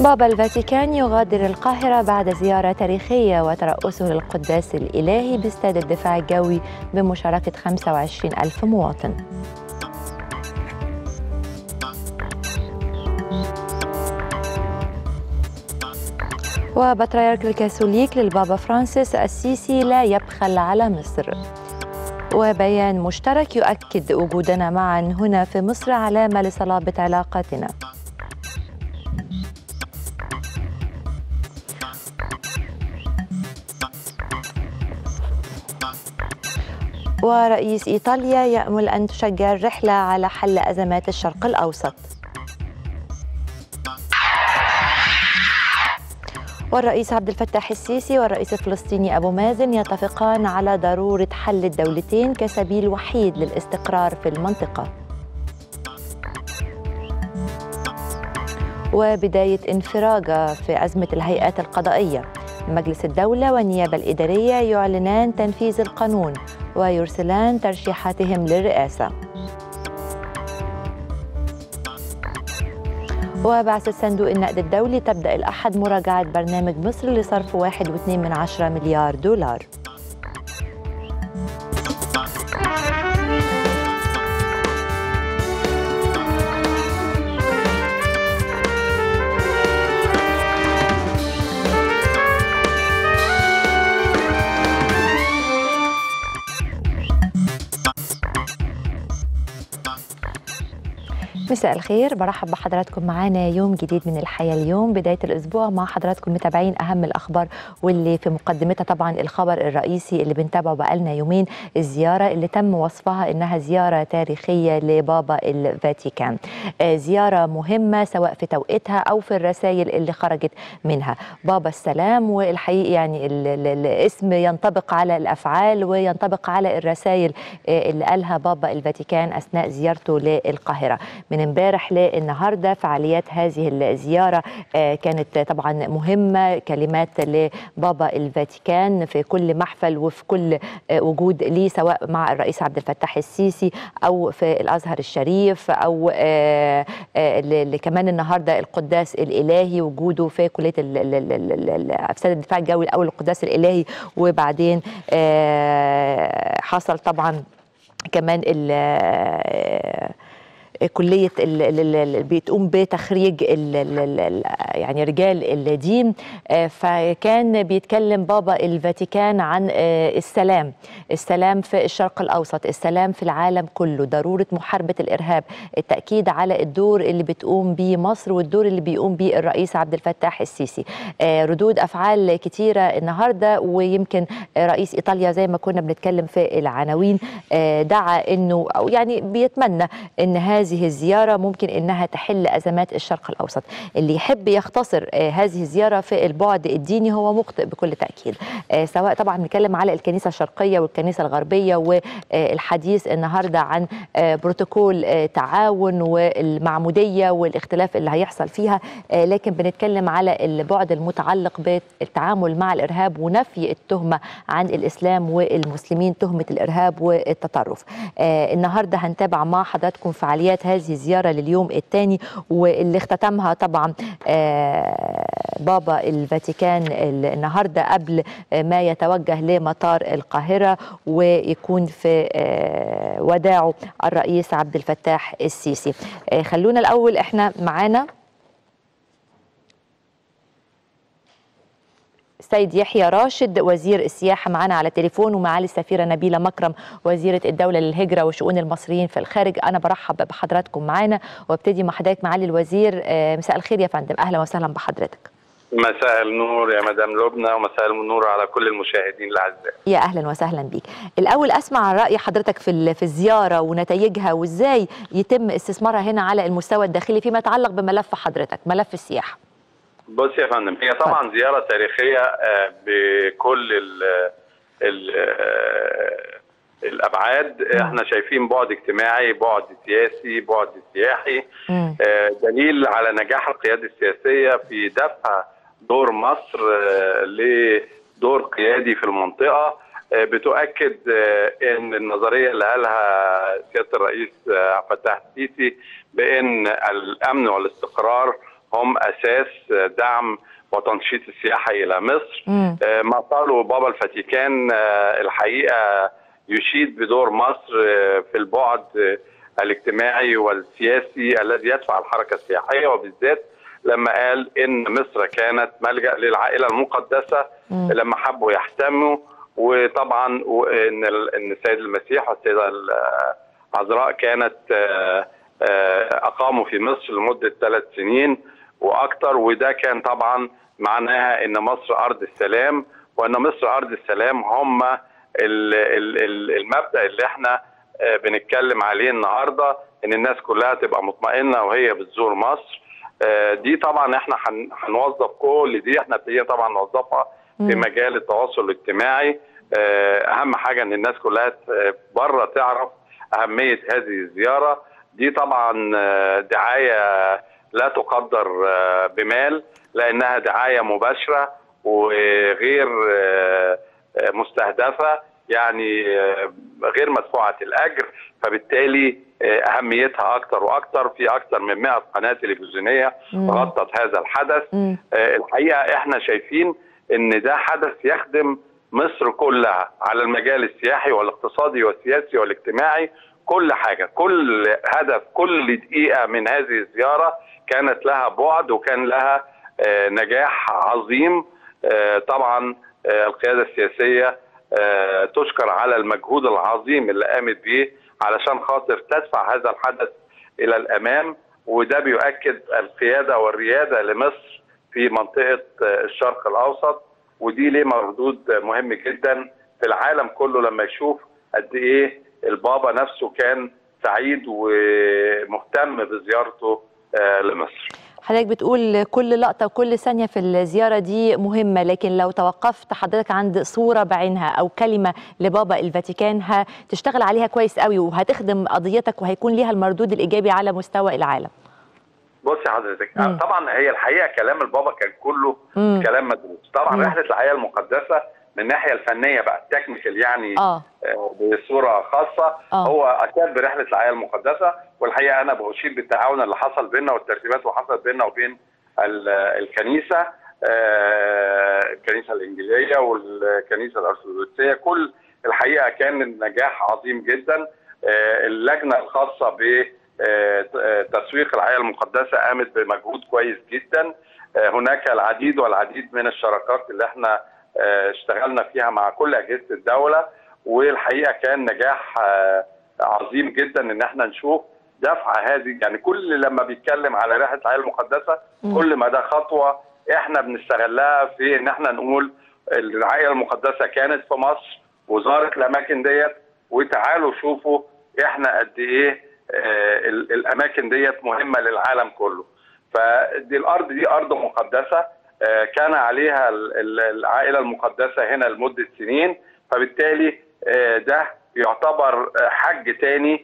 بابا الفاتيكان يغادر القاهرة بعد زيارة تاريخية وترأسه للقداس الإلهي باستاد الدفاع الجوي بمشاركة 25 ألف مواطن وبطريرك الكاثوليك للبابا فرانسيس السيسي لا يبخل على مصر وبيان مشترك يؤكد وجودنا معا هنا في مصر علامة لصلابة علاقاتنا ورئيس إيطاليا يأمل أن تشجع الرحلة على حل أزمات الشرق الأوسط والرئيس عبد الفتاح السيسي والرئيس الفلسطيني أبو مازن يتفقان على ضرورة حل الدولتين كسبيل وحيد للاستقرار في المنطقة وبداية انفراجة في أزمة الهيئات القضائية مجلس الدولة والنيابة الإدارية يعلنان تنفيذ القانون ويرسلان ترشيحاتهم للرئاسة وبعثة صندوق النقد الدولي تبدأ الأحد مراجعة برنامج مصر لصرف 1.2 من عشرة مليار دولار مساء الخير برحب بحضراتكم معانا يوم جديد من الحياة اليوم بداية الأسبوع مع حضراتكم متابعين أهم الأخبار واللي في مقدمتها طبعا الخبر الرئيسي اللي بنتابعه بقالنا يومين الزيارة اللي تم وصفها إنها زيارة تاريخية لبابا الفاتيكان زيارة مهمة سواء في توقيتها أو في الرسائل اللي خرجت منها بابا السلام والحقيقة يعني الاسم ينطبق على الأفعال وينطبق على الرسائل اللي قالها بابا الفاتيكان أثناء زيارته للقاهرة من امبارح للنهارده فعاليات هذه الزياره كانت طبعا مهمه كلمات لبابا الفاتيكان في كل محفل وفي كل وجود ليه سواء مع الرئيس عبد الفتاح السيسي او في الازهر الشريف او كمان النهارده القداس الالهي وجوده في كليه افساد الدفاع الجوي الاول القداس الالهي وبعدين حصل طبعا كمان كليه اللي بتقوم بتخريج ال ال ال يعني رجال الدين فكان بيتكلم بابا الفاتيكان عن السلام السلام في الشرق الاوسط السلام في العالم كله ضروره محاربه الارهاب التاكيد على الدور اللي بتقوم به مصر والدور اللي بيقوم به الرئيس عبد الفتاح السيسي ردود افعال كتيره النهارده ويمكن رئيس ايطاليا زي ما كنا بنتكلم في العناوين دعا انه او يعني بيتمنى ان هذه هذه الزيارة ممكن إنها تحل أزمات الشرق الأوسط اللي يحب يختصر هذه الزيارة في البعد الديني هو مخطئ بكل تأكيد سواء طبعا بنتكلم على الكنيسة الشرقية والكنيسة الغربية والحديث النهاردة عن بروتوكول تعاون والمعمودية والاختلاف اللي هيحصل فيها لكن بنتكلم على البعد المتعلق بالتعامل مع الإرهاب ونفي التهمة عن الإسلام والمسلمين تهمة الإرهاب والتطرف النهاردة هنتابع مع حضراتكم فعاليات هذه الزيارة لليوم الثاني واللي اختتمها طبعا بابا الفاتيكان النهاردة قبل ما يتوجه لمطار القاهرة ويكون في وداعه الرئيس عبد الفتاح السيسي خلونا الأول احنا معانا السيد يحيى راشد وزير السياحة معنا على التليفون ومعالي السفيرة نبيلة مكرم وزيرة الدولة للهجرة وشؤون المصريين في الخارج أنا برحب بحضراتكم معنا وابتدي مع حضرتك معالي الوزير مساء الخير يا فندم أهلا وسهلا بحضرتك مساء النور يا مدام لبنى ومساء النور على كل المشاهدين الاعزاء يا اهلا وسهلا بيك الاول اسمع راي حضرتك في في الزياره ونتائجها وازاي يتم استثمارها هنا على المستوى الداخلي فيما يتعلق بملف حضرتك ملف السياحه بص يا فندم هي طبعا زياره تاريخيه بكل ال ال الابعاد احنا شايفين بعد اجتماعي بعد سياسي بعد سياحي دليل على نجاح القياده السياسيه في دفع دور مصر لدور قيادي في المنطقه بتؤكد ان النظريه اللي قالها سياده الرئيس عبد الفتاح السيسي بان الامن والاستقرار هم اساس دعم وتنشيط السياحه الى مصر مم. آه، ما قاله بابا الفاتيكان آه، الحقيقه يشيد بدور مصر آه، في البعد آه، الاجتماعي والسياسي الذي يدفع الحركه السياحيه وبالذات لما قال ان مصر كانت ملجا للعائله المقدسه مم. لما حبوا يحتموا وطبعا و- ان ال- ان السيد المسيح والسيده العذراء كانت آه، آه، اقاموا في مصر لمده ثلاث سنين واكثر وده كان طبعا معناها ان مصر ارض السلام وان مصر ارض السلام هم ال- ال- ال- المبدا اللي احنا آه، بنتكلم عليه النهارده ان الناس كلها تبقى مطمئنه وهي بتزور مصر آه، دي طبعا احنا هن- هنوظف كل دي احنا ابتدينا طبعا نوظفها في مم. مجال التواصل الاجتماعي آه، اهم حاجه ان الناس كلها ت- بره تعرف اهميه هذه الزياره دي طبعا آه، دعايه لا تقدر آه، بمال لانها دعايه مباشره وغير آه، آه، مستهدفه يعني آه، غير مدفوعه الاجر فبالتالي آه، اهميتها اكثر واكثر في اكثر من 100 قناه تلفزيونيه مم. غطت هذا الحدث مم. آه، الحقيقه احنا شايفين ان ده حدث يخدم مصر كلها على المجال السياحي والاقتصادي والسياسي والاجتماعي كل حاجه كل هدف كل دقيقه من هذه الزياره كانت لها بعد وكان لها آه، نجاح عظيم آه، طبعا آه، القياده السياسيه آه، تشكر على المجهود العظيم اللي قامت به علشان خاطر تدفع هذا الحدث الى الامام وده بيؤكد القياده والرياده لمصر في منطقه آه، الشرق الاوسط ودي ليه مردود مهم جدا في العالم كله لما يشوف قد ايه البابا نفسه كان سعيد ومهتم بزيارته آه، لمصر حضرتك بتقول كل لقطة وكل ثانية في الزيارة دي مهمة لكن لو توقفت حضرتك عند صورة بعينها أو كلمة لبابا الفاتيكان هتشتغل عليها كويس قوي وهتخدم قضيتك وهيكون ليها المردود الإيجابي على مستوى العالم بصي حضرتك مم. طبعا هي الحقيقه كلام البابا كان كله مم. كلام مدروس طبعا مم. رحله الحياه المقدسه من الناحيه الفنيه بقى التكنيكال يعني آه آه، بصوره خاصه آه. هو اشاد برحله الحياه المقدسه والحقيقه انا بشيد بالتعاون اللي حصل بيننا والترتيبات اللي حصلت بيننا وبين ال- الكنيسه آه، الكنيسه الانجيليه والكنيسه الارثوذكسيه كل الحقيقه كان النجاح عظيم جدا آه، اللجنه الخاصه ب آه، آه، تسويق الحياه المقدسه قامت بمجهود كويس جدا آه، هناك العديد والعديد من الشراكات اللي احنا آه، اشتغلنا فيها مع كل اجهزه الدوله والحقيقه كان نجاح آه، عظيم جدا ان احنا نشوف دفعه هذه يعني كل لما بيتكلم على رحله الحياه المقدسه مم. كل ما ده خطوه احنا بنستغلها في ان احنا نقول الرعايه المقدسه كانت في مصر وزاره الاماكن ديت وتعالوا شوفوا احنا قد ايه آه، ال- الاماكن ديت مهمه للعالم كله فدي الارض دي ارض مقدسه آه، كان عليها ال- ال- العائله المقدسه هنا لمده سنين فبالتالي آه، ده يعتبر آه، حج تاني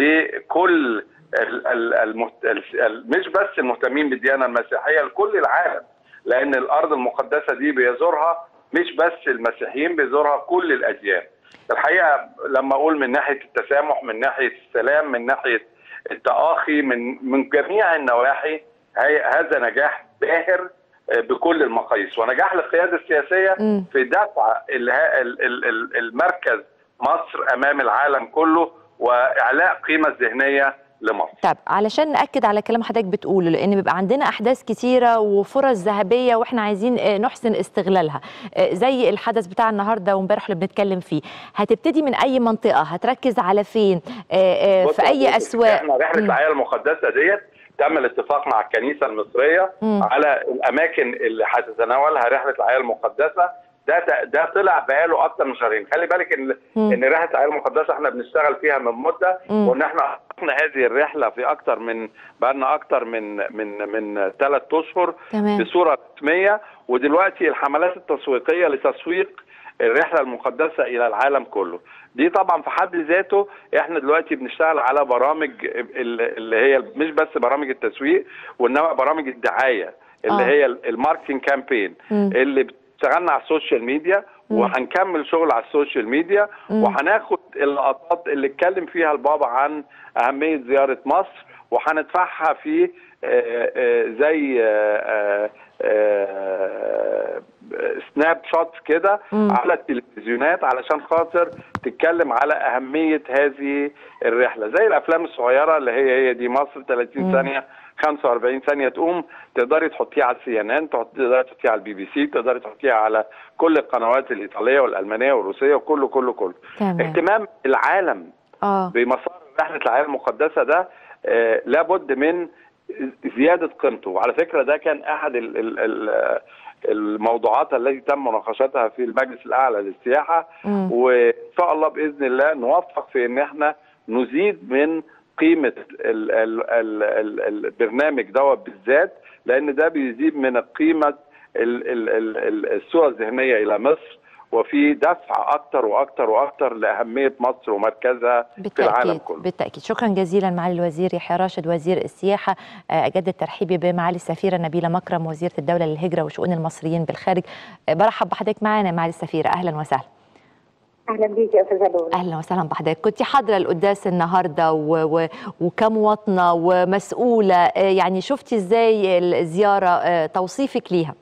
لكل ال- ال- المهت... ال- مش بس المهتمين بالديانه المسيحيه لكل العالم لان الارض المقدسه دي بيزورها مش بس المسيحيين بيزورها كل الاديان الحقيقه لما اقول من ناحيه التسامح من ناحيه السلام من ناحيه التآخي من من جميع النواحي هي هذا نجاح باهر آه، بكل المقاييس ونجاح للقياده السياسيه مم. في دفع ال- ال- ال- ال- المركز مصر امام العالم كله واعلاء قيمه ذهنيه لمصر طب علشان نأكد على كلام حضرتك بتقوله لأن بيبقى عندنا أحداث كتيرة وفرص ذهبية وإحنا عايزين آه، نحسن استغلالها آه، زي الحدث بتاع النهاردة وامبارح اللي بنتكلم فيه هتبتدي من أي منطقة هتركز على فين آه، آه، بص في يا أي فندم، أسواق احنا رحله مم. العائله المقدسه ديت تم الاتفاق مع الكنيسه المصريه مم. على الاماكن اللي هتتناولها رحله العائله المقدسه ده ده طلع بقاله اكتر من شهرين خلي بالك ان مم. ان رحله العائله المقدسه احنا بنشتغل فيها من مده مم. وان احنا حققنا هذه الرحله في اكتر من بقالنا اكتر من من من ثلاث اشهر تمام بصوره رسميه ودلوقتي الحملات التسويقيه لتسويق الرحله المقدسه الى العالم كله دي طبعا في حد ذاته احنا دلوقتي بنشتغل على برامج ال- اللي هي مش بس برامج التسويق وانما برامج الدعايه اللي آه. هي الماركتنج كامبين مم. اللي اشتغلنا على السوشيال ميديا مم. وهنكمل شغل على السوشيال ميديا مم. وهناخد اللقطات اللي اتكلم فيها البابا عن اهميه زياره مصر وهندفعها في زي سناب شوتس كده على التلفزيونات علشان خاطر تتكلم على اهميه هذه الرحله زي الافلام الصغيره اللي هي هي دي مصر 30 ثانيه 45 ثانيه تقوم تقدري تحطيها على السي ان ان تقدري تحطيها على البي بي سي تقدري تحطيها على كل القنوات الايطاليه والالمانيه والروسيه وكله كله كله تمام. اهتمام العالم اه بمسار رحله العالم المقدسه ده آه لابد من زياده قيمته وعلى فكره ده كان احد ال ال ال الموضوعات التي تم مناقشتها في المجلس الاعلى للسياحه مم. وان شاء الله باذن الله نوفق في ان احنا نزيد من قيمه ال ال ال ال البرنامج دوت بالذات لان ده بيزيد من قيمه ال ال ال ال الصوره الذهنيه الى مصر وفي دفع اكتر واكتر واكتر لاهميه مصر ومركزها في العالم بالتأكيد كله بالتأكيد شكرا جزيلا معالي الوزير يحيى راشد وزير السياحة آه، أجدد ترحيبي بمعالي السفيرة نبيلة مكرم وزيرة الدولة للهجرة وشؤون المصريين بالخارج آه، برحب بحضرتك معنا معالي السفيرة أهلا وسهلا اهلا بيك يا استاذه لولا اهلا وسهلا بحضرتك كنت حاضره القداس النهارده و... و... وكمواطنه ومسؤوله آه، يعني شفتي ازاي الزياره آه، توصيفك ليها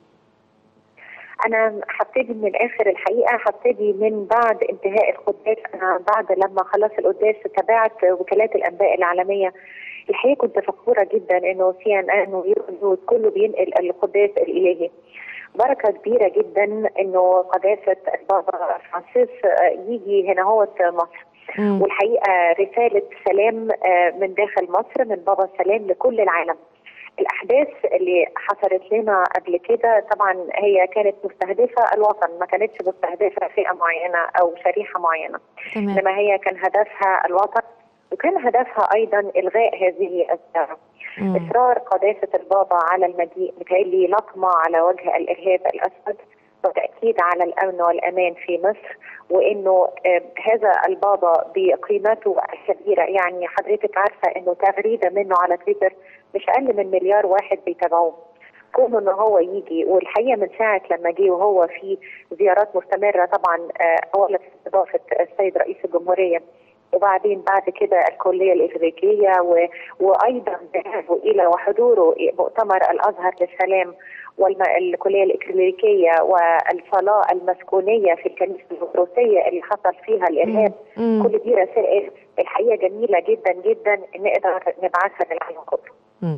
انا هبتدي من الاخر الحقيقه هبتدي من بعد انتهاء القداس انا بعد لما خلص القداس تابعت وكالات الانباء العالميه الحقيقه كنت فخوره جدا انه سي ان ان ويورو كله بينقل القداس الالهي بركه كبيره جدا انه قداسه البابا فرانسيس آه، يجي هنا هو مصر مم. والحقيقه رساله سلام آه، من داخل مصر من بابا سلام لكل العالم الاحداث اللي حصلت لنا قبل كده طبعا هي كانت مستهدفه الوطن ما كانتش مستهدفه فئه معينه او شريحه معينه تمام انما هي كان هدفها الوطن وكان هدفها ايضا الغاء هذه الزياره مم. اصرار قداسه البابا على المجيء متهيألي لطمه على وجه الارهاب الاسود وتاكيد على الامن والامان في مصر وانه آه، هذا البابا بقيمته الكبيره يعني حضرتك عارفه انه تغريده منه على تويتر مش اقل من مليار واحد بيتابعوه كونه ان هو يجي والحقيقه من ساعه لما جه وهو في زيارات مستمره طبعا آه، اولا في استضافه السيد رئيس الجمهوريه وبعدين بعد كده الكليه الافريقيه و... وايضا ذهابه الى وحضوره مؤتمر الازهر للسلام والكليه الامريكيه والصلاه المسكونيه في الكنيسه البطرسيه اللي حصل فيها الارهاب مم. كل دي رسائل الحقيقه جميله جدا جدا نقدر نبعثها للعالم كله مم.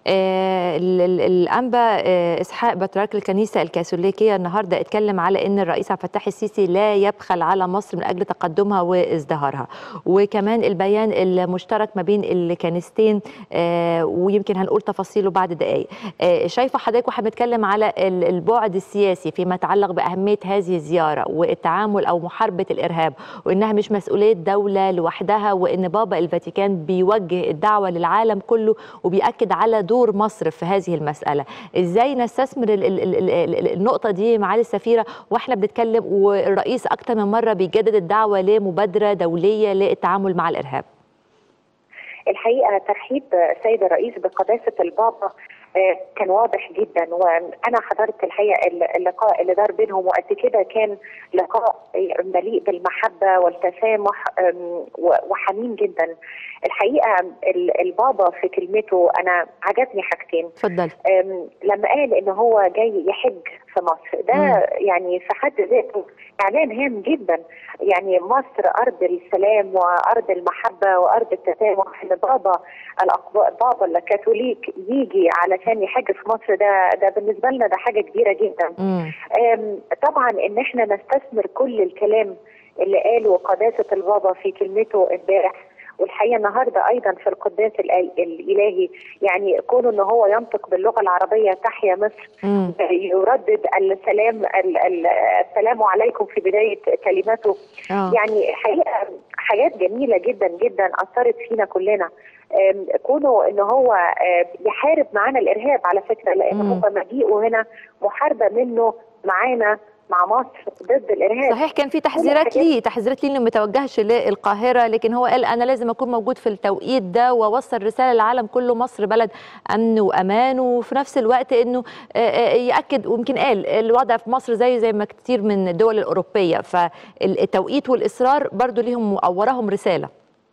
آه، ال- ال- الانبا آه، اسحاق بطريرك الكنيسه الكاثوليكيه النهارده اتكلم على ان الرئيس عبد الفتاح السيسي لا يبخل على مصر من اجل تقدمها وازدهارها وكمان البيان المشترك ما بين الكنيستين آه، ويمكن هنقول تفاصيله بعد دقائق آه، شايفه حضرتك واحنا بنتكلم على ال- البعد السياسي فيما يتعلق باهميه هذه الزياره والتعامل او محاربه الارهاب وانها مش مسؤوليه دوله لوحدها وان بابا الفاتيكان بيوجه الدعوه للعالم كله وبيأكد على دور مصر في هذه المسألة ازاي نستثمر ال ال ال ال النقطة دي معالي السفيرة واحنا بنتكلم والرئيس أكتر من مرة بيجدد الدعوة لمبادرة دولية للتعامل مع الإرهاب الحقيقه ترحيب السيد الرئيس بقداسه البابا آه، كان واضح جدا وانا حضرت الحقيقه اللقاء اللي دار بينهم وقد كده كان لقاء مليء بالمحبه والتسامح آم، و- وحميم جدا الحقيقه ال- البابا في كلمته انا عجبني حاجتين اتفضلي أم، لما قال ان هو جاي يحج في مصر ده مم. يعني في حد ذاته اعلان هام جدا يعني مصر ارض السلام وارض المحبه وارض التسامح ان بابا الأقباء بابا الكاثوليك يجي علشان يحج في مصر ده ده بالنسبه لنا ده حاجه كبيره جدا مم. أم، طبعا ان احنا نستثمر كل الكلام اللي قاله قداسه البابا في كلمته امبارح والحقيقه النهارده ايضا في القداس الآل- الالهي يعني كونه ان هو ينطق باللغه العربيه تحيا مصر مم. يردد السلام ال- ال- السلام عليكم في بدايه كلماته آه. يعني حقيقه حاجات جميله جدا جدا اثرت فينا كلنا أم، كونه ان هو آه، يحارب معانا الارهاب على فكره لان مم. هو مجيئه هنا محاربه منه معانا مع مصر ضد الارهاب صحيح كان في تحذيرات الحاجات- ليه تحذيرات ليه انه ما يتوجهش للقاهره لكن هو قال انا لازم اكون موجود في التوقيت ده واوصل رساله للعالم كله مصر بلد امن وامان وفي نفس الوقت انه آه، آه، ياكد ويمكن قال الوضع في مصر زيه زي ما كتير من الدول الاوروبيه فالتوقيت والاصرار برضو ليهم او وراهم رساله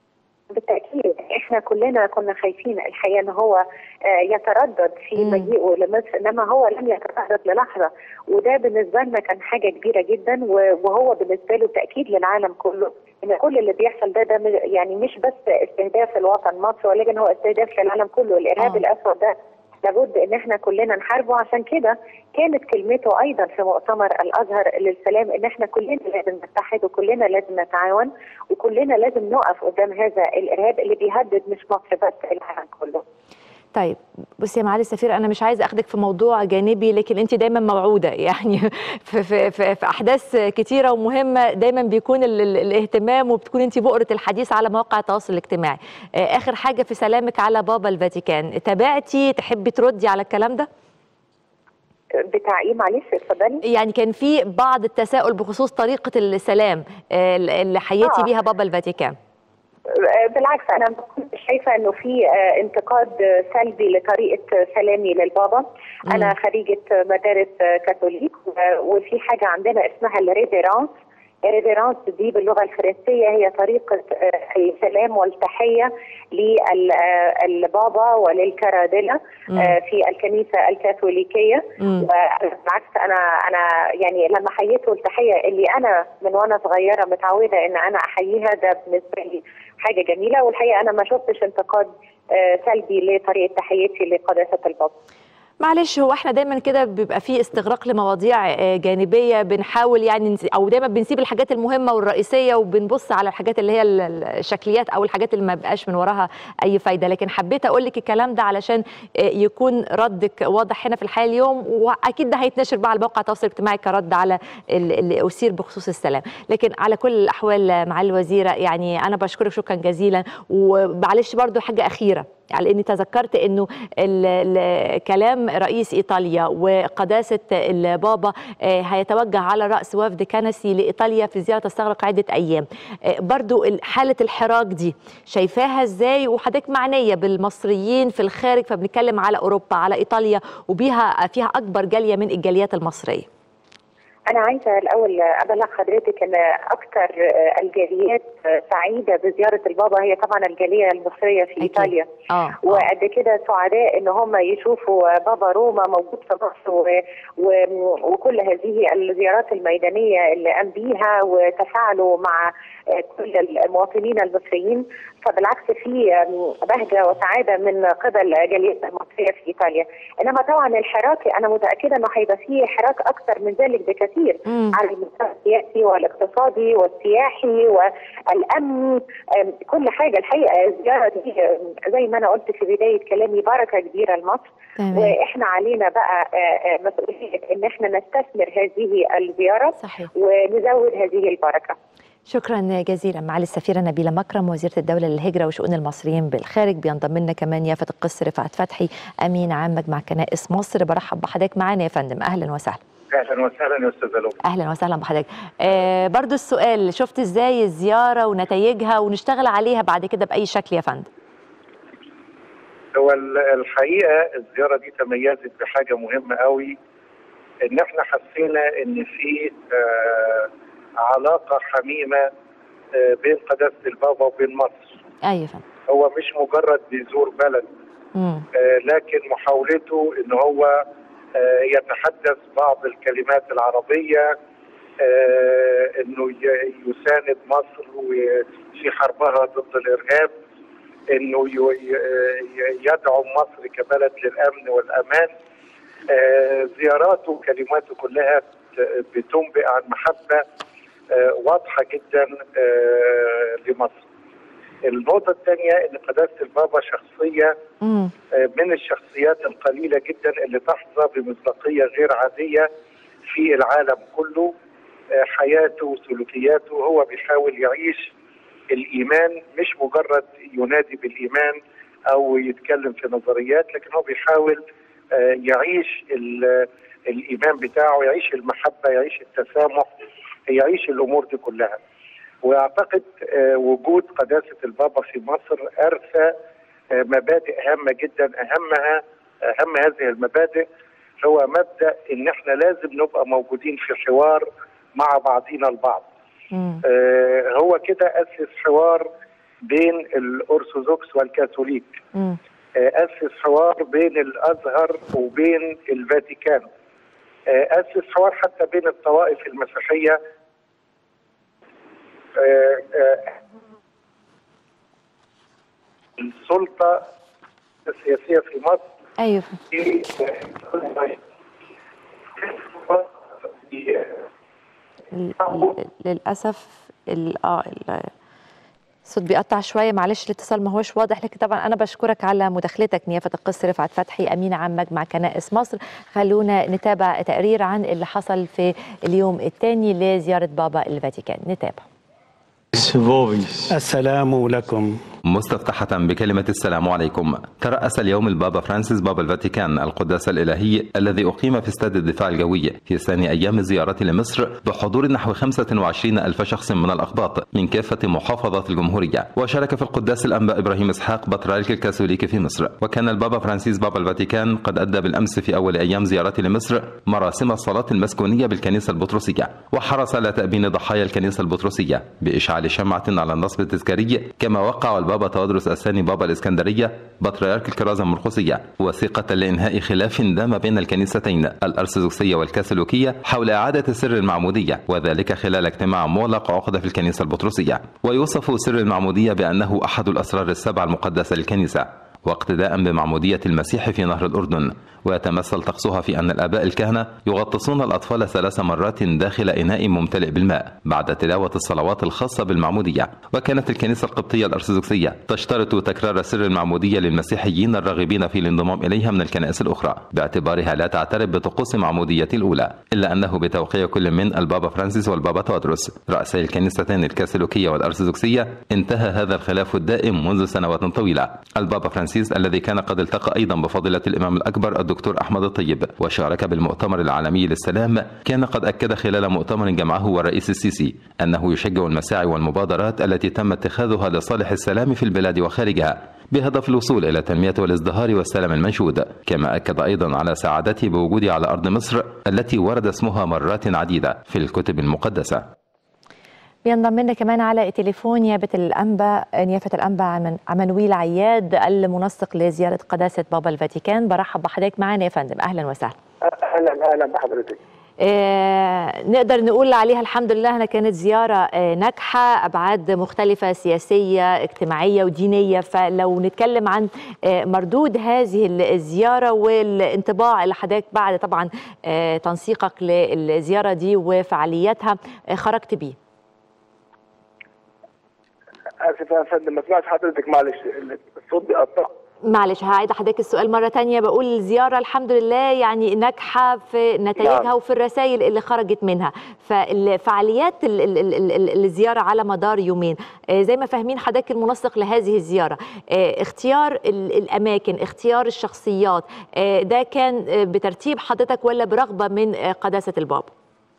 بالتاكيد احنا كلنا كنا خايفين الحقيقه ان هو يتردد في مجيئه لمصر انما هو لم يتردد للحظه وده بالنسبه لنا كان حاجه كبيره جدا وهو بالنسبه له تاكيد للعالم كله ان كل اللي بيحصل ده ده يعني مش بس استهداف الوطن مصر ولكن هو استهداف للعالم كله الارهاب آه. الاسود ده لابد ان احنا كلنا نحاربه عشان كده كانت كلمته ايضا في مؤتمر الازهر للسلام ان احنا كلنا لازم نتحد وكلنا لازم نتعاون وكلنا لازم نقف قدام هذا الارهاب اللي بيهدد مش مصر بس العالم كله. طيب بصي يا معالي السفير انا مش عايزه اخدك في موضوع جانبي لكن انت دايما موعوده يعني في, في, في, في احداث كتيره ومهمه دايما بيكون ال ال الاهتمام وبتكون انت بؤره الحديث على مواقع التواصل الاجتماعي اخر حاجه في سلامك على بابا الفاتيكان تابعتي تحبي تردي على الكلام ده بتاع ايه معلش اتفضلي يعني كان في بعض التساؤل بخصوص طريقه السلام اللي حياتي آه. بيها بابا الفاتيكان بالعكس انا كنت شايفه انه في انتقاد سلبي لطريقه سلامي للبابا مم. انا خريجه مدارس كاثوليك وفي حاجه عندنا اسمها الريفيرانس الريفيرانس دي باللغه الفرنسيه هي طريقه السلام والتحيه للبابا وللكرادله في الكنيسه الكاثوليكيه وبالعكس انا انا يعني لما حييته التحيه اللي انا من وانا صغيره متعوده ان انا احييها ده بالنسبه لي حاجه جميله والحقيقه انا ما شفتش انتقاد سلبي لطريقه تحيتي لقداسه البابا معلش هو احنا دايما كده بيبقى في استغراق لمواضيع جانبيه بنحاول يعني او دايما بنسيب الحاجات المهمه والرئيسيه وبنبص على الحاجات اللي هي الشكليات او الحاجات اللي ما بقاش من وراها اي فايده لكن حبيت اقول لك الكلام ده علشان يكون ردك واضح هنا في الحياه اليوم واكيد ده هيتنشر بقى على مواقع التواصل الاجتماعي كرد على اللي اثير بخصوص السلام لكن على كل الاحوال معالي الوزيره يعني انا بشكرك شكرا جزيلا ومعلش برضو حاجه اخيره على اني تذكرت انه كلام رئيس ايطاليا وقداسه البابا هيتوجه على راس وفد كنسي لايطاليا في زياره تستغرق عده ايام برضو حاله الحراك دي شايفاها ازاي وحضرتك معنيه بالمصريين في الخارج فبنتكلم على اوروبا على ايطاليا وبيها فيها اكبر جاليه من الجاليات المصريه أنا عايزة الأول أبلغ حضرتك أن أكثر الجاليات سعيدة بزيارة البابا هي طبعا الجالية المصرية في أكيد. إيطاليا آه. وقد كده سعداء أن هم يشوفوا بابا روما موجود في مصر و... و... وكل هذه الزيارات الميدانية اللي قام بيها وتفاعلوا مع كل المواطنين المصريين فبالعكس في بهجه وسعاده من قبل جاليات المصريه في ايطاليا انما طبعا الحراك انا متاكده انه هيبقى فيه حراك اكثر من ذلك بكثير مم. على المستوى السياسي والاقتصادي والسياحي والامن كل حاجه الحقيقه الزياره دي زي ما انا قلت في بدايه كلامي بركه كبيره لمصر تمام. واحنا علينا بقى مسؤوليه ان احنا نستثمر هذه الزياره صحيح. ونزود هذه البركه شكرا جزيلا معالي السفيره نبيله مكرم وزيره الدوله للهجره وشؤون المصريين بالخارج بينضم لنا كمان يافت القس رفعت فتحي امين عام مجمع كنائس مصر برحب بحضرتك معانا يا فندم اهلا وسهلا اهلا وسهلا يا استاذه لو اهلا وسهلا بحضرتك آه برضو السؤال شفت ازاي الزياره ونتائجها ونشتغل عليها بعد كده باي شكل يا فندم هو الحقيقه الزياره دي تميزت بحاجه مهمه قوي ان احنا حسينا ان في آه علاقه حميمه آه بين قداسه البابا وبين مصر ايوه فندم هو مش مجرد بيزور بلد مم. آه لكن محاولته ان هو آه يتحدث بعض الكلمات العربيه آه انه يساند مصر في حربها ضد الارهاب انه يدعم مصر كبلد للامن والامان آه زياراته وكلماته كلها بتنبئ عن محبه آه واضحه جدا آه لمصر. النقطه الثانيه ان قداسه البابا شخصيه من الشخصيات القليله جدا اللي تحظى بمصداقيه غير عاديه في العالم كله حياته وسلوكياته هو بيحاول يعيش الايمان مش مجرد ينادي بالايمان او يتكلم في نظريات لكن هو بيحاول يعيش الايمان بتاعه يعيش المحبه يعيش التسامح يعيش الامور دي كلها واعتقد وجود قداسه البابا في مصر ارثى مبادئ هامه جدا اهمها اهم هذه المبادئ هو مبدا ان احنا لازم نبقى موجودين في حوار مع بعضينا البعض آه هو كده اسس حوار بين الارثوذكس والكاثوليك مم. آه، اسس حوار بين الازهر وبين الفاتيكان آه، اسس حوار حتى بين الطوائف المسيحيه آه، آه، السلطه السياسيه في مصر ايوه في ل- ل- للاسف ال- اه ال- الصوت بيقطع شويه معلش الاتصال ما هوش واضح لكن طبعا انا بشكرك على مداخلتك نيافه القس رفعت فتحي امين عام مجمع كنائس مصر خلونا نتابع تقرير عن اللي حصل في اليوم الثاني لزياره بابا الفاتيكان نتابع السلام لكم مستفتحة بكلمة السلام عليكم ترأس اليوم البابا فرانسيس بابا الفاتيكان القداس الإلهي الذي أقيم في استاد الدفاع الجوي في ثاني أيام الزيارة لمصر بحضور نحو 25 ألف شخص من الأقباط من كافة محافظات الجمهورية وشارك في القداس الأنبا إبراهيم إسحاق بطريرك الكاثوليكي في مصر وكان البابا فرانسيس بابا الفاتيكان قد أدى بالأمس في أول أيام زيارته لمصر مراسم الصلاة المسكونية بالكنيسة البطرسية وحرص على تأبين ضحايا الكنيسة البطرسية بإشعال شمعة على النصب التذكاري كما وقع البابا تودرس الثاني بابا الإسكندرية بطريرك الكرازة المرقسية وثيقة لإنهاء خلاف دام بين الكنيستين الأرثوذكسية والكاثوليكية حول إعادة سر المعمودية وذلك خلال اجتماع مغلق عقد في الكنيسة البطرسية ويوصف سر المعمودية بأنه أحد الأسرار السبع المقدسة للكنيسة واقتداء بمعمودية المسيح في نهر الأردن ويتمثل طقسها في أن الآباء الكهنة يغطسون الأطفال ثلاث مرات داخل إناء ممتلئ بالماء بعد تلاوة الصلوات الخاصة بالمعمودية وكانت الكنيسة القبطية الأرثوذكسية تشترط تكرار سر المعمودية للمسيحيين الراغبين في الانضمام إليها من الكنائس الأخرى باعتبارها لا تعترف بطقوس معمودية الأولى إلا أنه بتوقيع كل من البابا فرانسيس والبابا تودروس رأسي الكنيستين الكاثوليكية والأرثوذكسية انتهى هذا الخلاف الدائم منذ سنوات طويلة البابا فرانسيس الذي كان قد التقى أيضا بفضيلة الإمام الأكبر الدكتور أحمد الطيب وشارك بالمؤتمر العالمي للسلام كان قد أكد خلال مؤتمر جمعه والرئيس السيسي أنه يشجع المساعي والمبادرات التي تم اتخاذها لصالح السلام في البلاد وخارجها بهدف الوصول إلى التنمية والازدهار والسلام المنشود كما أكد أيضا على سعادته بوجوده على أرض مصر التي ورد اسمها مرات عديدة في الكتب المقدسة بينضم لنا كمان على التليفون نيابه الانبا نيافه الانبا عمن- عمنويل عياد المنسق لزياره قداسه بابا الفاتيكان برحب بحضرتك معانا يا فندم اهلا وسهلا اهلا اهلا بحضرتك آه نقدر نقول عليها الحمد لله انها كانت زياره آه ناجحه ابعاد مختلفه سياسيه اجتماعيه ودينيه فلو نتكلم عن آه مردود هذه الزياره والانطباع اللي حضرتك بعد طبعا آه تنسيقك للزياره دي وفعالياتها آه خرجت بيه اسف يا فندم ما سمعتش حضرتك معلش الصوت بيقطع معلش هعيد لحضرتك السؤال مرة تانية بقول الزيارة الحمد لله يعني ناجحة في نتائجها نعم. وفي الرسائل اللي خرجت منها فالفعاليات ال- ال- ال- ال- ال- الزيارة على مدار يومين آه، زي ما فاهمين حضرتك المنسق لهذه الزيارة آه، اختيار ال- الأماكن اختيار الشخصيات آه، ده كان آه، بترتيب حضرتك ولا برغبة من آه، قداسة البابا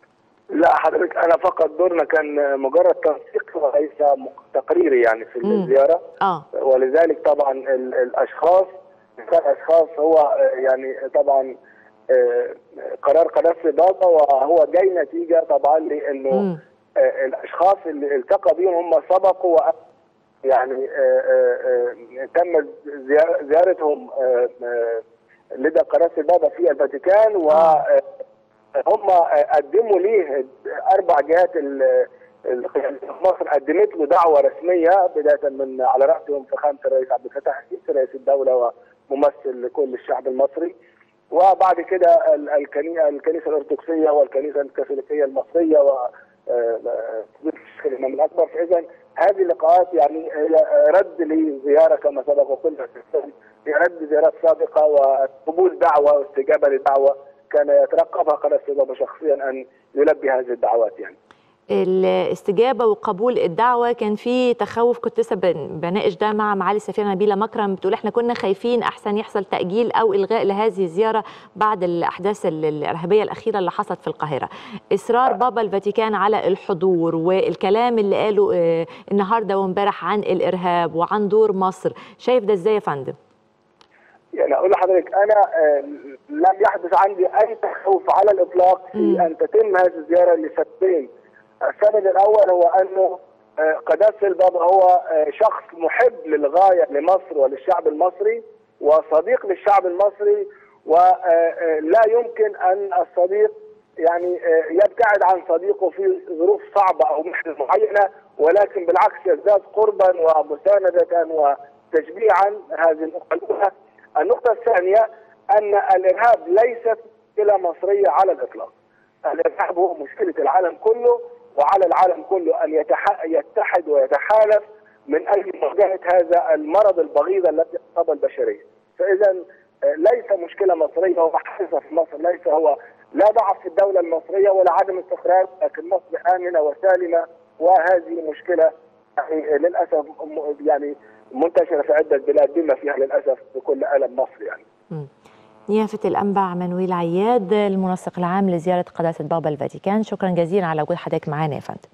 لا حضرتك انا فقط دورنا كان مجرد تنسيق وليس تقريري يعني في مم. الزياره اه ولذلك طبعا ال- الاشخاص الاشخاص هو آه، يعني طبعا آه، قرار قداسه بابا وهو جاي نتيجه طبعا لانه مم. آه، الاشخاص اللي التقى بهم هم سبقوا وأ- يعني آه، آه، آه، تم زيار- زيارتهم آه، آه، لدى قداسه بابا في الفاتيكان و آه، هم قدموا ليه اربع جهات ال- ال- مصر قدمت له دعوه رسميه بدايه من على راسهم فخامه الرئيس عبد الفتاح السيسي رئيس الدوله وممثل لكل الشعب المصري وبعد كده ال- الكني- الكنيسه الارثوذكسيه والكنيسه الكاثوليكيه المصريه و آه، آه، الشيخ الامام الاكبر فاذا هذه اللقاءات يعني هي رد لزياره كما سبق وقلنا هي رد زيارات سابقه وقبول دعوه واستجابه لدعوه كان يترقبها قناه بابا شخصيا ان يلبي هذه الدعوات يعني. الاستجابه وقبول الدعوه كان في تخوف كنت لسه بن- بناقش ده مع معالي السفيره نبيله مكرم بتقول احنا كنا خايفين احسن يحصل تاجيل او الغاء لهذه الزياره بعد الاحداث ال- الارهابيه الاخيره اللي حصلت في القاهره اصرار بابا الفاتيكان على الحضور والكلام اللي قاله آه، النهارده وامبارح عن الارهاب وعن دور مصر شايف ده ازاي يا فندم يعني اقول لحضرتك انا آه، لم يحدث عندي اي تخوف على الاطلاق في مم. ان تتم هذه الزياره لسببين. السبب الاول هو انه قداسه البابا هو شخص محب للغايه لمصر وللشعب المصري وصديق للشعب المصري ولا يمكن ان الصديق يعني يبتعد عن صديقه في ظروف صعبه او محنه معينه ولكن بالعكس يزداد قربا ومسانده وتشجيعا هذه النقطه الاولى. النقطه الثانيه ان الارهاب ليست مشكله مصريه على الاطلاق. الارهاب هو مشكله العالم كله وعلى العالم كله ان يتحد ويتحالف من اجل مواجهه هذا المرض البغيض الذي اصاب البشريه. فاذا ليس مشكله مصريه هو حدث في مصر ليس هو لا ضعف في الدوله المصريه ولا عدم استقرار لكن مصر امنه وسالمه وهذه مشكله يعني للاسف يعني منتشره في عده بلاد بما فيها للاسف بكل الم مصر يعني. نيافة الأنبا منويل عياد المنسق العام لزيارة قداسة بابا الفاتيكان شكرا جزيلا على وجود حضرتك معانا يا فندم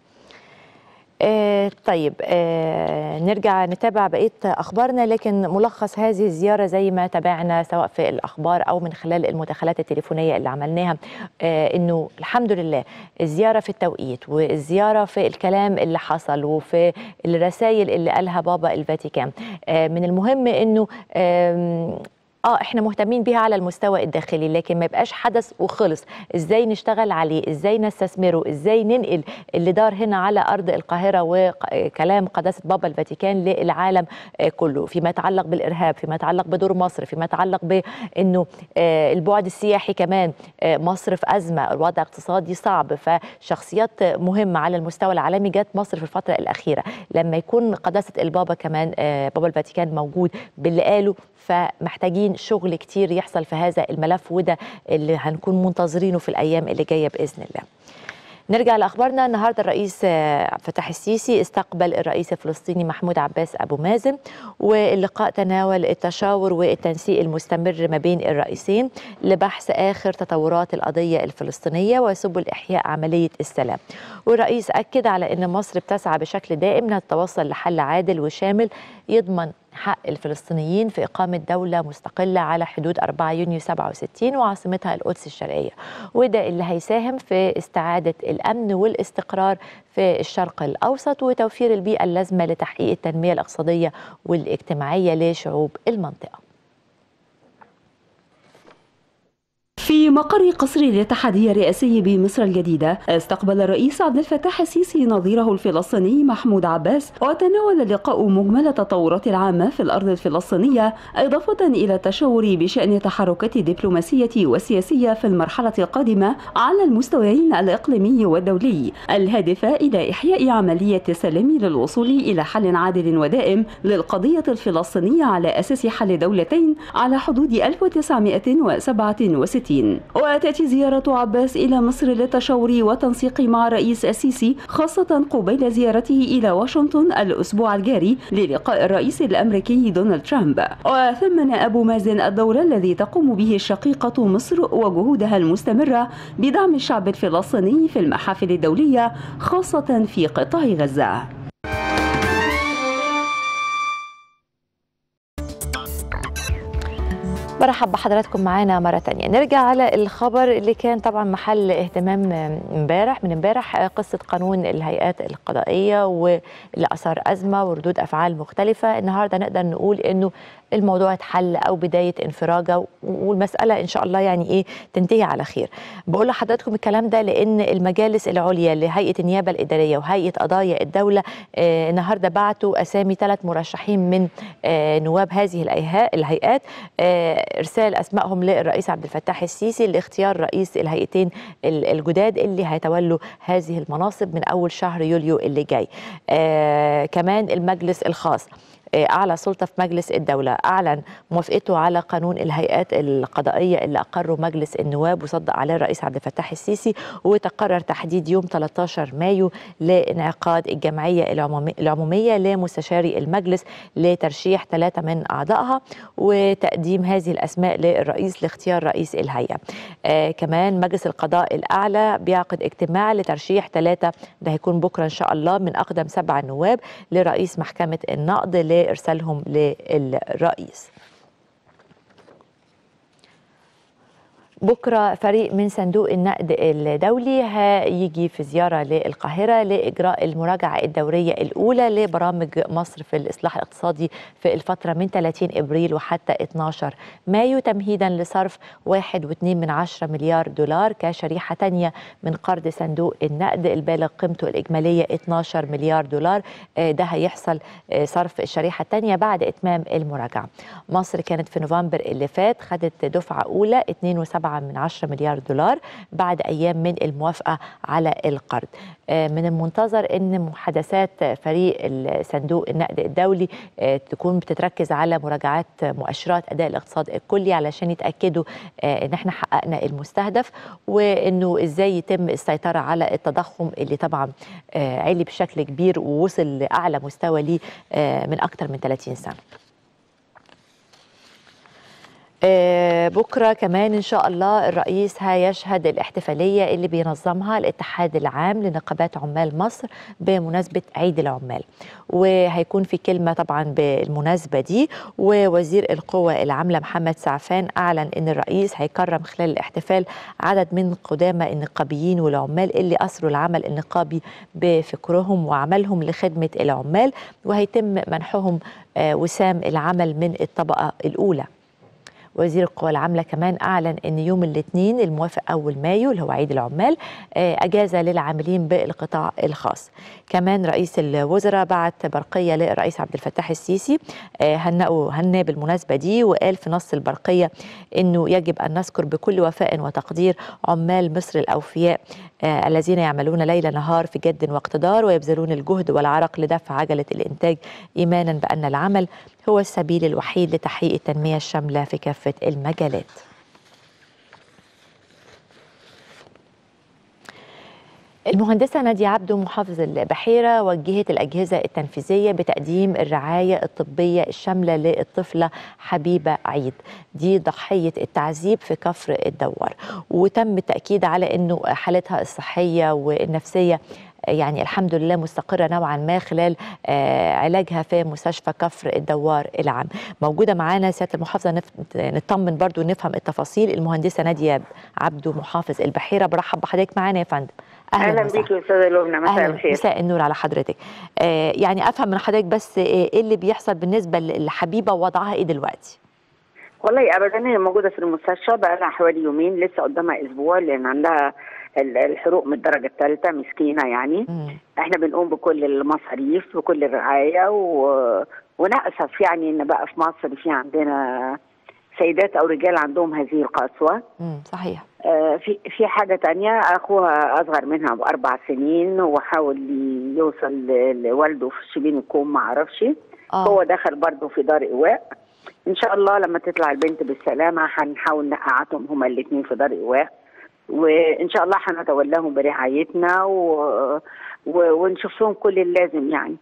آه طيب آه نرجع نتابع بقيه اخبارنا لكن ملخص هذه الزياره زي ما تابعنا سواء في الاخبار او من خلال المداخلات التليفونيه اللي عملناها آه انه الحمد لله الزياره في التوقيت والزياره في الكلام اللي حصل وفي الرسائل اللي قالها بابا الفاتيكان آه من المهم انه آه اه احنا مهتمين بيها على المستوى الداخلي لكن ما يبقاش حدث وخلص ازاي نشتغل عليه ازاي نستثمره ازاي ننقل اللي دار هنا على ارض القاهره وكلام قداسه بابا الفاتيكان للعالم كله فيما يتعلق بالارهاب فيما يتعلق بدور مصر فيما يتعلق بانه البعد السياحي كمان مصر في ازمه الوضع اقتصادي صعب فشخصيات مهمه على المستوى العالمي جت مصر في الفتره الاخيره لما يكون قداسه البابا كمان بابا الفاتيكان موجود باللي قاله فمحتاجين شغل كتير يحصل في هذا الملف وده اللي هنكون منتظرينه في الايام اللي جايه باذن الله. نرجع لاخبارنا النهارده الرئيس فتح السيسي استقبل الرئيس الفلسطيني محمود عباس ابو مازن واللقاء تناول التشاور والتنسيق المستمر ما بين الرئيسين لبحث اخر تطورات القضيه الفلسطينيه وسبل احياء عمليه السلام. والرئيس اكد على ان مصر بتسعى بشكل دائم انها تتوصل لحل عادل وشامل يضمن حق الفلسطينيين في إقامة دولة مستقلة على حدود 4 يونيو 67 وعاصمتها القدس الشرقية وده اللي هيساهم في استعادة الأمن والاستقرار في الشرق الأوسط وتوفير البيئة اللازمة لتحقيق التنمية الاقتصادية والاجتماعية لشعوب المنطقة في مقر قصر الاتحادية الرئاسي بمصر الجديدة استقبل الرئيس عبد الفتاح السيسي نظيره الفلسطيني محمود عباس وتناول اللقاء مجمل التطورات العامة في الأرض الفلسطينية إضافة إلى التشاور بشأن التحركات الدبلوماسية والسياسية في المرحلة القادمة على المستويين الإقليمي والدولي الهادفة إلى إحياء عملية السلام للوصول إلى حل عادل ودائم للقضية الفلسطينية على أساس حل دولتين على حدود 1967 وتأتي زيارة عباس إلى مصر للتشاور والتنسيق مع الرئيس السيسي خاصة قبيل زيارته إلى واشنطن الأسبوع الجاري للقاء الرئيس الأمريكي دونالد ترامب وثمن أبو مازن الدور الذي تقوم به الشقيقة مصر وجهودها المستمرة بدعم الشعب الفلسطيني في المحافل الدولية خاصة في قطاع غزة برحب بحضراتكم معانا مرة تانية نرجع على الخبر اللي كان طبعا محل اهتمام امبارح من امبارح قصة قانون الهيئات القضائية واللي أثار أزمة وردود أفعال مختلفة النهاردة نقدر نقول إنه الموضوع اتحل أو بداية انفراجة والمسألة إن شاء الله يعني إيه تنتهي على خير بقول لحضراتكم الكلام ده لأن المجالس العليا لهيئة النيابة الإدارية وهيئة قضايا الدولة آه النهاردة بعتوا أسامي ثلاث مرشحين من آه نواب هذه الهيئات آه ارسال اسمائهم للرئيس عبد الفتاح السيسي لاختيار رئيس الهيئتين الجداد اللي هيتولوا هذه المناصب من اول شهر يوليو اللي جاي آه كمان المجلس الخاص اعلى سلطه في مجلس الدوله اعلن موافقته على قانون الهيئات القضائيه اللي اقره مجلس النواب وصدق عليه الرئيس عبد الفتاح السيسي وتقرر تحديد يوم 13 مايو لانعقاد الجمعيه العموميه لمستشاري المجلس لترشيح ثلاثه من اعضائها وتقديم هذه الاسماء للرئيس لاختيار رئيس الهيئه آه كمان مجلس القضاء الاعلى بيعقد اجتماع لترشيح ثلاثه ده هيكون بكره ان شاء الله من اقدم سبع نواب لرئيس محكمه النقض لارسالهم للرئيس بكرة فريق من صندوق النقد الدولي هيجي في زيارة للقاهرة لإجراء المراجعة الدورية الأولى لبرامج مصر في الإصلاح الاقتصادي في الفترة من 30 إبريل وحتى 12 مايو تمهيدا لصرف 1.2 من عشرة مليار دولار كشريحة تانية من قرض صندوق النقد البالغ قيمته الإجمالية 12 مليار دولار ده هيحصل صرف الشريحة التانية بعد إتمام المراجعة مصر كانت في نوفمبر اللي فات خدت دفعة أولى 2.7 من 10 مليار دولار بعد أيام من الموافقة على القرض من المنتظر أن محادثات فريق صندوق النقد الدولي تكون بتتركز على مراجعات مؤشرات أداء الاقتصاد الكلي علشان يتأكدوا أن احنا حققنا المستهدف وأنه إزاي يتم السيطرة على التضخم اللي طبعا عالي بشكل كبير ووصل لأعلى مستوى ليه من أكثر من 30 سنة بكره كمان ان شاء الله الرئيس هيشهد الاحتفاليه اللي بينظمها الاتحاد العام لنقابات عمال مصر بمناسبه عيد العمال وهيكون في كلمه طبعا بالمناسبه دي ووزير القوى العامله محمد سعفان اعلن ان الرئيس هيكرم خلال الاحتفال عدد من قدامى النقابيين والعمال اللي اثروا العمل النقابي بفكرهم وعملهم لخدمه العمال وهيتم منحهم وسام العمل من الطبقه الاولى وزير القوى العاملة كمان أعلن أن يوم الاثنين الموافق أول مايو اللي هو عيد العمال أجازة للعاملين بالقطاع الخاص كمان رئيس الوزراء بعت برقية للرئيس عبد الفتاح السيسي هنأه هناه بالمناسبة دي وقال في نص البرقية أنه يجب أن نذكر بكل وفاء وتقدير عمال مصر الأوفياء الذين يعملون ليل نهار في جد واقتدار ويبذلون الجهد والعرق لدفع عجلة الإنتاج إيمانا بأن العمل هو السبيل الوحيد لتحقيق التنمية الشاملة في كافة المجالات المهندسة نادية عبده محافظ البحيرة وجهت الأجهزة التنفيذية بتقديم الرعاية الطبية الشاملة للطفلة حبيبة عيد دي ضحية التعذيب في كفر الدوار وتم التأكيد على أنه حالتها الصحية والنفسية يعني الحمد لله مستقرة نوعا ما خلال آه علاجها في مستشفى كفر الدوار العام موجودة معانا سيادة المحافظة نطمن برضو نفهم التفاصيل المهندسة نادية عبده محافظ البحيرة برحب بحضرتك معانا يا فندم اهلا, أهلا بيك يا استاذه لبنى مساء الخير مساء النور على حضرتك آه يعني افهم من حضرتك بس ايه اللي بيحصل بالنسبه لحبيبه ووضعها ايه دلوقتي والله ابدا هي موجوده في المستشفى بقى لها حوالي يومين لسه قدامها اسبوع لان عندها الحروق من الدرجه الثالثه مسكينه يعني م. احنا بنقوم بكل المصاريف بكل الرعايه و... ونأسف يعني ان بقى في مصر في عندنا سيدات او رجال عندهم هذه القسوه امم صحيح آه في في حاجه تانية اخوها اصغر منها باربع سنين وحاول يوصل لوالده في شبين الكوم ما اعرفش آه. هو دخل برضه في دار ايواء ان شاء الله لما تطلع البنت بالسلامه هنحاول نقعدهم هما الاثنين في دار ايواء وان شاء الله هنتولاهم برعايتنا و... و... ونشوف لهم كل اللازم يعني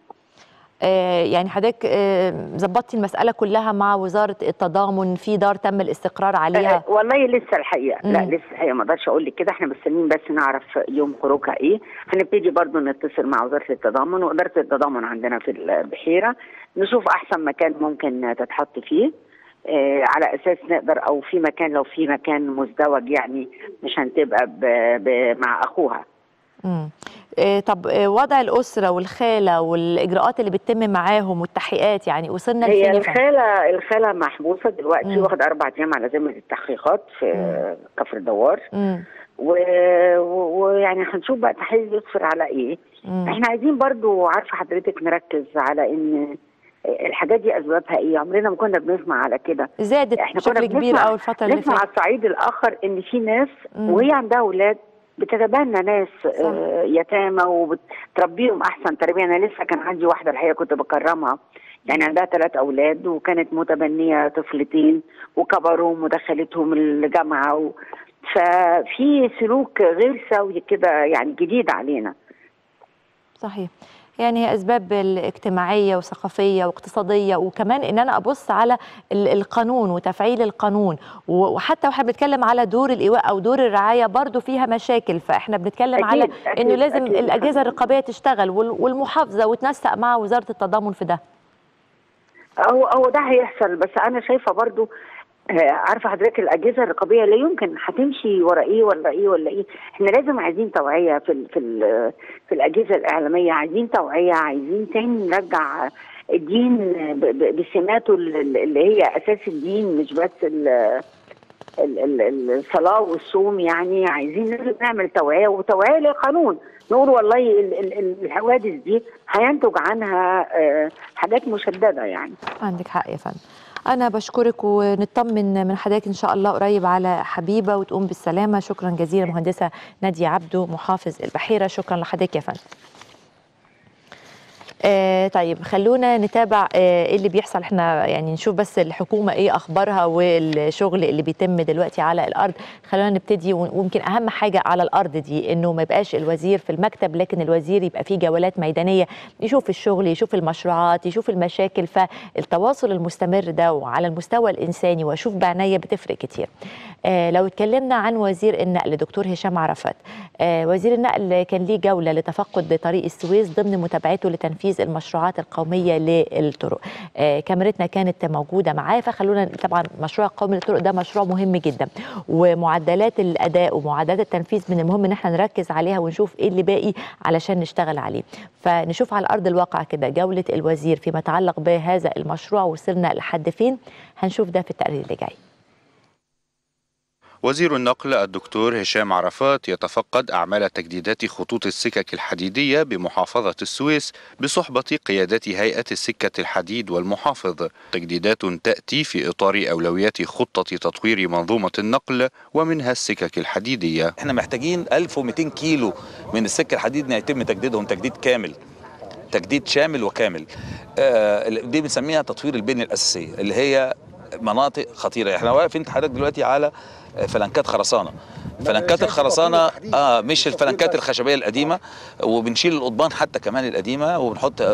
آه يعني حضرتك ظبطتي آه المسألة كلها مع وزارة التضامن في دار تم الاستقرار عليها آه والله لسه الحقيقة مم. لا لسه الحقيقة ما اقدرش اقول لك كده احنا مستنيين بس نعرف يوم خروجها ايه هنبتدي برضو نتصل مع وزارة التضامن وإدارة التضامن عندنا في البحيرة نشوف احسن مكان ممكن تتحط فيه آه على اساس نقدر او في مكان لو في مكان مزدوج يعني مش هنتبقى ب ب مع اخوها امم إيه طب إيه وضع الاسره والخاله والاجراءات اللي بتتم معاهم والتحقيقات يعني وصلنا هي الخاله الخاله محبوسه دلوقتي واخد اربع ايام على ذمه التحقيقات في مم. كفر الدوار ويعني و... هنشوف بقى تحقيق يصفر على ايه مم. احنا عايزين برضو عارفه حضرتك نركز على ان الحاجات دي اسبابها ايه عمرنا ما كنا بنسمع على كده زادت احنا بشكل كبير قوي الفتره اللي نسمع على الصعيد الاخر ان في ناس مم. وهي عندها اولاد بتتبنى ناس آه يتامى وبتربيهم احسن تربيه انا لسه كان عندي واحده الحقيقه كنت بكرمها يعني عندها ثلاث اولاد وكانت متبنيه طفلتين وكبرهم ودخلتهم الجامعه و... ففي سلوك غير سوي كده يعني جديد علينا صحيح يعني هي اسباب اجتماعيه وثقافيه واقتصاديه وكمان ان انا ابص على القانون وتفعيل القانون وحتى واحنا بنتكلم على دور الايواء او دور الرعايه برضو فيها مشاكل فاحنا بنتكلم أكيد على أكيد انه لازم أكيد الاجهزه الرقابيه تشتغل والمحافظه وتنسق مع وزاره التضامن في ده هو هو ده هيحصل بس انا شايفه برضو عارفه حضرتك الاجهزه الرقابيه لا يمكن هتمشي ورا ايه ولا ايه ولا ايه احنا لازم عايزين توعيه في ال في ال في الاجهزه الاعلاميه عايزين توعيه عايزين تاني نرجع الدين بسماته اللي هي اساس الدين مش بس الصلاه والصوم يعني عايزين لازم نعمل توعيه وتوعيه للقانون نقول والله الحوادث دي هينتج عنها حاجات مشدده يعني عندك حق يا فندم أنا بشكرك ونطمن من حضرتك إن شاء الله قريب على حبيبة وتقوم بالسلامة شكرا جزيلا مهندسة نادية عبده محافظ البحيرة شكرا لحضرتك يا فندم آه طيب خلونا نتابع آه ايه اللي بيحصل احنا يعني نشوف بس الحكومه ايه اخبارها والشغل اللي بيتم دلوقتي على الارض خلونا نبتدي ويمكن اهم حاجه على الارض دي انه ما يبقاش الوزير في المكتب لكن الوزير يبقى فيه جولات ميدانيه يشوف الشغل يشوف المشروعات يشوف المشاكل فالتواصل المستمر ده وعلى المستوى الانساني واشوف بعنايه بتفرق كتير آه لو اتكلمنا عن وزير النقل دكتور هشام عرفات آه وزير النقل كان ليه جوله لتفقد طريق السويس ضمن متابعته لتنفيذ المشروعات القوميه للطرق آه كاميرتنا كانت موجوده معاه فخلونا طبعا مشروع قومي للطرق ده مشروع مهم جدا ومعدلات الاداء ومعدلات التنفيذ من المهم ان احنا نركز عليها ونشوف ايه اللي باقي علشان نشتغل عليه فنشوف على ارض الواقع كده جوله الوزير فيما يتعلق بهذا المشروع وصلنا لحد فين هنشوف ده في التقرير اللي جاي وزير النقل الدكتور هشام عرفات يتفقد أعمال تجديدات خطوط السكك الحديدية بمحافظة السويس بصحبة قيادة هيئة السكة الحديد والمحافظ تجديدات تأتي في إطار أولويات خطة تطوير منظومة النقل ومنها السكك الحديدية احنا محتاجين 1200 كيلو من السكة الحديد يتم تجديدهم تجديد كامل تجديد شامل وكامل آه دي بنسميها تطوير البنية الأساسية اللي هي مناطق خطيرة احنا واقف انت حضرتك دلوقتي على فلنكات خرسانه فلنكات الخرسانه اه مش الفلنكات الخشبيه القديمه وبنشيل القضبان حتى كمان القديمه وبنحط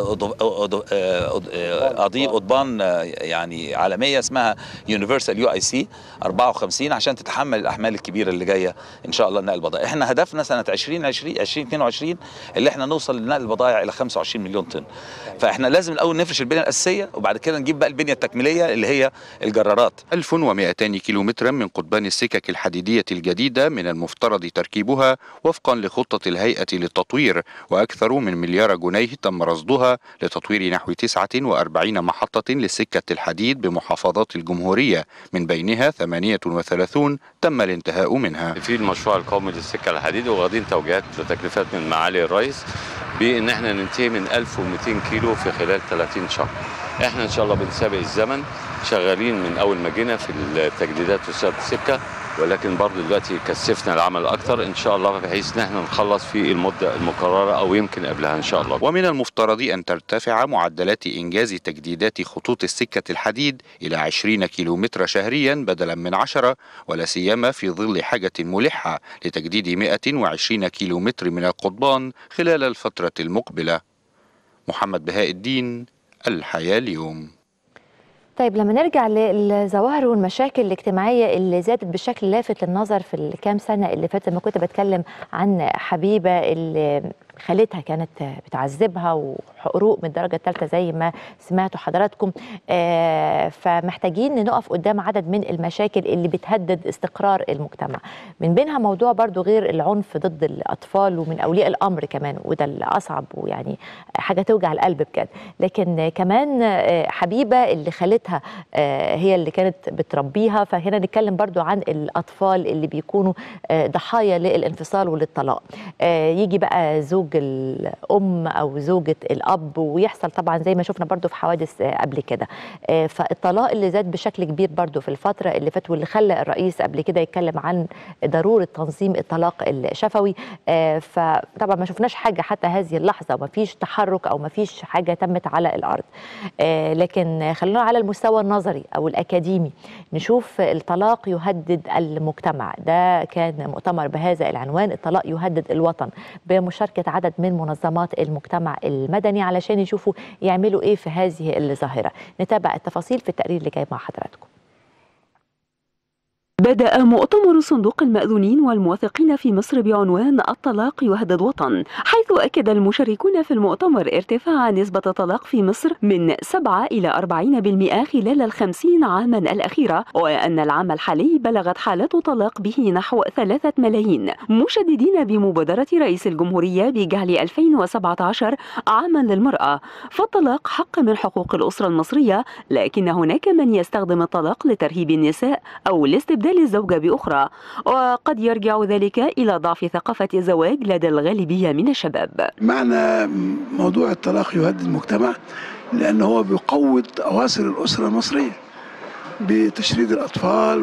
قضيب قضبان يعني عالميه اسمها يونيفرسال يو اي سي 54 عشان تتحمل الاحمال الكبيره اللي جايه ان شاء الله نقل البضائع احنا هدفنا سنه 2020 2022 اللي احنا نوصل لنقل البضائع الى 25 مليون طن فاحنا لازم الاول نفرش البنيه الاساسيه وبعد كده نجيب بقى البنيه التكميليه اللي هي الجرارات 1200 كيلومترا من قضبان السكك الحديديه الجديده من المفترض تركيبها وفقا لخطة الهيئة للتطوير وأكثر من مليار جنيه تم رصدها لتطوير نحو 49 محطة للسكة الحديد بمحافظات الجمهورية من بينها 38 تم الانتهاء منها في المشروع القومي للسكة الحديد وواخدين توجيهات وتكليفات من معالي الرئيس بان احنا ننتهي من 1200 كيلو في خلال 30 شهر احنا ان شاء الله بنسابق الزمن شغالين من اول ما جينا في التجديدات وسيادة السكه ولكن برضه دلوقتي كثفنا العمل اكتر ان شاء الله بحيث ان احنا نخلص في المده المقرره او يمكن قبلها ان شاء الله. ومن المفترض ان ترتفع معدلات انجاز تجديدات خطوط السكه الحديد الى 20 كيلومتر شهريا بدلا من 10 ولا سيما في ظل حاجه ملحه لتجديد 120 كيلومتر من القضبان خلال الفتره المقبله. محمد بهاء الدين الحياه اليوم. طيب لما نرجع للظواهر والمشاكل الاجتماعيه اللي زادت بشكل لافت للنظر في الكام سنه اللي فاتت لما كنت بتكلم عن حبيبه اللي خالتها كانت بتعذبها وحقوق من الدرجه الثالثه زي ما سمعتوا حضراتكم آه فمحتاجين نقف قدام عدد من المشاكل اللي بتهدد استقرار المجتمع من بينها موضوع برضو غير العنف ضد الاطفال ومن اولياء الامر كمان وده الاصعب ويعني حاجه توجع القلب بجد لكن كمان حبيبه اللي خالتها آه هي اللي كانت بتربيها فهنا نتكلم برضو عن الاطفال اللي بيكونوا آه ضحايا للانفصال وللطلاق يجي بقى زوج زوج الام او زوجه الاب ويحصل طبعا زي ما شفنا برضو في حوادث قبل كده فالطلاق اللي زاد بشكل كبير برضو في الفتره اللي فاتت واللي خلى الرئيس قبل كده يتكلم عن ضروره تنظيم الطلاق الشفوي فطبعا ما شفناش حاجه حتى هذه اللحظه وما فيش تحرك او ما فيش حاجه تمت على الارض لكن خلونا على المستوى النظري او الاكاديمي نشوف الطلاق يهدد المجتمع ده كان مؤتمر بهذا العنوان الطلاق يهدد الوطن بمشاركه عدد من منظمات المجتمع المدني علشان يشوفوا يعملوا ايه في هذه الظاهره نتابع التفاصيل في التقرير اللي جاي مع حضراتكم بدأ مؤتمر صندوق المأذونين والموثقين في مصر بعنوان الطلاق يهدد وطن حيث أكد المشاركون في المؤتمر ارتفاع نسبة الطلاق في مصر من 7 إلى 40% خلال الخمسين عاما الأخيرة وأن العام الحالي بلغت حالات طلاق به نحو 3 ملايين مشددين بمبادرة رئيس الجمهورية بجعل 2017 عاما للمرأة فالطلاق حق من حقوق الأسرة المصرية لكن هناك من يستخدم الطلاق لترهيب النساء أو لاستبدال الزوجة بأخرى وقد يرجع ذلك إلى ضعف ثقافة الزواج لدى الغالبية من الشباب معنى موضوع الطلاق يهدد المجتمع لأنه هو بيقوض أواصر الأسرة المصرية بتشريد الأطفال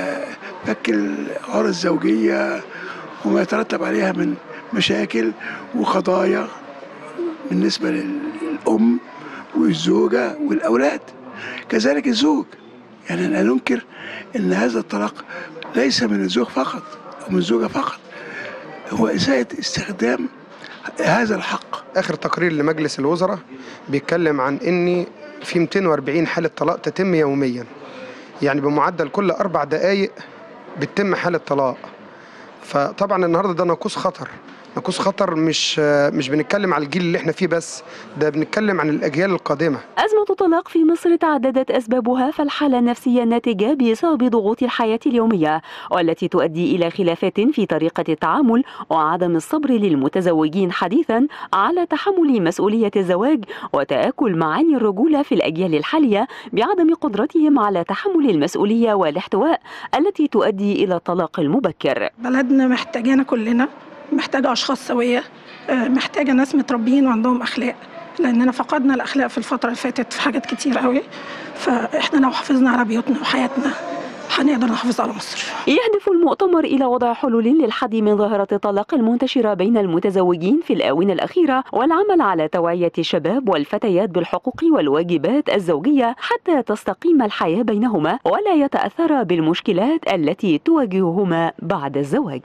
وفك العار الزوجية وما يترتب عليها من مشاكل وقضايا بالنسبة للأم والزوجة والأولاد كذلك الزوج يعني لا ننكر ان هذا الطلاق ليس من الزوج فقط او من الزوجه فقط هو اساءه استخدام هذا الحق اخر تقرير لمجلس الوزراء بيتكلم عن ان في 240 حاله طلاق تتم يوميا يعني بمعدل كل اربع دقائق بتتم حاله طلاق فطبعا النهارده ده ناقوس خطر ناقوس خطر مش مش بنتكلم على الجيل اللي احنا فيه بس ده بنتكلم عن الاجيال القادمه أزمة الطلاق في مصر تعددت أسبابها فالحالة النفسية الناتجة بسبب ضغوط الحياة اليومية والتي تؤدي إلى خلافات في طريقة التعامل وعدم الصبر للمتزوجين حديثا على تحمل مسؤولية الزواج وتآكل معاني الرجولة في الأجيال الحالية بعدم قدرتهم على تحمل المسؤولية والاحتواء التي تؤدي إلى الطلاق المبكر بلدنا محتاجانا كلنا محتاجة أشخاص سوية محتاجة ناس متربيين وعندهم أخلاق لأننا فقدنا الأخلاق في الفترة اللي فاتت في حاجات كتير قوي فإحنا لو حافظنا على بيوتنا وحياتنا هنقدر نحافظ على مصر يهدف المؤتمر إلى وضع حلول للحد من ظاهرة الطلاق المنتشرة بين المتزوجين في الآونة الأخيرة والعمل على توعية الشباب والفتيات بالحقوق والواجبات الزوجية حتى تستقيم الحياة بينهما ولا يتأثر بالمشكلات التي تواجههما بعد الزواج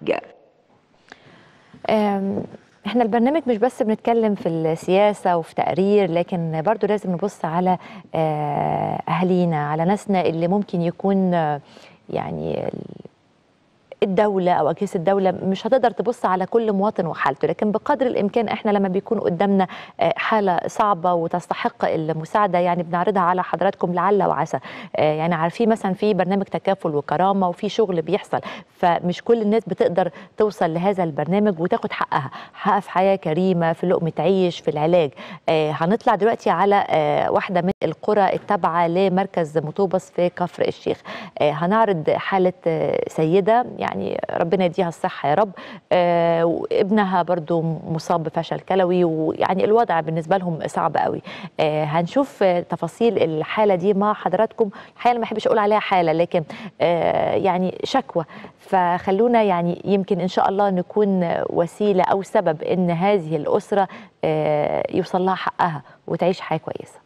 احنا البرنامج مش بس بنتكلم في السياسة وفي تقرير لكن برضو لازم نبص على أهالينا على ناسنا اللي ممكن يكون يعني الدولة أو أجهزة الدولة مش هتقدر تبص على كل مواطن وحالته لكن بقدر الإمكان إحنا لما بيكون قدامنا حالة صعبة وتستحق المساعدة يعني بنعرضها على حضراتكم لعل وعسى يعني عارفين مثلا في برنامج تكافل وكرامة وفي شغل بيحصل فمش كل الناس بتقدر توصل لهذا البرنامج وتاخد حقها حقها في حياة كريمة في لقمة عيش في العلاج هنطلع دلوقتي على واحدة من القرى التابعة لمركز مطوبس في كفر الشيخ هنعرض حالة سيدة يعني يعني ربنا يديها الصحة يا رب آه وابنها برضو مصاب بفشل كلوي ويعني الوضع بالنسبة لهم صعب قوي آه هنشوف تفاصيل الحالة دي مع حضراتكم الحقيقة ما بحبش أقول عليها حالة لكن آه يعني شكوى فخلونا يعني يمكن إن شاء الله نكون وسيلة أو سبب إن هذه الأسرة آه يوصل لها حقها وتعيش حياة كويسة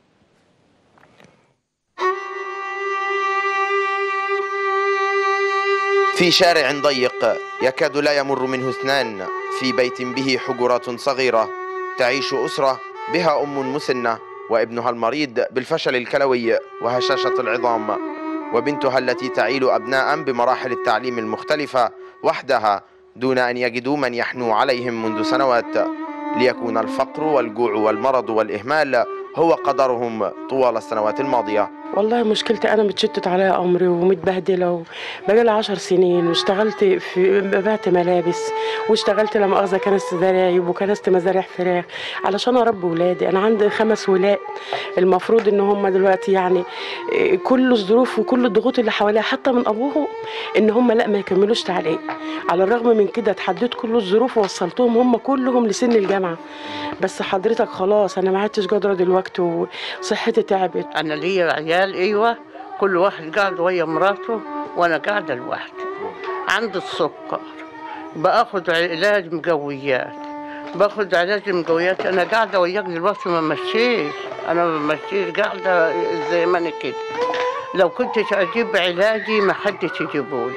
في شارع ضيق يكاد لا يمر منه اثنان في بيت به حجرات صغيرة تعيش أسرة بها أم مسنة وابنها المريض بالفشل الكلوي وهشاشة العظام وبنتها التي تعيل أبناء بمراحل التعليم المختلفة وحدها دون أن يجدوا من يحنو عليهم منذ سنوات ليكون الفقر والجوع والمرض والإهمال هو قدرهم طوال السنوات الماضية والله مشكلتي انا متشتت على امري ومتبهدله وبقالي عشر سنين واشتغلت في ببعت ملابس واشتغلت لما اخذ كنست زرايب وكنست مزارع فراخ علشان اربي ولادي انا عندي خمس ولاد المفروض ان هم دلوقتي يعني كل الظروف وكل الضغوط اللي حواليها حتى من ابوهم ان هم لا ما يكملوش تعليم على الرغم من كده اتحديت كل الظروف ووصلتهم هم كلهم لسن الجامعه بس حضرتك خلاص انا ما عدتش قادره دلوقتي وصحتي تعبت انا ليا عيال ايوه كل واحد قاعد ويا مراته وانا قاعده لوحدي عندي السكر باخد علاج مقويات باخد علاج مقويات انا قاعده وياك دلوقتي ما مشيش انا ما مشيش قاعده زي ما انا كده لو كنت اجيب علاجي ما حدش يجيبولي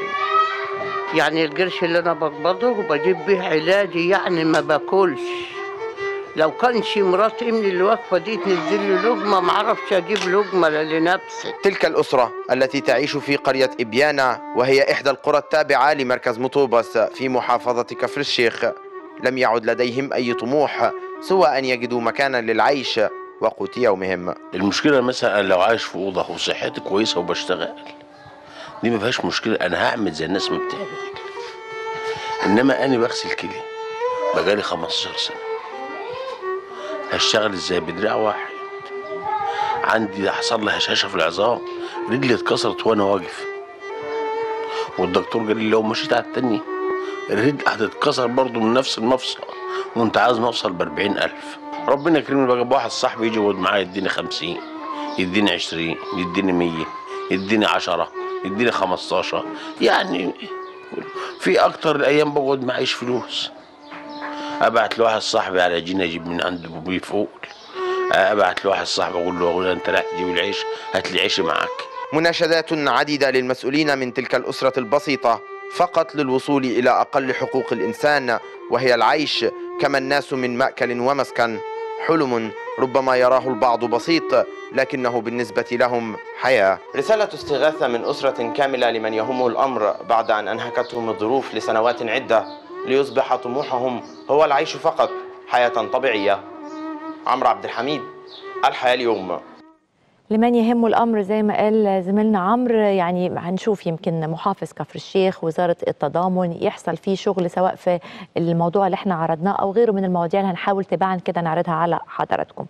يعني القرش اللي انا بقبضه وبجيب بيه علاجي يعني ما باكلش لو كانش مرات ابني اللي واقفه دي تنزل لي لقمه ما اعرفش اجيب لقمه لنفسي تلك الأسرة التي تعيش في قرية إبيانا وهي إحدى القرى التابعة لمركز مطوبس في محافظة كفر الشيخ لم يعد لديهم أي طموح سوى أن يجدوا مكانا للعيش وقوت يومهم المشكلة مثلا لو عايش في أوضة وصحتي كويسة وبشتغل دي ما فيهاش مشكلة أنا هعمل زي الناس ما بتعمل إنما أنا بغسل كلي بقالي 15 سنة هشتغل ازاي بدراع واحد عندي حصل لي هشاشة في العظام رجلي اتكسرت وانا واقف والدكتور قال لي لو مشيت على التاني الرجل هتتكسر برضه من نفس المفصل وانت عايز مفصل ب ألف ربنا يكرمني بقى بواحد صاحبي يجي يقعد معايا يديني خمسين يديني عشرين يديني مية يديني عشرة يديني خمستاشر يعني في أكتر الأيام بقعد معيش فلوس ابعت لواحد صاحبي على جينا اجيب من عنده بوبي فوق ابعت لواحد صاحبي اقول له اقول له انت رايح تجيب العيش هات لي عيش معاك مناشدات عديدة للمسؤولين من تلك الأسرة البسيطة فقط للوصول إلى أقل حقوق الإنسان وهي العيش كما الناس من مأكل ومسكن حلم ربما يراه البعض بسيط لكنه بالنسبة لهم حياة رسالة استغاثة من أسرة كاملة لمن يهمه الأمر بعد أن أنهكتهم الظروف لسنوات عدة ليصبح طموحهم هو العيش فقط حياة طبيعية عمرو عبد الحميد الحياة اليوم لمن يهمه الامر زي ما قال زميلنا عمرو يعني هنشوف يمكن محافظ كفر الشيخ وزاره التضامن يحصل فيه شغل سواء في الموضوع اللي احنا عرضناه او غيره من المواضيع اللي هنحاول تباعا كده نعرضها على حضراتكم.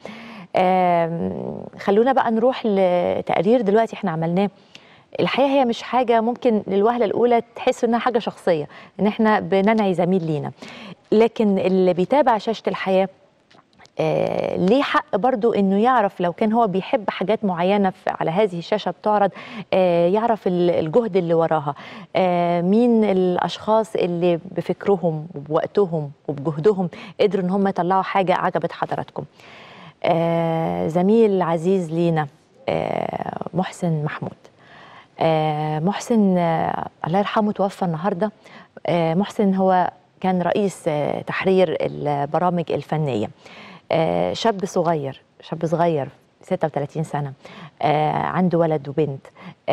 خلونا بقى نروح لتقرير دلوقتي احنا عملناه الحقيقه هي مش حاجه ممكن للوهله الاولى تحس انها حاجه شخصيه ان احنا بننعي زميل لينا لكن اللي بيتابع شاشه الحياه آه ليه حق برضو انه يعرف لو كان هو بيحب حاجات معينه على هذه الشاشه بتعرض آه يعرف الجهد اللي وراها آه مين الاشخاص اللي بفكرهم وبوقتهم وبجهدهم قدروا ان هم يطلعوا حاجه عجبت حضراتكم آه زميل عزيز لينا آه محسن محمود آه محسن آه الله يرحمه توفى النهارده آه محسن هو كان رئيس آه تحرير البرامج الفنيه آه شاب صغير شاب صغير 36 سنه آه عنده ولد وبنت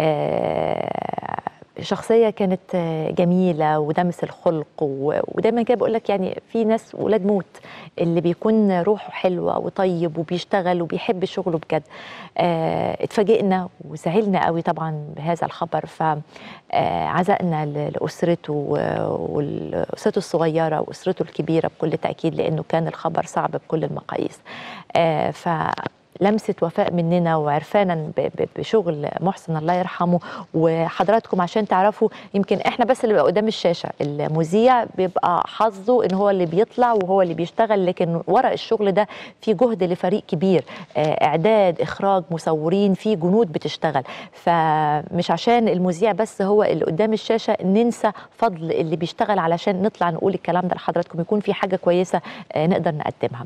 آه شخصية كانت جميلة ودمس الخلق ودايما كده بقول لك يعني في ناس ولاد موت اللي بيكون روحه حلوة وطيب وبيشتغل وبيحب شغله بجد اه اتفاجئنا وزعلنا قوي طبعا بهذا الخبر فعزقنا لأسرته وأسرته الصغيرة وأسرته الكبيرة بكل تأكيد لأنه كان الخبر صعب بكل المقاييس اه ف لمسه وفاء مننا وعرفانا بشغل محسن الله يرحمه وحضراتكم عشان تعرفوا يمكن احنا بس اللي بقى قدام الشاشه المذيع بيبقى حظه ان هو اللي بيطلع وهو اللي بيشتغل لكن ورا الشغل ده في جهد لفريق كبير اعداد اخراج مصورين في جنود بتشتغل فمش عشان المذيع بس هو اللي قدام الشاشه ننسى فضل اللي بيشتغل علشان نطلع نقول الكلام ده لحضراتكم يكون في حاجه كويسه نقدر نقدمها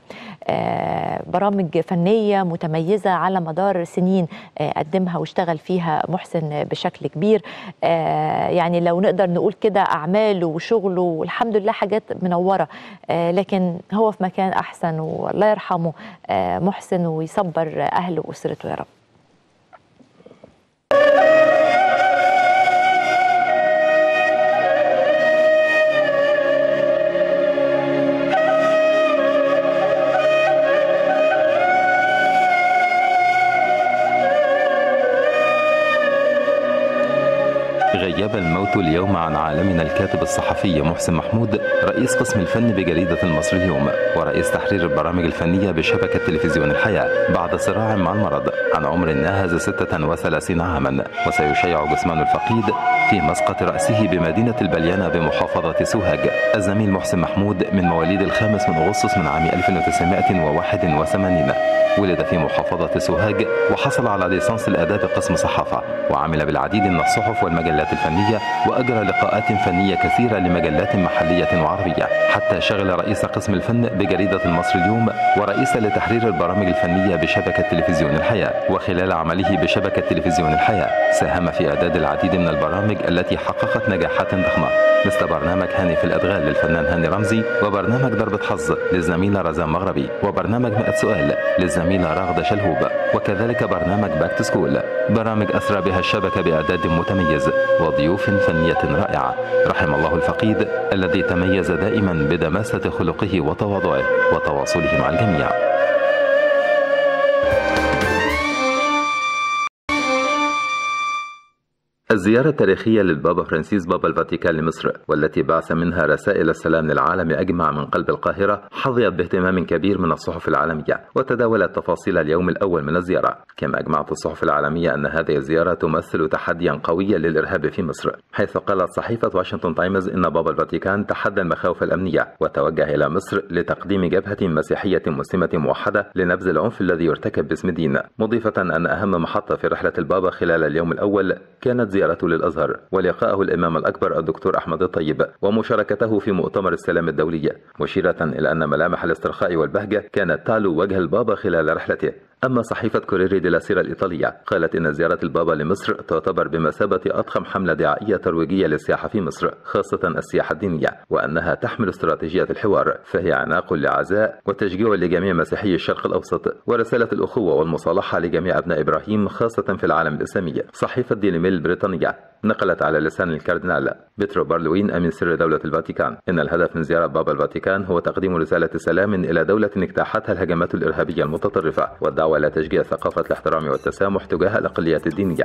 برامج فنيه متميزة على مدار سنين قدمها واشتغل فيها محسن بشكل كبير يعني لو نقدر نقول كده أعماله وشغله والحمد لله حاجات منورة لكن هو في مكان أحسن والله يرحمه محسن ويصبر أهله وأسرته يا رب غيب الموت اليوم عن عالمنا الكاتب الصحفي محسن محمود رئيس قسم الفن بجريدة المصري اليوم ورئيس تحرير البرامج الفنية بشبكة تلفزيون الحياة بعد صراع مع المرض عن عمر ناهز 36 عاما وسيشيع جثمان الفقيد في مسقط رأسه بمدينة البليانة بمحافظة سوهاج الزميل محسن محمود من مواليد الخامس من أغسطس من عام 1981 ولد في محافظة سوهاج وحصل على ليسانس الآداب قسم صحافة وعمل بالعديد من الصحف والمجلات الفنية وأجرى لقاءات فنية كثيرة لمجلات محلية وعربية حتى شغل رئيس قسم الفن بجريدة المصري اليوم ورئيس لتحرير البرامج الفنية بشبكة تلفزيون الحياة وخلال عمله بشبكة تلفزيون الحياة ساهم في إعداد العديد من البرامج التي حققت نجاحات ضخمة مثل برنامج هاني في الأدغال للفنان هاني رمزي وبرنامج ضربة حظ للزميلة رزان مغربي وبرنامج 100 سؤال للزميلة راغدة شلهوب وكذلك برنامج باك تو سكول برامج أسرى بها الشبكة بإعداد متميز وضيوف فنية رائعة رحم الله الفقيد الذي تميز دائما بدماسة خلقه وتواضعه وتواصله مع الجميع الزيارة التاريخية للبابا فرانسيس بابا الفاتيكان لمصر والتي بعث منها رسائل السلام للعالم أجمع من قلب القاهرة حظيت باهتمام كبير من الصحف العالمية وتداولت تفاصيل اليوم الأول من الزيارة كما أجمعت الصحف العالمية أن هذه الزيارة تمثل تحديا قويا للإرهاب في مصر حيث قالت صحيفة واشنطن تايمز إن بابا الفاتيكان تحدى المخاوف الأمنية وتوجه إلى مصر لتقديم جبهة مسيحية مسلمة موحدة لنبذ العنف الذي يرتكب باسم دين مضيفة أن أهم محطة في رحلة البابا خلال اليوم الأول كانت زيارته للأزهر ولقاءه الإمام الأكبر الدكتور أحمد الطيب ومشاركته في مؤتمر السلام الدولي مشيرة إلى أن ملامح الاسترخاء والبهجة كانت تعلو وجه البابا خلال رحلته أما صحيفة كوريري دي لاسيرا الإيطالية قالت إن زيارة البابا لمصر تعتبر بمثابة أضخم حملة دعائية ترويجية للسياحة في مصر خاصة السياحة الدينية وأنها تحمل استراتيجية الحوار فهي عناق لعزاء وتشجيع لجميع مسيحي الشرق الأوسط ورسالة الأخوة والمصالحة لجميع أبناء إبراهيم خاصة في العالم الإسلامي صحيفة ديلي ميل البريطانية نقلت على لسان الكاردينال بيترو بارلوين أمين سر دولة الفاتيكان إن الهدف من زيارة بابا الفاتيكان هو تقديم رسالة سلام إلى دولة اجتاحتها الهجمات الإرهابية المتطرفة والدعوة إلى تشجيع ثقافة الاحترام والتسامح تجاه الأقليات الدينية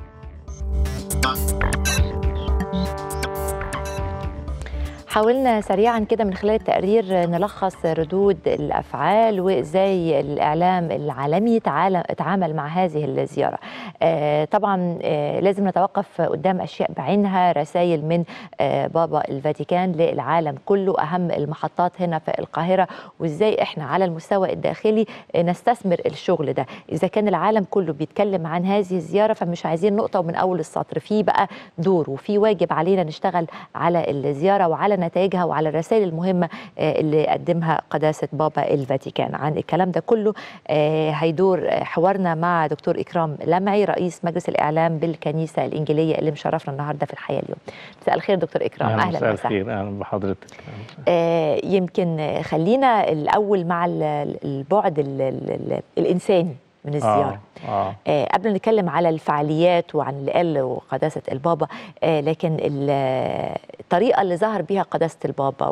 حاولنا سريعا كده من خلال التقرير نلخص ردود الافعال وازاي الاعلام العالمي تعامل مع هذه الزياره. آه طبعا آه لازم نتوقف قدام اشياء بعينها رسائل من آه بابا الفاتيكان للعالم كله اهم المحطات هنا في القاهره وازاي احنا على المستوى الداخلي نستثمر الشغل ده. اذا كان العالم كله بيتكلم عن هذه الزياره فمش عايزين نقطه ومن اول السطر في بقى دور وفي واجب علينا نشتغل على الزياره وعلى نتائجها وعلى الرسائل المهمة اللي قدمها قداسة بابا الفاتيكان عن الكلام ده كله هيدور حوارنا مع دكتور إكرام لمعي رئيس مجلس الإعلام بالكنيسة الإنجيلية اللي مشرفنا النهاردة في الحياة اليوم مساء الخير دكتور إكرام أهلا, أهلا مساء الخير أهلا بحضرتك آه يمكن خلينا الأول مع البعد ال ال الإنساني من الزيارة آه. آه. آه قبل ما نتكلم على الفعاليات وعن اللي قال وقداسة البابا آه لكن الطريقة اللي ظهر بها قداسة البابا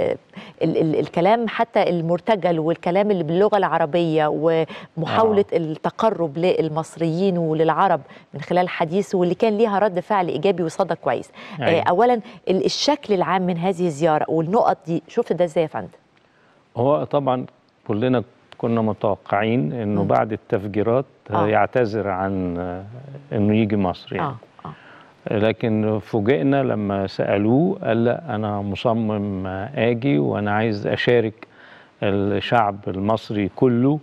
والكلام حتى المرتجل والكلام اللي باللغة العربية ومحاولة آه. التقرب للمصريين وللعرب من خلال حديثه واللي كان ليها رد فعل إيجابي وصدى كويس آه أولا الشكل العام من هذه الزيارة والنقط دي شفت ده ازاي يا فندم؟ هو طبعا كلنا كنا متوقعين انه م. بعد التفجيرات آه. يعتذر عن انه يجي مصر يعني آه. آه. لكن فوجئنا لما سالوه قال لا انا مصمم اجي وانا عايز اشارك الشعب المصري كله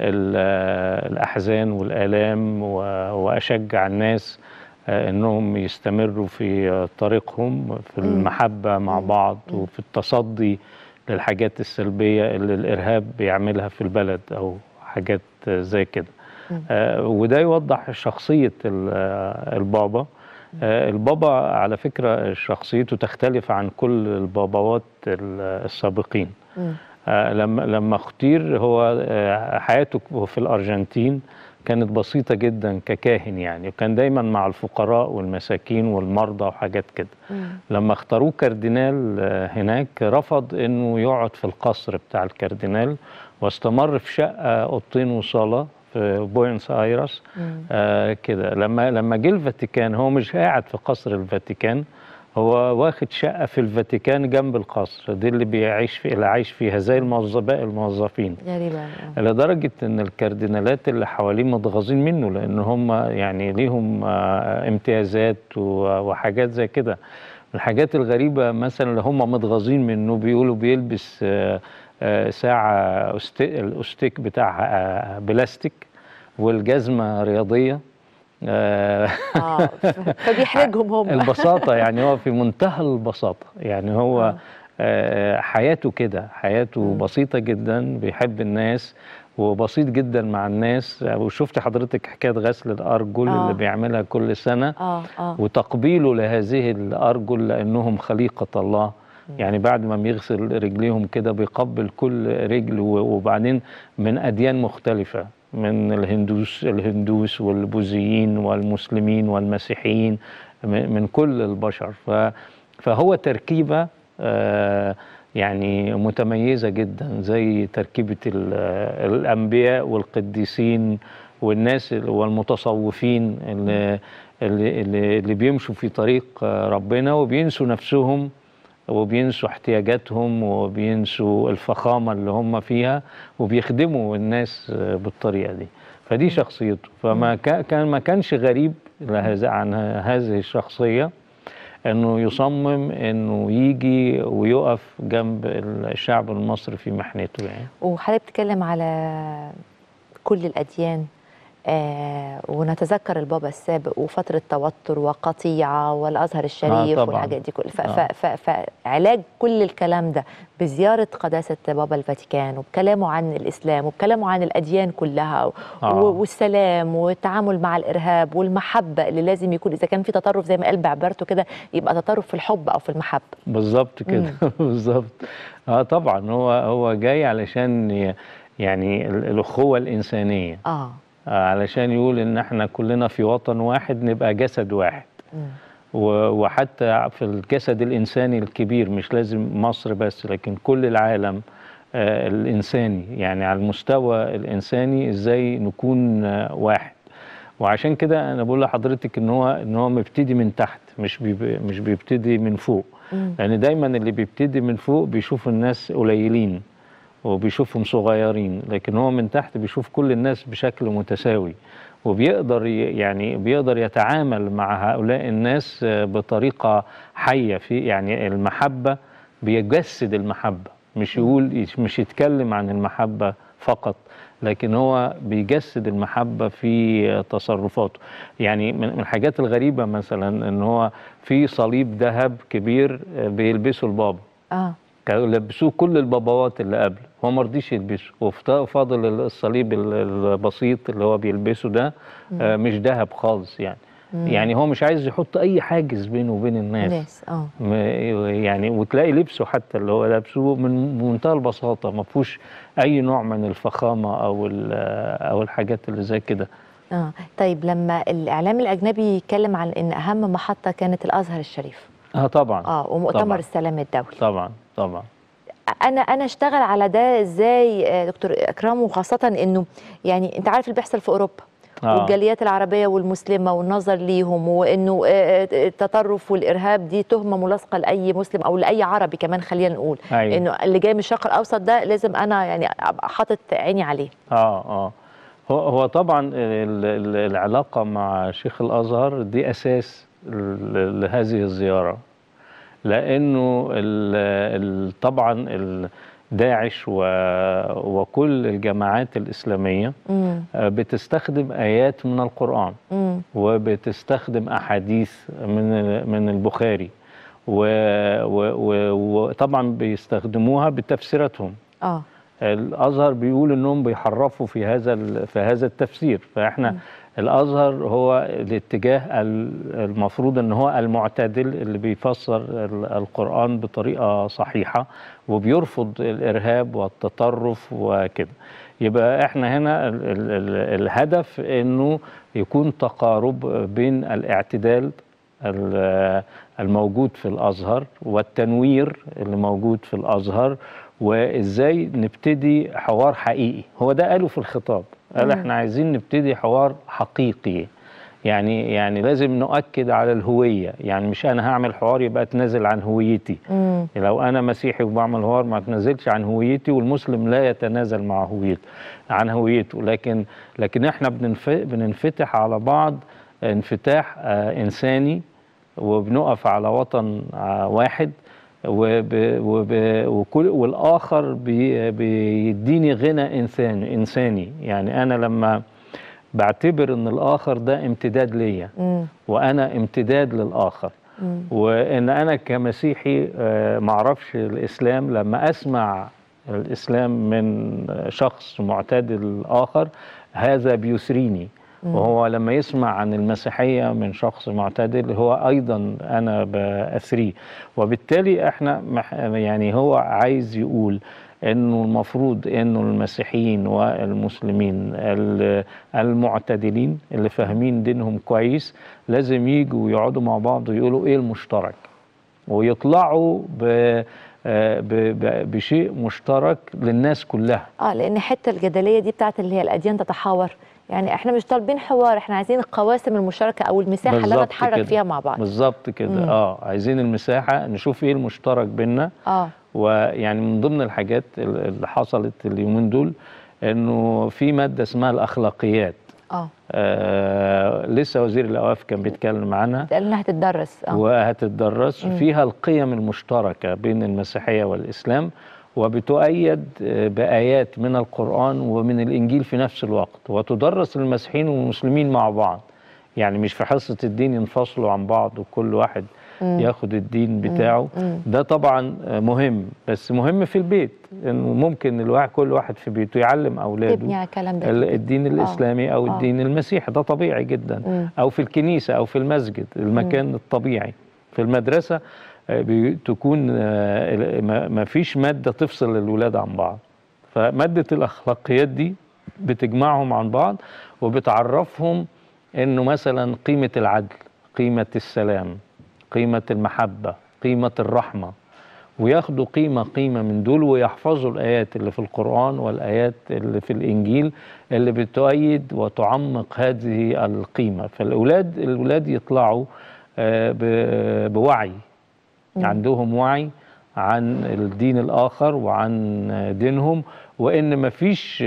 الاحزان والالام واشجع الناس انهم يستمروا في طريقهم في المحبه مع بعض وفي التصدي للحاجات السلبية اللي الإرهاب بيعملها في البلد أو حاجات زي كده آه وده يوضح شخصية البابا آه البابا على فكرة شخصيته تختلف عن كل الباباوات السابقين آه لما لما اختير هو آه حياته في الأرجنتين كانت بسيطة جدا ككاهن يعني وكان دايما مع الفقراء والمساكين والمرضى وحاجات كده مم. لما اختاروه كاردينال هناك رفض انه يقعد في القصر بتاع الكاردينال واستمر في شقة اوضتين وصالة في بوينس ايرس آه كده لما لما جه الفاتيكان هو مش قاعد في قصر الفاتيكان هو واخد شقة في الفاتيكان جنب القصر دي اللي بيعيش في اللي عايش فيها زي الموظف باقي الموظفين غريبة لدرجة ان الكاردينالات اللي حواليه متغاظين منه لان هم يعني ليهم امتيازات وحاجات زي كده الحاجات الغريبة مثلا اللي هم متغاظين منه بيقولوا بيلبس ساعة الاستيك بتاعها بلاستيك والجزمة رياضية آه فبيحرجهم هم البساطة يعني هو في منتهى البساطة يعني هو آه حياته كده حياته م. بسيطة جدا بيحب الناس وبسيط جدا مع الناس وشفت حضرتك حكايه غسل الارجل آه. اللي بيعملها كل سنه اه اه وتقبيله لهذه الارجل لانهم خليقه الله يعني بعد ما بيغسل رجليهم كده بيقبل كل رجل و- وبعدين من اديان مختلفه من الهندوس الهندوس والبوذيين والمسلمين والمسيحيين م- من كل البشر ف- فهو تركيبه آه، يعني متميزه جدا زي تركيبه ال- الانبياء والقديسين والناس ال- والمتصوفين اللي اللي, اللي اللي بيمشوا في طريق آه، ربنا وبينسوا نفسهم وبينسوا احتياجاتهم وبينسوا الفخامة اللي هم فيها وبيخدموا الناس آه، بالطريقة دي فدي شخصيته فما كا- كان ما كانش غريب لهذا عن هذه الشخصية انه يصمم انه يجي ويقف جنب الشعب المصري في محنته يعني وحضرتك بتتكلم على كل الأديان آه ونتذكر البابا السابق وفترة توتر وقطيعة والأزهر الشريف طبعاً. والحاجات دي كلها آه. ف- ف- فعلاج كل الكلام ده بزيارة قداسة بابا الفاتيكان وبكلامه عن الإسلام وبكلامه عن الأديان كلها و- آه. والسلام والتعامل مع الإرهاب والمحبة اللي لازم يكون إذا كان في تطرف زي ما قال بعبارته كده يبقى تطرف في الحب أو في المحبة بالظبط كده بالظبط اه طبعا هو هو جاي علشان ي- يعني ال- الاخوه الانسانيه آه آه علشان يقول ان احنا كلنا في وطن واحد نبقى جسد واحد و- وحتى في الجسد الانساني الكبير مش لازم مصر بس لكن كل العالم آه الانساني يعني على المستوى الانساني ازاي نكون آه واحد وعشان كده انا بقول لحضرتك ان هو ان هو مبتدي من تحت مش بيب مش بيبتدي من فوق مم. لان دايما اللي بيبتدي من فوق بيشوف الناس قليلين وبيشوفهم صغيرين لكن هو من تحت بيشوف كل الناس بشكل متساوي وبيقدر ي- يعني بيقدر يتعامل مع هؤلاء الناس آه، بطريقة حية في يعني المحبة بيجسد المحبة مش يقول مش يتكلم عن المحبة فقط لكن هو بيجسد المحبة في تصرفاته يعني من من الحاجات الغريبة مثلا ان هو في صليب ذهب كبير آه، بيلبسه البابا آه كانوا لبسوه كل الباباوات اللي قبل هو ما رضيش يلبسه وفاضل الصليب ال- البسيط اللي هو بيلبسه ده آه، مش ذهب خالص يعني مم. يعني هو مش عايز يحط اي حاجز بينه وبين الناس ناس اه م- يعني وتلاقي لبسه حتى اللي هو لابسه من منتهى البساطه ما فيهوش اي نوع من الفخامه او ال- او الحاجات اللي زي كده اه طيب لما الاعلام الاجنبي يتكلم عن ان اهم محطه كانت الازهر الشريف اه طبعا اه ومؤتمر طبعا السلام الدولي طبعا طبعا انا انا اشتغل على ده ازاي آه، دكتور اكرام وخاصه انه يعني انت عارف اللي بيحصل في اوروبا آه. والجاليات العربيه والمسلمه والنظر ليهم وانه آه، آه، التطرف والارهاب دي تهمه ملاصقه لاي مسلم او لاي عربي كمان خلينا نقول أيوة. انه اللي جاي من الشرق الاوسط ده لازم انا يعني ابقى حاطط عيني عليه اه اه هو هو طبعا ال- ال- العلاقه مع شيخ الازهر دي اساس ل- لهذه الزياره لانه ال ال طبعا ال- داعش و- وكل الجماعات الاسلاميه امم آه، بتستخدم ايات من القران امم وبتستخدم احاديث من من البخاري و- و- و- وطبعا بيستخدموها بتفسيراتهم اه الازهر بيقول انهم بيحرفوا في هذا ال- في هذا التفسير فاحنا الازهر هو الاتجاه ال- المفروض ان هو المعتدل اللي بيفسر ال- القران بطريقه صحيحه وبيرفض الارهاب والتطرف وكده يبقى احنا هنا ال ال ال الهدف انه يكون تقارب بين الاعتدال ال- الموجود في الازهر والتنوير اللي موجود في الازهر وازاي نبتدي حوار حقيقي هو ده قاله في الخطاب قال مم. احنا عايزين نبتدي حوار حقيقي يعني يعني لازم نؤكد على الهويه يعني مش انا هعمل حوار يبقى اتنازل عن هويتي امم لو انا مسيحي وبعمل حوار ما اتنازلش عن هويتي والمسلم لا يتنازل مع هويته عن هويته لكن لكن احنا بننف- بننفتح على بعض انفتاح آه، انساني وبنقف على وطن آه، واحد وب وب وكل والاخر بي بيديني غنى انساني انساني يعني انا لما بعتبر ان الاخر ده امتداد ليا امم وانا امتداد للاخر امم وان انا كمسيحي آه، معرفش الاسلام لما اسمع الاسلام من شخص معتدل اخر هذا بيثريني مم. وهو لما يسمع عن المسيحيه من شخص معتدل هو ايضا انا باثريه وبالتالي احنا مح- يعني هو عايز يقول انه المفروض انه المسيحيين والمسلمين ال- المعتدلين اللي فاهمين دينهم كويس لازم يجوا ويقعدوا مع بعض ويقولوا ايه المشترك ويطلعوا ب آه، ب- ب- بشيء مشترك للناس كلها اه لان الحته الجدليه دي بتاعت اللي هي الاديان تتحاور يعني احنا مش طالبين حوار احنا عايزين القواسم المشتركه او المساحه اللي بالظبط نتحرك كده. فيها مع بعض بالظبط كده مم. اه عايزين المساحه نشوف ايه المشترك بيننا اه ويعني من ضمن الحاجات ال- اللي حصلت اليومين دول انه في ماده اسمها الاخلاقيات اه آه لسه وزير الاوقاف كان بيتكلم عنها لانها هتتدرس اه وهتتدرس مم. فيها القيم المشتركة بين المسيحية والإسلام وبتؤيد آه، بآيات من القرآن ومن الإنجيل في نفس الوقت وتدرس للمسيحيين والمسلمين مع بعض يعني مش في حصة الدين ينفصلوا عن بعض وكل واحد مم. ياخد الدين بتاعه مم. ده طبعا آه، مهم بس مهم في البيت انه ممكن الواحد كل واحد في بيته يعلم اولاده تبني على الكلام ده ال- الدين الاسلامي او آه. الدين المسيحي ده طبيعي جدا مم. او في الكنيسه او في المسجد المكان الطبيعي في المدرسه آه، بي- تكون آه، ال- ما ما فيش ماده تفصل الولاد عن بعض فماده الاخلاقيات دي بتجمعهم عن بعض وبتعرفهم انه مثلا قيمه العدل قيمه السلام قيمه المحبه قيمه الرحمه وياخدوا قيمة قيمة من دول ويحفظوا الآيات اللي في القرآن والآيات اللي في الإنجيل اللي بتؤيد وتعمق هذه القيمة فالأولاد الأولاد يطلعوا آه، ب- بوعي مم. عندهم وعي عن الدين الآخر وعن دينهم وإن مفيش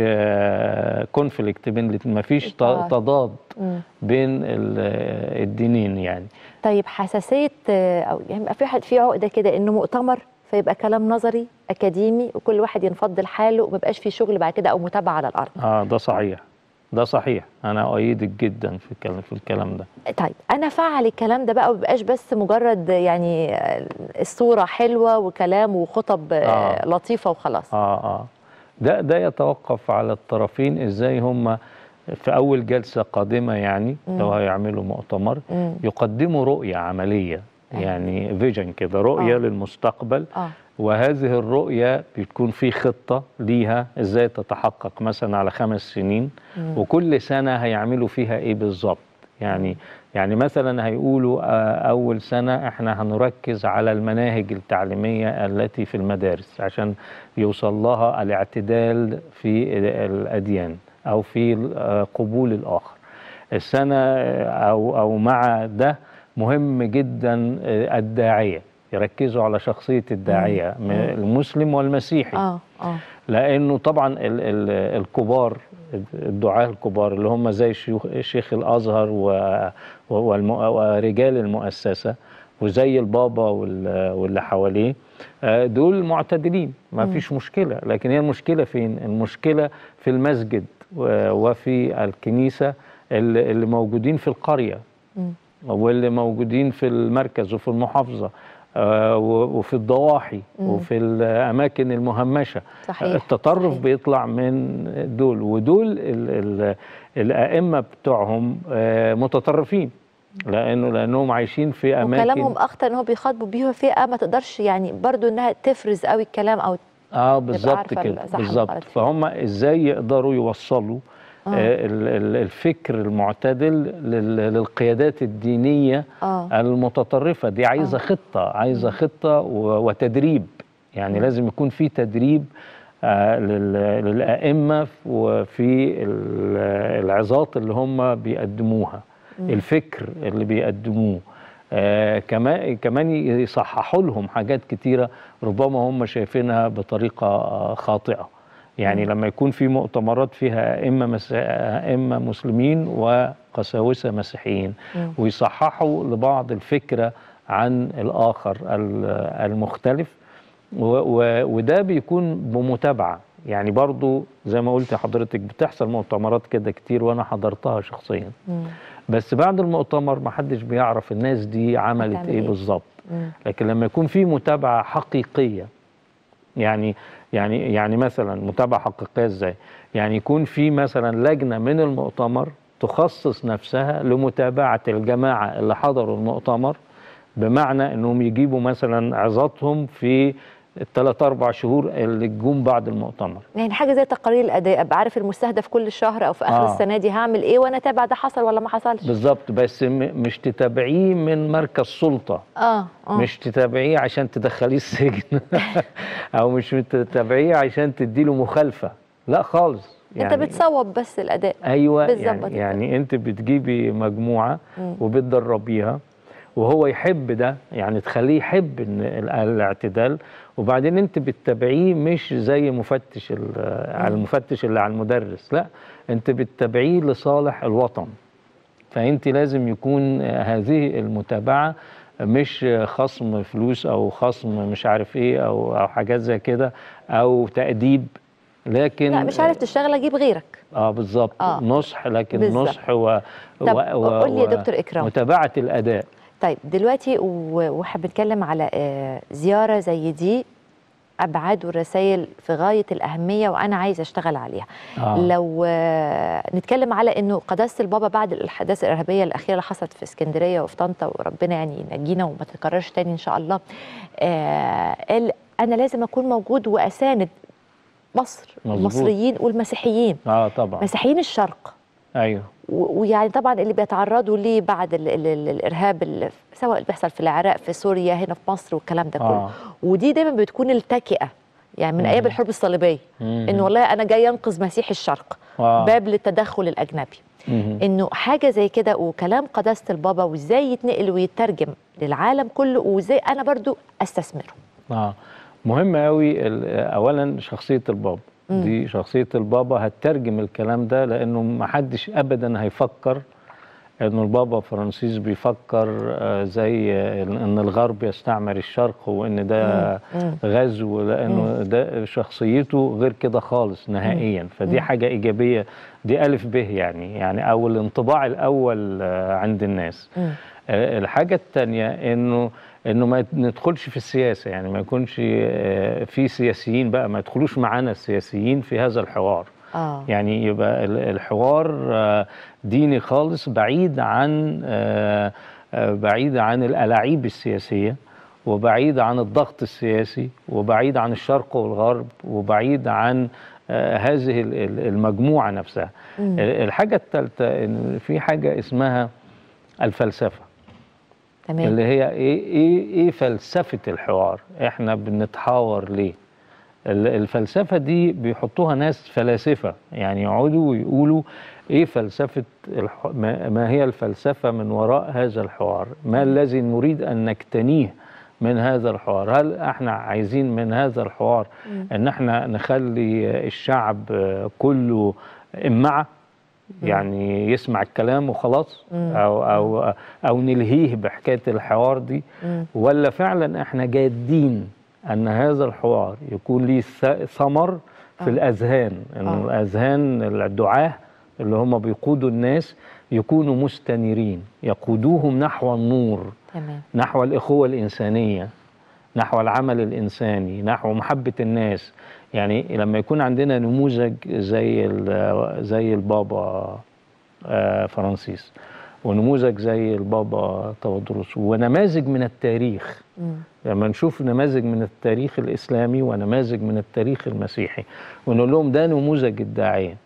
كونفليكت بين الاتنين، مفيش ت- إطار. تضاد مم. بين ال- الدينين يعني طيب حساسيه آه، او يعني يبقى في حد في عقده كده انه مؤتمر فيبقى كلام نظري اكاديمي وكل واحد ينفض لحاله وما يبقاش في شغل بعد كده او متابعه على الارض اه ده صحيح ده صحيح انا اؤيدك جدا في الكلام في الكلام ده طيب انا فعل الكلام ده بقى وما يبقاش بس مجرد يعني آه، الصوره حلوه وكلام وخطب آه، آه. لطيفه وخلاص اه اه ده ده يتوقف على الطرفين ازاي هم في اول جلسه قادمه يعني مم. لو هيعملوا مؤتمر مم. يقدموا رؤيه عمليه يعني فيجن كده رؤيه آه. للمستقبل اه وهذه الرؤية بتكون في خطة ليها ازاي تتحقق مثلا على خمس سنين مم. وكل سنة هيعملوا فيها ايه بالظبط يعني يعني مثلا هيقولوا آه، أول سنة احنا هنركز على المناهج التعليمية التي في المدارس عشان يوصل لها الاعتدال في الأديان أو في آه، قبول الآخر السنة آه، أو أو مع ده مهم جدا آه، الداعية يركزوا على شخصية الداعية مم. م- المسلم والمسيحي اه اه لانه طبعا ال ال الكبار الدعاة الكبار اللي هم زي شيوخ شيخ الازهر و- والم- ورجال المؤسسه وزي البابا وال- واللي حواليه آه، دول معتدلين ما مم. فيش مشكله لكن هي المشكله فين المشكله في المسجد و- وفي الكنيسه اللي اللي موجودين في القريه مم. واللي موجودين في المركز وفي المحافظة آه، و- وفي الضواحي مم. وفي الأماكن المهمشة صحيح، التطرف صحيح. بيطلع من دول ودول ال ال الأئمة بتوعهم آه، متطرفين لأنه لأنهم عايشين في أماكن وكلامهم اخطر ان هو بيخاطبوا بيها فئه ما تقدرش يعني برضو انها تفرز قوي الكلام او اه نبقى بالظبط عارفة كده الصح بالظبط والغلط. فهم ازاي يقدروا يوصلوا آه. آه. ال- ال- الفكر المعتدل لل- للقيادات الدينيه اه المتطرفه دي عايزه آه. خطه عايزه خطه و- وتدريب يعني لازم يكون في تدريب آه، لل- للائمه ف- وفي ال- العظات اللي هم بيقدموها مم. الفكر اللي بيقدموه آه كمان كمان يصححوا لهم حاجات كتيره ربما هم شايفينها بطريقه آه، خاطئه يعني مم. لما يكون في مؤتمرات فيها ائمه مس... ائمه مسلمين وقساوسه مسيحيين مم. ويصححوا لبعض الفكره عن الاخر ال- المختلف و... و... وده بيكون بمتابعه يعني برضو زي ما قلت حضرتك بتحصل مؤتمرات كده كتير وانا حضرتها شخصيا مم. بس بعد المؤتمر ما حدش بيعرف الناس دي عملت هتعمل ايه إيه؟ بالظبط مم. لكن لما يكون في متابعه حقيقيه يعني يعني يعني مثلا متابعه حقيقيه ازاي يعني يكون في مثلا لجنه من المؤتمر تخصص نفسها لمتابعه الجماعه اللي حضروا المؤتمر بمعنى انهم يجيبوا مثلا عظاتهم في الثلاث اربع شهور اللي جم بعد المؤتمر يعني حاجه زي تقارير الاداء ابقى عارف المستهدف كل شهر او في اخر آه. السنه دي هعمل ايه وانا اتابع ده حصل ولا ما حصلش بالظبط بس م- مش تتابعيه من مركز سلطه اه اه مش تتابعيه عشان تدخليه السجن او مش تتابعيه عشان تديله مخالفه لا خالص انت بتصوب بس الاداء ايوه بتظبط يعني, يعني انت بتجيبي مجموعه مم. وبتدربيها وهو يحب ده يعني تخليه يحب إن ال- الاعتدال وبعدين انت بتتابعيه مش زي مفتش ال- على المفتش اللي على المدرس لا انت بتتابعيه لصالح الوطن فانت لازم يكون هذه المتابعه مش خصم فلوس او خصم مش عارف ايه او او حاجات زي كده او تاديب لكن لا مش عارف تشتغل اجيب غيرك اه بالظبط آه. نصح لكن بالظبط. نصح و طب قول لي يا دكتور إكرام. متابعه الاداء طيب دلوقتي و- واحنا بنتكلم على آه، زياره زي دي ابعاد والرسائل في غايه الاهميه وانا عايزه اشتغل عليها آه. لو آه، نتكلم على انه قداسه البابا بعد الاحداث الارهابيه الاخيره اللي حصلت في اسكندريه وفي طنطا وربنا يعني ينجينا وما تتكررش تاني ان شاء الله آه، قال انا لازم اكون موجود واساند مصر مظبوط. المصريين والمسيحيين اه طبعا مسيحيين الشرق ايوه و- ويعني طبعا اللي بيتعرضوا ليه بعد ال ال ال الارهاب اللي سواء اللي بيحصل في العراق في سوريا هنا في مصر والكلام ده كله آه. ودي دايما بتكون التكئه يعني من مم. ايام الحرب الصليبيه مم. انه والله انا جاي انقذ مسيح الشرق آه. باب للتدخل الاجنبي مم. انه حاجه زي كده وكلام قداسه البابا وازاي يتنقل ويترجم للعالم كله وازاي انا برضو استثمره اه مهم قوي ال- اولا شخصيه البابا مم. دي شخصيه البابا هتترجم الكلام ده لانه ما حدش ابدا هيفكر انه البابا فرانسيس بيفكر آه، زي آه، ان الغرب يستعمر الشرق وان ده مم. غزو لانه ده شخصيته غير كده خالص نهائيا فدي مم. حاجه ايجابيه دي الف به يعني يعني او الانطباع الاول آه، عند الناس آه، الحاجة التانية انه انه ما ندخلش في السياسة يعني ما يكونش آه، في سياسيين بقى ما يدخلوش معانا السياسيين في هذا الحوار اه يعني يبقى ال- الحوار آه، ديني خالص بعيد عن آه، آه، بعيد عن الألاعيب السياسية وبعيد عن الضغط السياسي وبعيد عن الشرق والغرب وبعيد عن آه، هذه ال- ال- المجموعة نفسها مم. الحاجة الثالثة إن في حاجة اسمها الفلسفة تمام اللي هي ايه ايه ايه فلسفه الحوار احنا بنتحاور ليه ال- الفلسفه دي بيحطوها ناس فلاسفه يعني يقعدوا ويقولوا ايه فلسفه الح... ما ما هي الفلسفه من وراء هذا الحوار ما الذي نريد ان نكتنيه من هذا الحوار هل احنا عايزين من هذا الحوار مم. ان احنا نخلي الشعب كله امعه يعني يسمع الكلام وخلاص مم. او او او نلهيه بحكايه الحوار دي مم. ولا فعلا احنا جادين ان هذا الحوار يكون ليه ث- ثمر في آه. الاذهان ان آه. الاذهان الدعاه اللي هم بيقودوا الناس يكونوا مستنيرين يقودوهم نحو النور تمام نحو الإخوة الإنسانية نحو العمل الإنساني نحو محبة الناس يعني لما يكون عندنا نموذج زي ال- زي البابا آه، فرانسيس ونموذج زي البابا تودروس ونماذج من التاريخ مم. لما نشوف نماذج من التاريخ الإسلامي ونماذج من التاريخ المسيحي ونقول لهم ده نموذج الداعية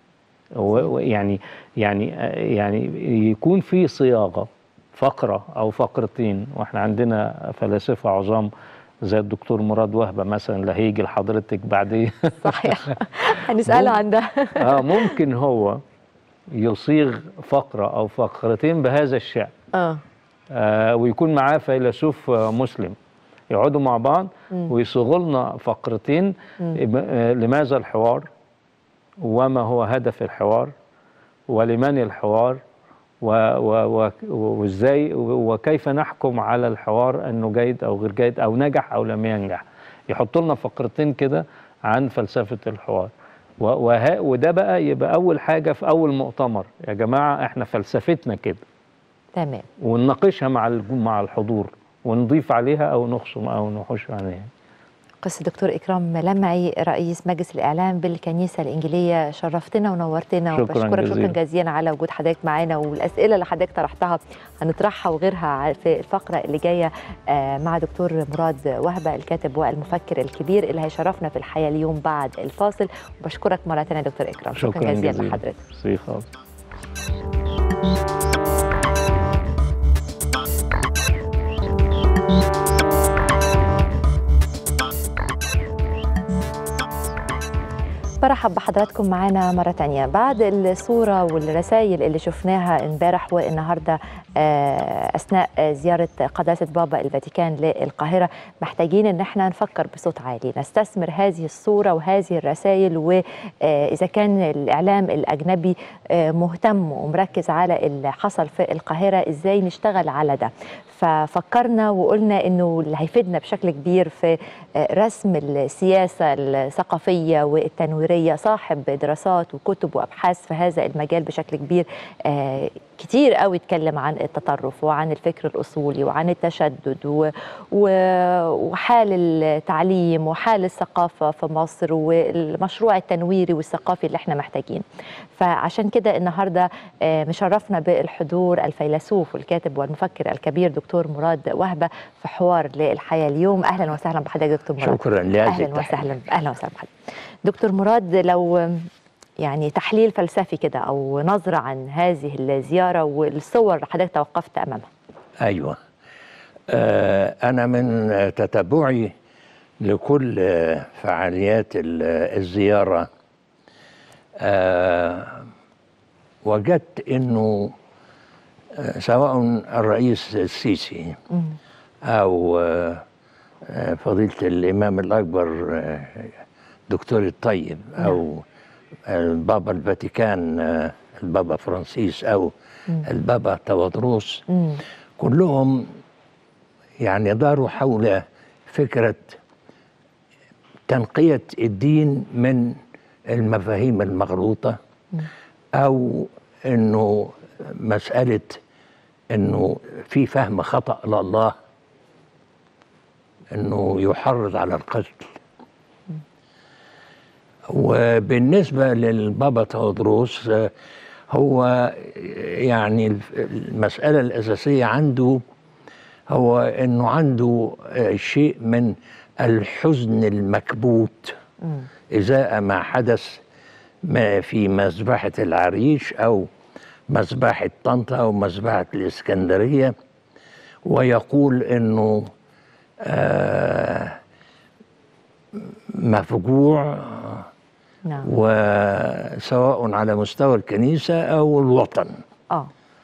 و- و- يعني يعني يعني يكون في صياغة فقرة أو فقرتين وإحنا عندنا فلاسفة عظام زي الدكتور مراد وهبة مثلا اللي هيجي لحضرتك بعدين صحيح هنسأله عن ده اه ممكن هو يصيغ فقرة أو فقرتين بهذا الشأن اه آه ويكون معاه فيلسوف آه، مسلم يقعدوا مع بعض مم. ويصيغوا لنا فقرتين مم. آه، لماذا الحوار وما هو هدف الحوار ولمن الحوار و- و- و- وازاي وكيف نحكم على الحوار انه جيد او غير جيد او نجح او لم ينجح يحطوا لنا فقرتين كده عن فلسفه الحوار و- وه- وده بقى يبقى اول حاجه في اول مؤتمر يا جماعه احنا فلسفتنا كده تمام ونناقشها مع الج- مع الحضور ونضيف عليها او نخصم او نحوش عليها قس دكتور إكرام لمعي رئيس مجلس الإعلام بالكنيسة الإنجيلية شرفتنا ونورتنا شكراً وبشكرك شكرا جزيلاً. جزيلا على وجود حضرتك معانا والأسئلة اللي حضرتك طرحتها هنطرحها وغيرها في الفقرة اللي جاية آه، مع دكتور مراد وهبة الكاتب والمفكر الكبير اللي هيشرفنا في الحياة اليوم بعد الفاصل وبشكرك مرة ثانية دكتور إكرام شكرا, جزيلا لحضرتك ميرسي خالص برحب بحضراتكم معانا مرة تانية بعد الصورة والرسائل اللي شفناها امبارح والنهاردة آه، أثناء آه، زيارة قداسة بابا الفاتيكان للقاهرة محتاجين إن احنا نفكر بصوت عالي نستثمر هذه الصورة وهذه الرسائل وإذا كان الإعلام الأجنبي آه، مهتم ومركز على اللي حصل في القاهرة إزاي نشتغل على ده ففكرنا وقلنا انه اللي هيفيدنا بشكل كبير في آه، رسم السياسه الثقافيه والتنويريه صاحب دراسات وكتب وابحاث في هذا المجال بشكل كبير آه، كتير قوي اتكلم عن التطرف وعن الفكر الاصولي وعن التشدد و- و- وحال التعليم وحال الثقافه في مصر والمشروع التنويري والثقافي اللي احنا محتاجين فعشان كده النهارده آه، مشرفنا بالحضور الفيلسوف والكاتب والمفكر الكبير دكتور مراد وهبه في حوار للحياه اليوم اهلا وسهلا بحضرتك دكتور مراد شكراً لهذه اهلا التحية. وسهلا اهلا وسهلا بحضرتك دكتور مراد لو يعني تحليل فلسفي كده او نظره عن هذه الزياره والصور اللي حضرتك توقفت امامها ايوه آه انا من تتبعي لكل آه، فعاليات ال- الزياره آه وجدت انه آه، سواء الرئيس السيسي او آه، آه، فضيله الامام الاكبر آه، دكتور الطيب او البابا الفاتيكان آه، البابا فرانسيس او مم. البابا تودروس كلهم يعني داروا حول فكرة تنقية الدين من المفاهيم المغلوطة أو أنه مسألة أنه في فهم خطأ لله أنه يحرض على القتل وبالنسبة للبابا تودروس آه، هو يعني الف- المسألة الأساسية عنده هو أنه عنده آه، شيء من الحزن المكبوت إزاء ما حدث ما في مذبحة العريش أو مذبحة طنطا أو مذبحة الإسكندرية ويقول أنه آه مفجوع نعم وسواء على مستوى الكنيسة أو الوطن اه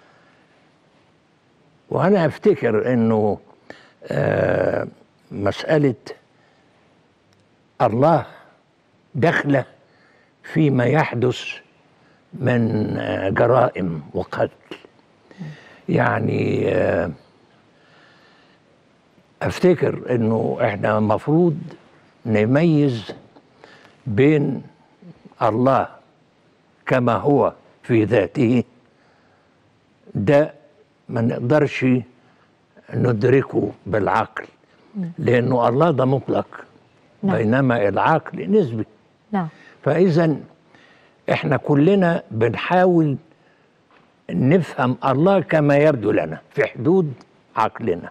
وأنا أفتكر أنه آه مسألة الله داخلة فيما يحدث من آه، جرائم وقتل يعني آه، افتكر انه احنا المفروض نميز بين الله كما هو في ذاته ده ما نقدرش ندركه بالعقل لانه الله ده مطلق نعم. بينما العقل نسبي نعم فاذا احنا كلنا بنحاول نفهم الله كما يبدو لنا في حدود عقلنا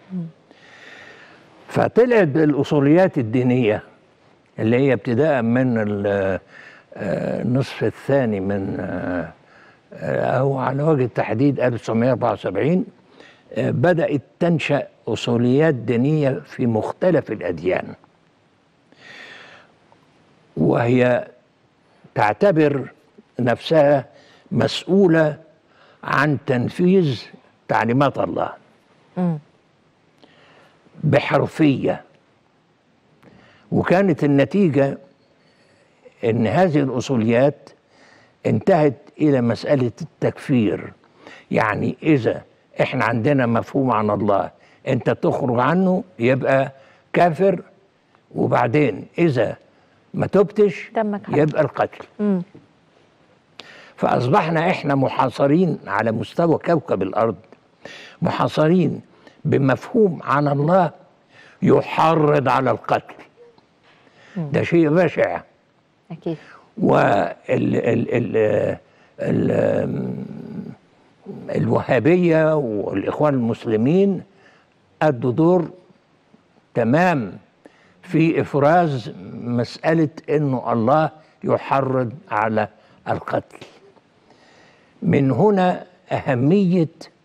فطلعت الاصوليات الدينيه اللي هي ابتداء من ال- آه، النصف الثاني من آه، آه، او على وجه التحديد 1974 آه، بدات تنشا اصوليات دينيه في مختلف الاديان وهي تعتبر نفسها مسؤوله عن تنفيذ تعليمات الله مم. بحرفيه وكانت النتيجه ان هذه الاصوليات انتهت الى مساله التكفير يعني اذا احنا عندنا مفهوم عن الله انت تخرج عنه يبقى كافر وبعدين اذا ما تبتش دمك حق. يبقى القتل مم. فاصبحنا احنا محاصرين على مستوى كوكب الارض محاصرين بمفهوم عن الله يحرض على القتل ده شيء بشع اكيد وال ال ال ال الوهابية والإخوان المسلمين أدوا دور تمام في إفراز مسألة أنه الله يحرض على القتل من هنا أهمية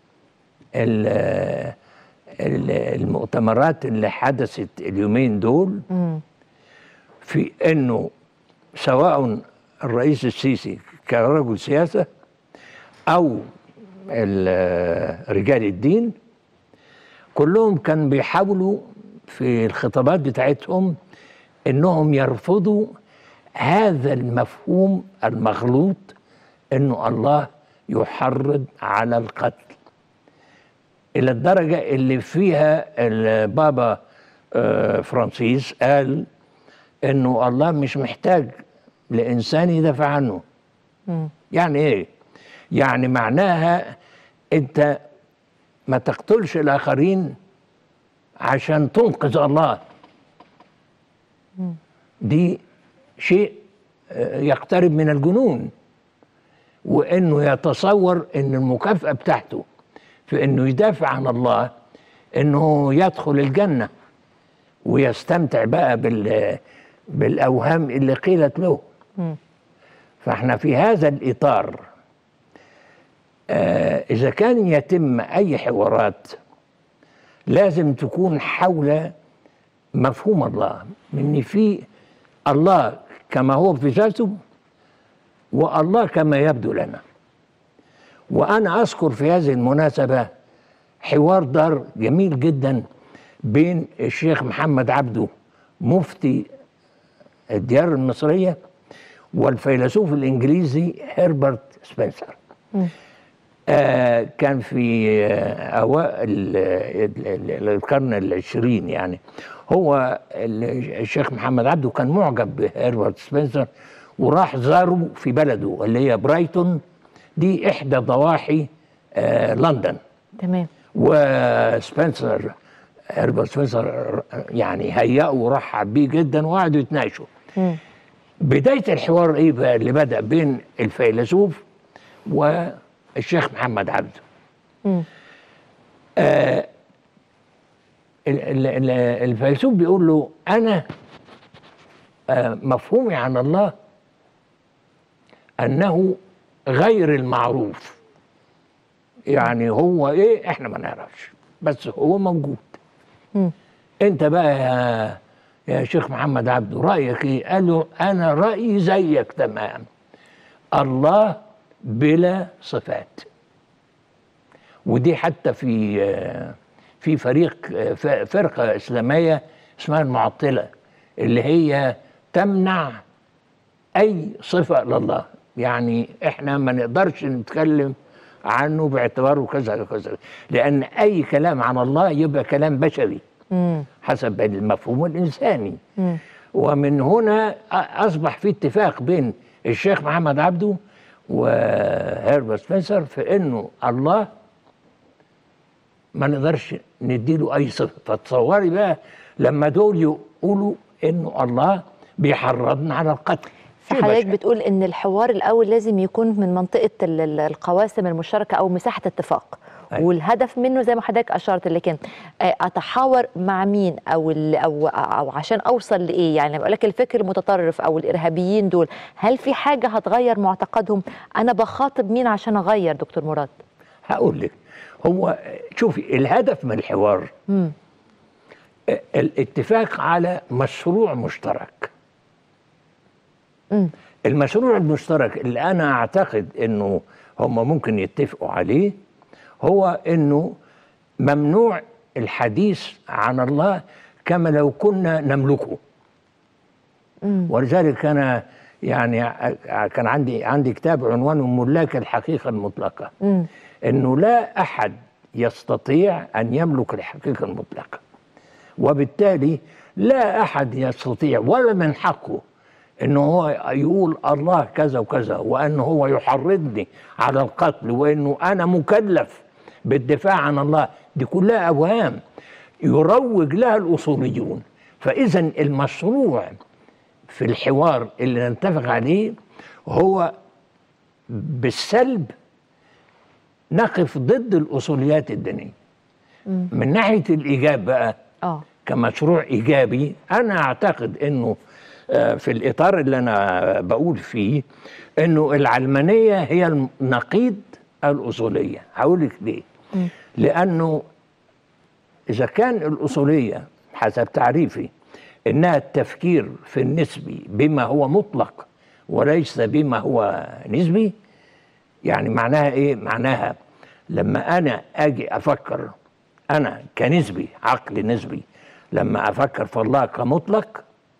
ال- ال- المؤتمرات اللي حدثت اليومين دول مم. في انه سواء الرئيس السيسي كرجل سياسه او ال- رجال الدين كلهم كانوا بيحاولوا في الخطابات بتاعتهم انهم يرفضوا هذا المفهوم المغلوط انه الله يحرض على القتل الى الدرجه اللي فيها البابا آه، فرانسيس قال انه الله مش محتاج لانسان يدافع عنه مم. يعني ايه يعني معناها انت ما تقتلش الاخرين عشان تنقذ الله مم. دي شيء آه، يقترب من الجنون وانه يتصور ان المكافاه بتاعته في انه يدافع عن الله انه يدخل الجنه ويستمتع بقى بال بالاوهام اللي قيلت له مم. فاحنا في هذا الاطار آه اذا كان يتم اي حوارات لازم تكون حول مفهوم الله ان في الله كما هو في ذاته والله كما يبدو لنا وانا اذكر في هذه المناسبه حوار دار جميل جدا بين الشيخ محمد عبده مفتي الديار المصريه والفيلسوف الانجليزي هربرت سبنسر مم. آه كان في آه اوائل ال- ال- القرن العشرين يعني هو ال- الشيخ محمد عبده كان معجب بهربرت سبنسر وراح زاره في بلده اللي هي برايتون دي احدى ضواحي آه لندن تمام وسبنسر هربرت سبنسر يعني هيأه ورحب بيه جدا وقعدوا يتناقشوا مم. بداية الحوار ايه بقى اللي بدأ بين الفيلسوف والشيخ محمد عبده مم. آه ال- ال- ال- الفيلسوف بيقول له انا آه مفهومي عن الله انه غير المعروف يعني هو ايه احنا ما نعرفش بس هو موجود مم. انت بقى يا يا شيخ محمد عبده رايك ايه قال له انا رايي زيك تمام الله بلا صفات ودي حتى في آه، في فريق آه، ف- فرقه اسلاميه اسمها المعطله اللي هي تمنع اي صفه لله يعني احنا ما نقدرش نتكلم عنه باعتباره كذا وكذا لان اي كلام عن الله يبقى كلام بشري مم. حسب المفهوم الانساني مم. ومن هنا أ- اصبح في اتفاق بين الشيخ محمد عبده وهيربرت سبنسر في انه الله ما نقدرش نديله اي صفه فتصوري بقى لما دول يقولوا انه الله بيحرضنا على القتل شيء حضرتك بشع. بتقول ان الحوار الاول لازم يكون من منطقه ال- ال- القواسم المشتركه او مساحه اتفاق أيوة. والهدف منه زي ما حضرتك اشرت لكن آه، اتحاور مع مين او ال- او او عشان اوصل لايه يعني بقول لك الفكر المتطرف او الارهابيين دول هل في حاجه هتغير معتقدهم انا بخاطب مين عشان اغير دكتور مراد هقول لك هو شوفي الهدف من الحوار مم. الاتفاق على مشروع مشترك مم. المشروع المشترك اللي انا اعتقد انه هم ممكن يتفقوا عليه هو انه ممنوع الحديث عن الله كما لو كنا نملكه مم. ولذلك انا يعني ع- كان عندي عندي كتاب عنوانه ملاك الحقيقه المطلقه مم. انه لا احد يستطيع ان يملك الحقيقه المطلقه وبالتالي لا احد يستطيع ولا من حقه انه هو يقول الله كذا وكذا وانه هو يحرضني على القتل وانه انا مكلف بالدفاع عن الله دي كلها اوهام يروج لها الاصوليون فاذا المشروع في الحوار اللي نتفق عليه هو بالسلب نقف ضد الاصوليات الدينيه من ناحيه الايجاب بقى اه كمشروع ايجابي انا اعتقد انه آه، في الاطار اللي انا بقول فيه انه العلمانيه هي نقيض الاصوليه هقول لك ليه لانه اذا كان الاصوليه حسب تعريفي انها التفكير في النسبي بما هو مطلق وليس بما هو نسبي يعني معناها ايه معناها لما انا اجي افكر انا كنسبي عقل نسبي لما افكر في الله كمطلق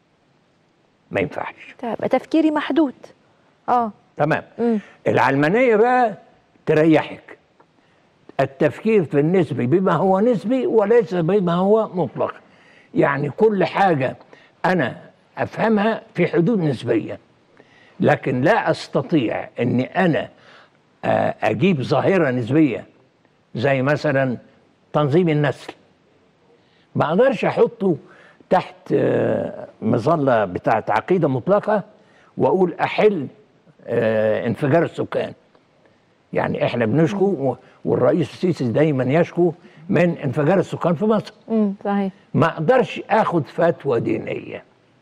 ما ينفعش طيب تفكيري محدود اه تمام مم. العلمانيه بقى تريحك التفكير في النسبي بما هو نسبي وليس بما هو مطلق يعني كل حاجه انا افهمها في حدود نسبيه لكن لا استطيع اني انا آه، اجيب ظاهره نسبيه زي مثلا تنظيم النسل ما اقدرش احطه تحت آه، مظله بتاعت عقيده مطلقه واقول احل آه، انفجار السكان يعني احنا بنشكو و- والرئيس السيسي دايما يشكو من انفجار السكان في مصر امم صحيح ما اقدرش اخد فتوى دينيه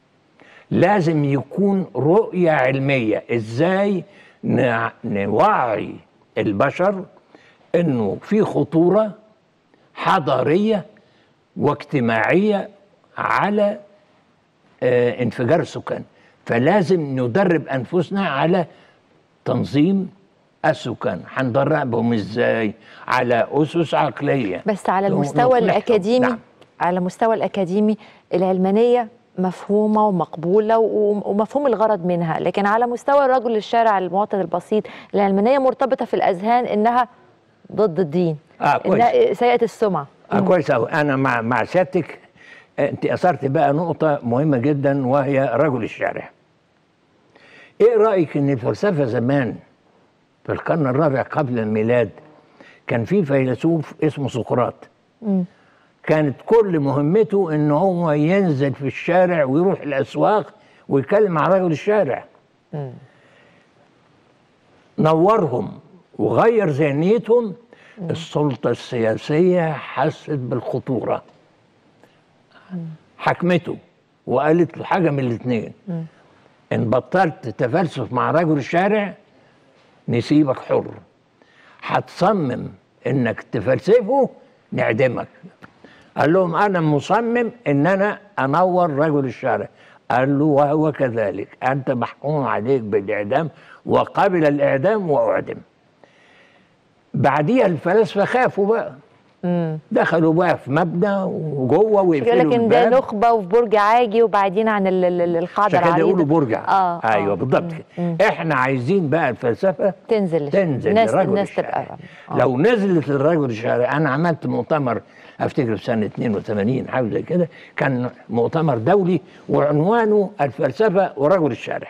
لازم يكون رؤيه علميه ازاي نع- نوعي البشر انه في خطوره حضاريه واجتماعيه على آه، انفجار السكان فلازم ندرب انفسنا على تنظيم السكان هندربهم ازاي على اسس عقليه بس على نقول- المستوى نقنعهم. الاكاديمي نعم. على المستوى الاكاديمي العلمانيه مفهومه ومقبوله و- ومفهوم الغرض منها لكن على مستوى الرجل الشارع المواطن البسيط العلمانيه مرتبطه في الاذهان انها ضد الدين اه كويس انها سيئه السمعه آه كويس أوي أنا مع مع سيادتك آه، أنت أثرت بقى نقطة مهمة جدا وهي رجل الشارع. إيه رأيك إن الفلسفة زمان في القرن الرابع قبل الميلاد كان في فيلسوف اسمه سقراط مم. كانت كل مهمته إن هو ينزل في الشارع ويروح الأسواق ويتكلم مع رجل الشارع نورهم وغير ذهنيتهم السلطة السياسية حست بالخطورة حكمته وقالت له حاجة من الاثنين إن بطلت تفلسف مع رجل الشارع نسيبك حر هتصمم إنك تفلسفه نعدمك قال لهم أنا مصمم إن أنا أنور رجل الشارع قال له وهو كذلك أنت محكوم عليك بالإعدام وقبل الإعدام وأعدم بعديها الفلاسفة خافوا بقى دخلوا بقى في مبنى وجوه ويقفلوا لكن ده الباب نخبه وفي برج عاجي وبعدين عن ال- ال- ال- القاعده عشان كده العريضه يقولوا برجع اه ايوه بالضبط كده احنا عايزين بقى الفلسفه تنزل تنزل الناس لرجل الناس الشارع. تبقى لو نزلت الرجل الشارع انا عملت مؤتمر افتكر في سنه 82 حاجه زي كده كان مؤتمر دولي وعنوانه الفلسفه ورجل الشارع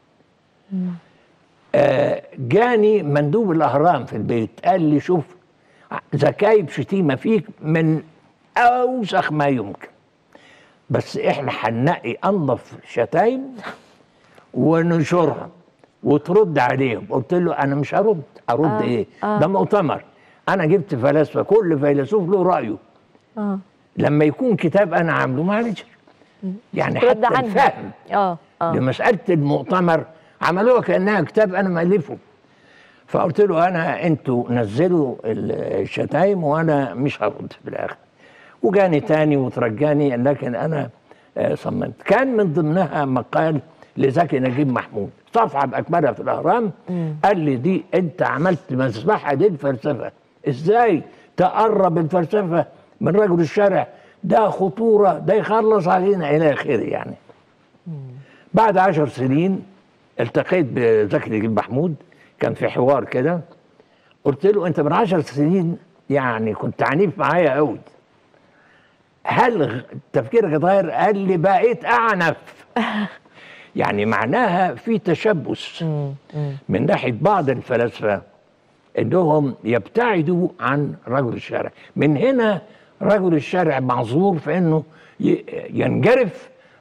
آه جاني مندوب الاهرام في البيت قال لي شوف زكايب شتيمه فيك من اوسخ ما يمكن بس احنا هننقي انظف شتايم وننشرها وترد عليهم قلت له انا مش هرد ارد آه، آه ايه آه. ده مؤتمر انا جبت فلاسفه كل فيلسوف له رايه اه لما يكون كتاب انا عامله معلش يعني ترد حتى عنها. الفهم اه اه لمساله المؤتمر عملوها كانها كتاب انا مالفه فقلت له انا انتوا نزلوا الشتايم وانا مش هرد في الاخر وجاني تاني وترجاني لكن انا آه، صممت كان من ضمنها مقال لزكي نجيب محمود صفحه باكملها في الاهرام قال لي دي انت عملت مذبحه للفلسفه ازاي تقرب الفلسفه من رجل الشارع ده خطوره ده يخلص علينا الى اخره يعني بعد عشر سنين التقيت بزكي نجيب محمود كان في حوار كده قلت له انت من عشر سنين يعني كنت عنيف معايا قوي هل غ- تفكيرك اتغير قال لي بقيت اعنف يعني معناها في تشبث من ناحيه بعض الفلاسفه انهم يبتعدوا عن رجل الشارع من هنا رجل الشارع معذور في انه ي- ينجرف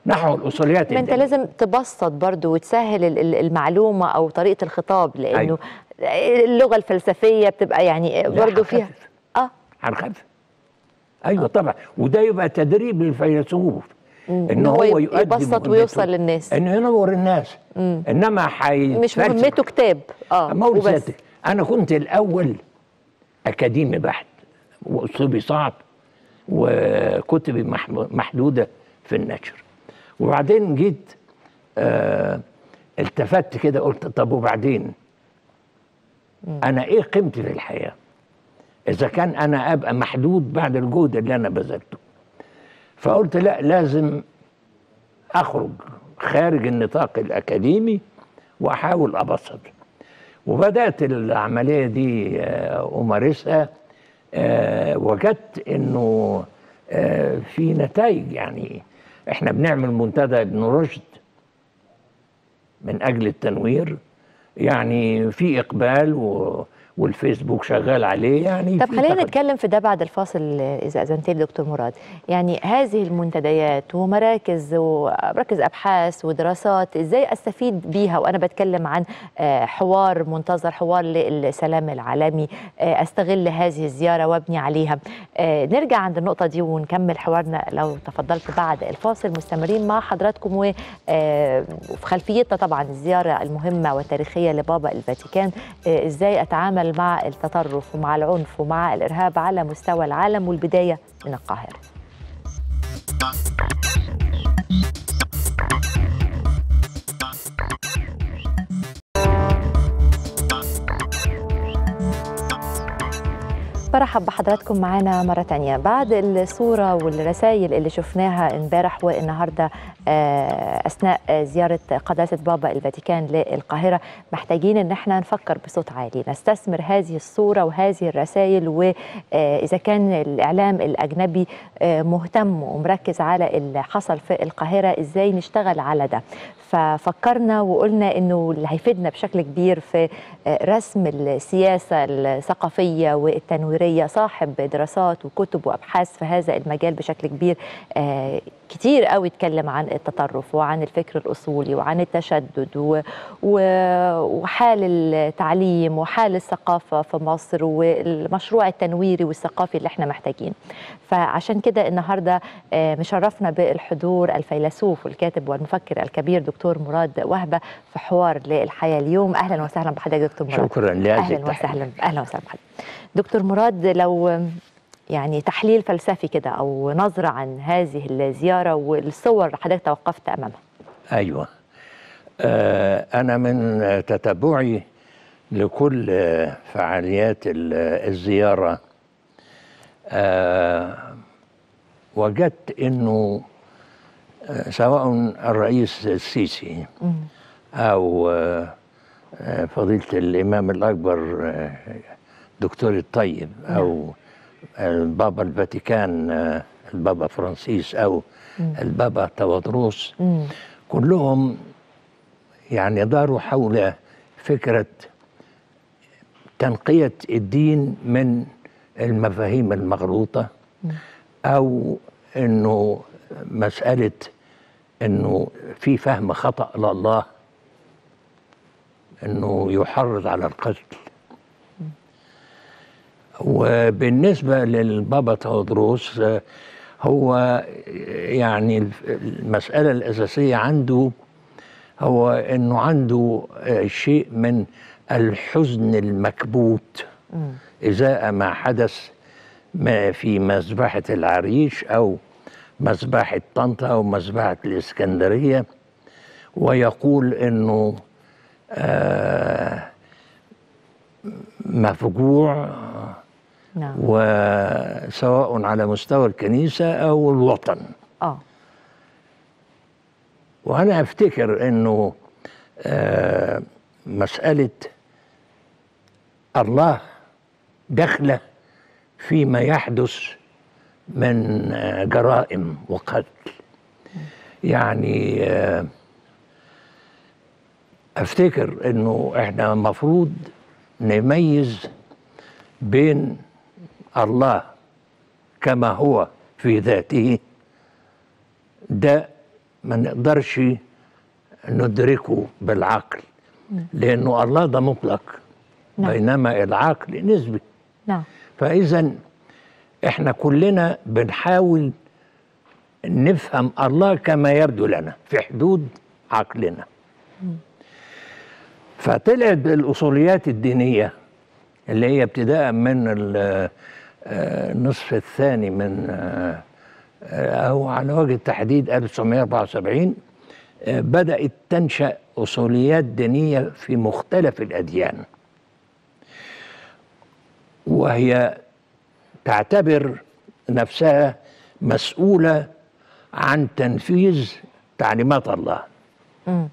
نحو الاصوليات ما انت الدينية. لازم تبسط برضو وتسهل ال- ال- المعلومه او طريقه الخطاب لانه اللغه الفلسفيه بتبقى يعني برضو فيها اه هنخفف ايوه طبعا وده يبقى تدريب للفيلسوف ان هو هو يؤدي يبسط مهمته. ويوصل للناس انه ينور الناس مم. انما حي مش مهمته كتاب اه ما هو وبس. ذاتي. انا كنت الاول اكاديمي بحت واسلوبي صعب وكتبي مح- محدوده في النشر وبعدين جيت آه التفت كده قلت طب وبعدين انا ايه قيمتي في الحياه اذا كان انا ابقى محدود بعد الجهد اللي انا بذلته فقلت لا لازم اخرج خارج النطاق الاكاديمي واحاول ابسط وبدات العمليه دي آه، امارسها آه، وجدت انه آه، في نتائج يعني احنا بنعمل منتدى ابن رشد من اجل التنوير يعني في اقبال و والفيسبوك شغال عليه يعني طب في خلينا تقدم. نتكلم في ده بعد الفاصل اذا اذنت لي دكتور مراد يعني هذه المنتديات ومراكز ومراكز ابحاث ودراسات ازاي استفيد بيها وانا بتكلم عن آه، حوار منتظر حوار للسلام العالمي آه، استغل هذه الزياره وابني عليها آه، نرجع عند النقطه دي ونكمل حوارنا لو تفضلت بعد الفاصل مستمرين مع حضراتكم و- آه، وفي خلفيتنا طبعا الزياره المهمه والتاريخيه لبابا الفاتيكان آه، ازاي اتعامل مع التطرف ومع العنف ومع الارهاب على مستوى العالم والبدايه من القاهره برحب بحضراتكم معانا مرة تانية بعد الصورة والرسائل اللي شفناها امبارح والنهاردة آه، أثناء آه، زيارة قداسة بابا الفاتيكان للقاهرة محتاجين إن احنا نفكر بصوت عالي نستثمر هذه الصورة وهذه الرسائل وإذا كان الإعلام الأجنبي آه، مهتم ومركز على اللي حصل في القاهرة إزاي نشتغل على ده ففكرنا وقلنا انه اللي هيفيدنا بشكل كبير في آه، رسم السياسه الثقافيه والتنويريه صاحب دراسات وكتب وابحاث في هذا المجال بشكل كبير آه، كتير قوي اتكلم عن التطرف وعن الفكر الاصولي وعن التشدد و- و- وحال التعليم وحال الثقافه في مصر والمشروع التنويري والثقافي اللي احنا محتاجين فعشان كده النهارده آه، مشرفنا بالحضور الفيلسوف والكاتب والمفكر الكبير دكتور مراد وهبه في حوار للحياه اليوم اهلا وسهلا بحضرتك دكتور مراد شكراً لهذه اهلا التحية. وسهلا اهلا وسهلا بحضرتك دكتور مراد لو يعني تحليل فلسفي كده او نظره عن هذه الزياره والصور اللي حضرتك توقفت امامها ايوه آه انا من تتبعي لكل آه، فعاليات ال- الزياره آه وجدت انه آه، سواء الرئيس السيسي او آه، آه، فضيله الامام الاكبر آه، دكتور الطيب او البابا الفاتيكان آه، البابا فرانسيس او مم. البابا تودروس كلهم يعني داروا حول فكرة تنقية الدين من المفاهيم المغلوطة أو أنه مسألة أنه في فهم خطأ لله أنه يحرض على القتل وبالنسبة للبابا تودروس آه، هو يعني الف- المسألة الأساسية عنده هو أنه عنده آه، شيء من الحزن المكبوت إزاء ما حدث ما في مذبحة العريش أو مذبحة طنطا أو مذبحة الإسكندرية ويقول أنه آه مفجوع نعم وسواء على مستوى الكنيسة أو الوطن اه وأنا أفتكر أنه آه مسألة الله داخلة فيما يحدث من آه، جرائم وقتل يعني آه، افتكر انه احنا المفروض نميز بين الله كما هو في ذاته ده ما نقدرش ندركه بالعقل لانه الله ده مطلق نعم. بينما العقل نسبي نعم فاذا احنا كلنا بنحاول نفهم الله كما يبدو لنا في حدود عقلنا فطلعت الاصوليات الدينيه اللي هي ابتداء من ال- آه، النصف الثاني من آه، آه، او على وجه التحديد 1974 آه، بدات تنشا اصوليات دينيه في مختلف الاديان وهي تعتبر نفسها مسؤوله عن تنفيذ تعليمات الله مم.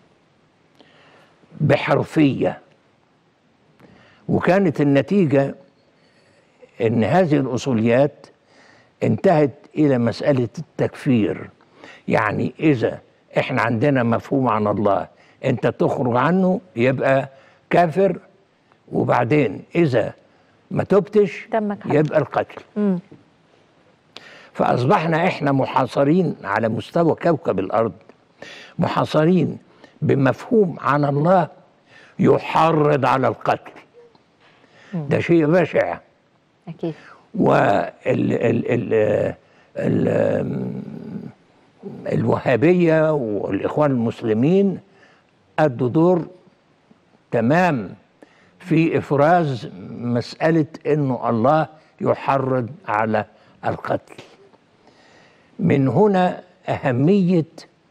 بحرفيه وكانت النتيجه ان هذه الاصوليات انتهت الى مساله التكفير يعني اذا احنا عندنا مفهوم عن الله انت تخرج عنه يبقى كافر وبعدين اذا ما تبتش دمك حق. يبقى القتل مم. فاصبحنا احنا محاصرين على مستوى كوكب الارض محاصرين بمفهوم عن الله يحرض على القتل ده شيء بشع اكيد وال ال ال ال الوهابيه والاخوان المسلمين ادوا دور تمام في افراز مساله انه الله يحرض على القتل من هنا اهميه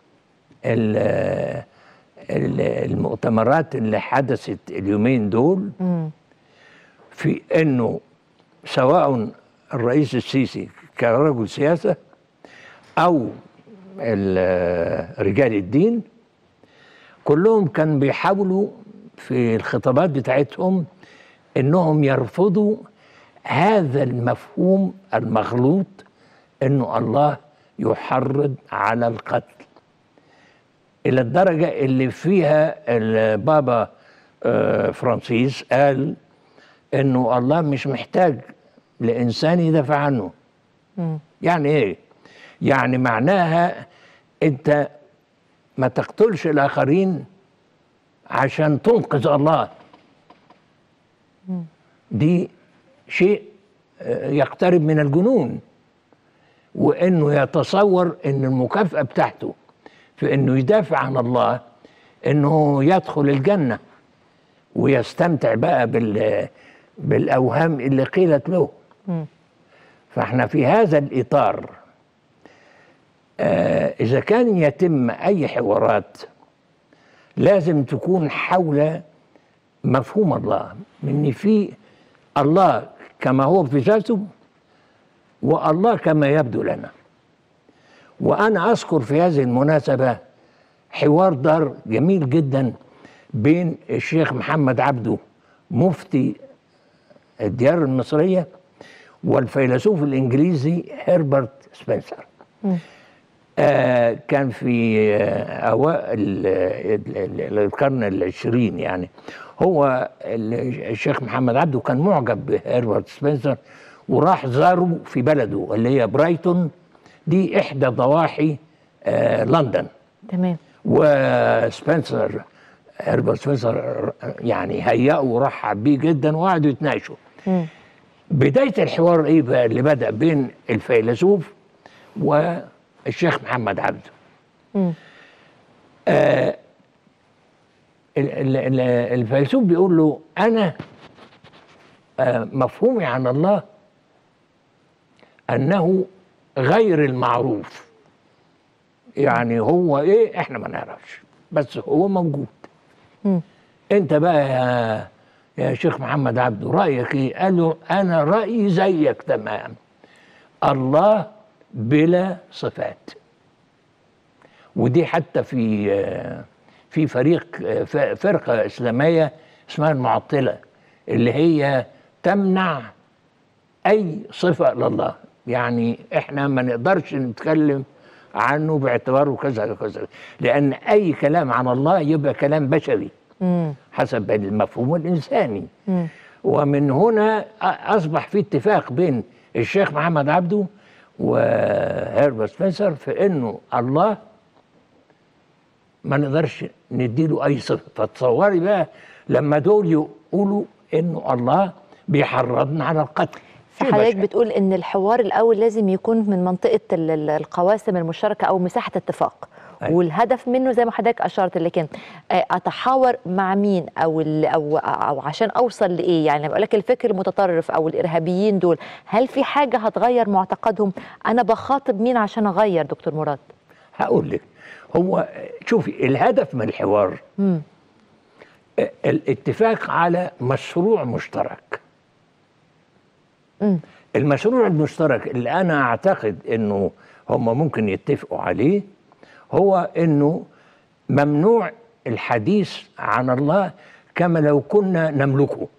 ال- ال- المؤتمرات اللي حدثت اليومين دول مم. في انه سواء الرئيس السيسي كرجل سياسه او ال- رجال الدين كلهم كانوا بيحاولوا في الخطابات بتاعتهم انهم يرفضوا هذا المفهوم المغلوط انه الله يحرض على القتل الى الدرجه اللي فيها البابا آه، فرانسيس قال انه الله مش محتاج لانسان يدافع عنه مم. يعني ايه يعني معناها انت ما تقتلش الاخرين عشان تنقذ الله مم. دي شيء آه، يقترب من الجنون وانه يتصور ان المكافاه بتاعته في انه يدافع عن الله انه يدخل الجنه ويستمتع بقى بال بالاوهام اللي قيلت له مم. فاحنا في هذا الاطار آه اذا كان يتم اي حوارات لازم تكون حول مفهوم الله ان في الله كما هو في ذاته والله كما يبدو لنا وانا اذكر في هذه المناسبه حوار دار جميل جدا بين الشيخ محمد عبده مفتي الديار المصريه والفيلسوف الانجليزي هربرت سبنسر مم. آه كان في آه اوائل ال- ال- القرن العشرين يعني هو ال- الشيخ محمد عبده كان معجب بهربرت سبنسر وراح زاره في بلده اللي هي برايتون دي احدى ضواحي آه لندن تمام وسبنسر هربرت سبنسر يعني هيأه ورحب بيه جدا وقعدوا يتناقشوا مم. بداية الحوار ايه بقى اللي بدأ بين الفيلسوف والشيخ محمد عبده مم. آه ال- ال- ال- الفيلسوف بيقول له انا آه مفهومي عن الله انه غير المعروف يعني هو ايه احنا ما نعرفش بس هو موجود مم. انت بقى يا يا شيخ محمد عبده رايك ايه قال له انا رايي زيك تمام الله بلا صفات ودي حتى في آه، في فريق آه، ف- فرقه اسلاميه اسمها المعطله اللي هي تمنع اي صفه لله يعني احنا ما نقدرش نتكلم عنه باعتباره كذا وكذا لان اي كلام عن الله يبقى كلام بشري مم. حسب المفهوم الانساني مم. ومن هنا أ- اصبح في اتفاق بين الشيخ محمد عبده وهيربرت سبنسر في انه الله ما نقدرش نديله اي صفه فتصوري بقى لما دول يقولوا انه الله بيحرضنا على القتل فحضرتك بتقول ان الحوار الاول لازم يكون من منطقه ال- ال- القواسم المشتركه او مساحه اتفاق أيوة. والهدف منه زي ما حضرتك اشرت لكن آه، اتحاور مع مين او ال- او او عشان اوصل لايه يعني بقول لك الفكر المتطرف او الارهابيين دول هل في حاجه هتغير معتقدهم انا بخاطب مين عشان اغير دكتور مراد هقول لك هو شوفي الهدف من الحوار مم. الاتفاق على مشروع مشترك مم. المشروع المشترك اللي انا اعتقد انه هم ممكن يتفقوا عليه هو انه ممنوع الحديث عن الله كما لو كنا نملكه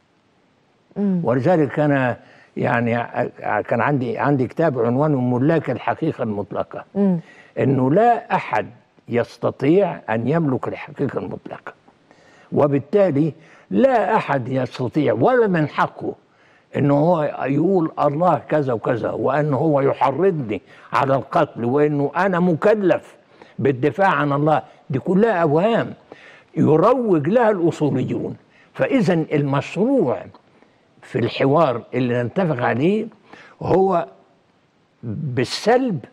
ولذلك انا يعني ع- كان عندي عندي كتاب عنوانه ملاك الحقيقه المطلقه مم. انه لا احد يستطيع ان يملك الحقيقه المطلقه وبالتالي لا احد يستطيع ولا من حقه انه هو يقول الله كذا وكذا وانه هو يحرضني على القتل وانه انا مكلف بالدفاع عن الله دي كلها اوهام يروج لها الاصوليون فاذا المشروع في الحوار اللي نتفق عليه هو بالسلب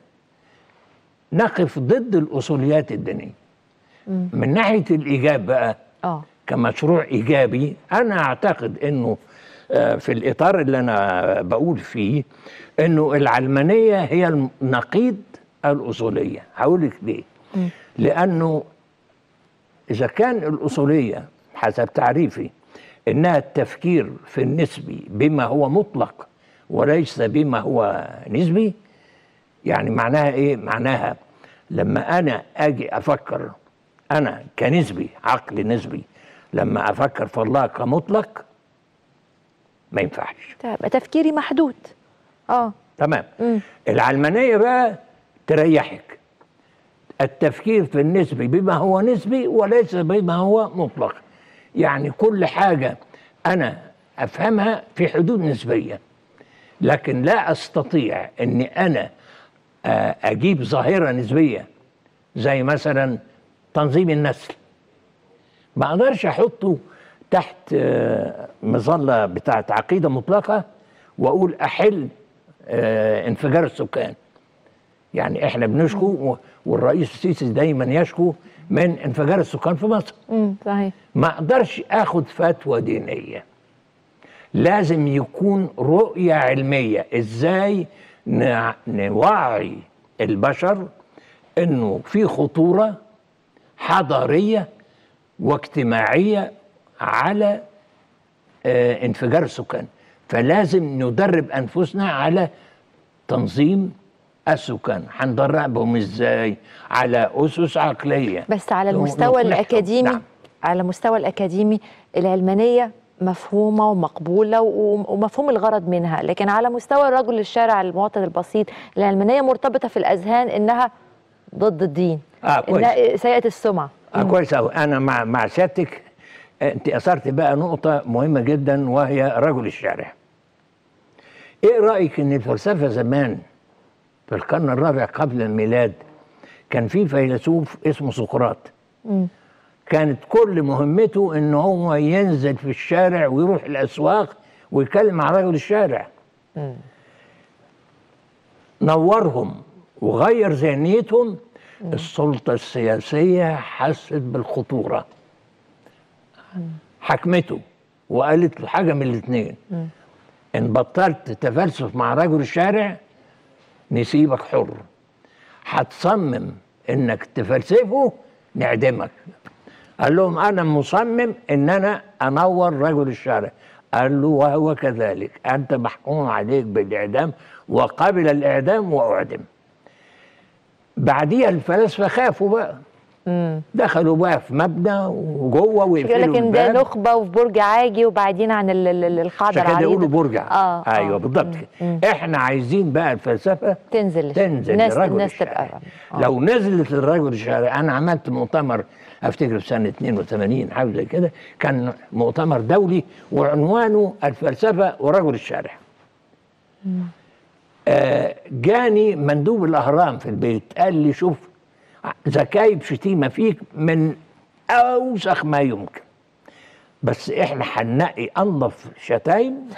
نقف ضد الاصوليات الدينيه من ناحيه الايجاب بقى اه كمشروع ايجابي انا اعتقد انه آه، في الاطار اللي انا بقول فيه انه العلمانيه هي نقيض الاصوليه هقول لك ليه لانه اذا كان الاصوليه حسب تعريفي انها التفكير في النسبي بما هو مطلق وليس بما هو نسبي يعني معناها ايه معناها لما انا اجي افكر انا كنسبي عقل نسبي لما افكر في الله كمطلق ما ينفعش يبقى تفكيري محدود اه تمام مم. العلمانيه بقى تريحك التفكير في النسبي بما هو نسبي وليس بما هو مطلق يعني كل حاجه انا افهمها في حدود نسبيه لكن لا استطيع اني انا آه، اجيب ظاهره نسبيه زي مثلا تنظيم النسل ما اقدرش احطه تحت آه، مظله بتاعت عقيده مطلقه واقول احل آه، انفجار السكان يعني احنا بنشكو و- والرئيس السيسي دايما يشكو من انفجار السكان في مصر امم صحيح ما اقدرش اخد فتوى دينيه لازم يكون رؤيه علميه ازاي نع- نوعي البشر انه في خطوره حضاريه واجتماعيه على آه، انفجار السكان فلازم ندرب انفسنا على تنظيم السكان هندربهم ازاي على اسس عقليه بس على نق- المستوى نقنعهم. الاكاديمي نعم. على المستوى الاكاديمي العلمانيه مفهومه ومقبوله و- ومفهوم الغرض منها لكن على مستوى رجل الشارع المواطن البسيط العلمانيه مرتبطه في الاذهان انها ضد الدين اه كويس انها سيئه السمعه آه كويس أوي أنا مع مع سيادتك آه، أنت أثرت بقى نقطة مهمة جدا وهي رجل الشارع. إيه رأيك إن الفلسفة زمان في القرن الرابع قبل الميلاد كان في فيلسوف اسمه سقراط كانت كل مهمته إن هو ينزل في الشارع ويروح الأسواق ويتكلم مع رجل الشارع. نورهم وغير ذهنيتهم السلطة السياسية حست بالخطورة حكمته وقالت له حاجة من الاثنين إن بطلت تفلسف مع رجل الشارع نسيبك حر هتصمم إنك تفلسفه نعدمك قال لهم أنا مصمم إن أنا أنور رجل الشارع قال له وهو كذلك أنت محكوم عليك بالإعدام وقبل الإعدام وأعدم بعديها الفلاسفة خافوا بقى دخلوا بقى في مبنى وجوه يقول ويقفلوا لك ان ده الباب نخبه وفي برج عاجي وبعدين عن ال- ال- ال- القاعده عشان كده العريضه يقولوا برجع اه ايوه آه. بالضبط كده احنا عايزين بقى الفلسفه تنزل تنزل الناس لرجل الناس الشارع. تبقى لو نزلت للرجل الشارع انا عملت مؤتمر افتكر في سنه 82 حاجه زي كده كان مؤتمر دولي وعنوانه الفلسفه ورجل الشارع آه، جاني مندوب الاهرام في البيت قال لي شوف زكايب شتيمه فيك من اوسخ ما يمكن بس احنا هننقي انظف شتايم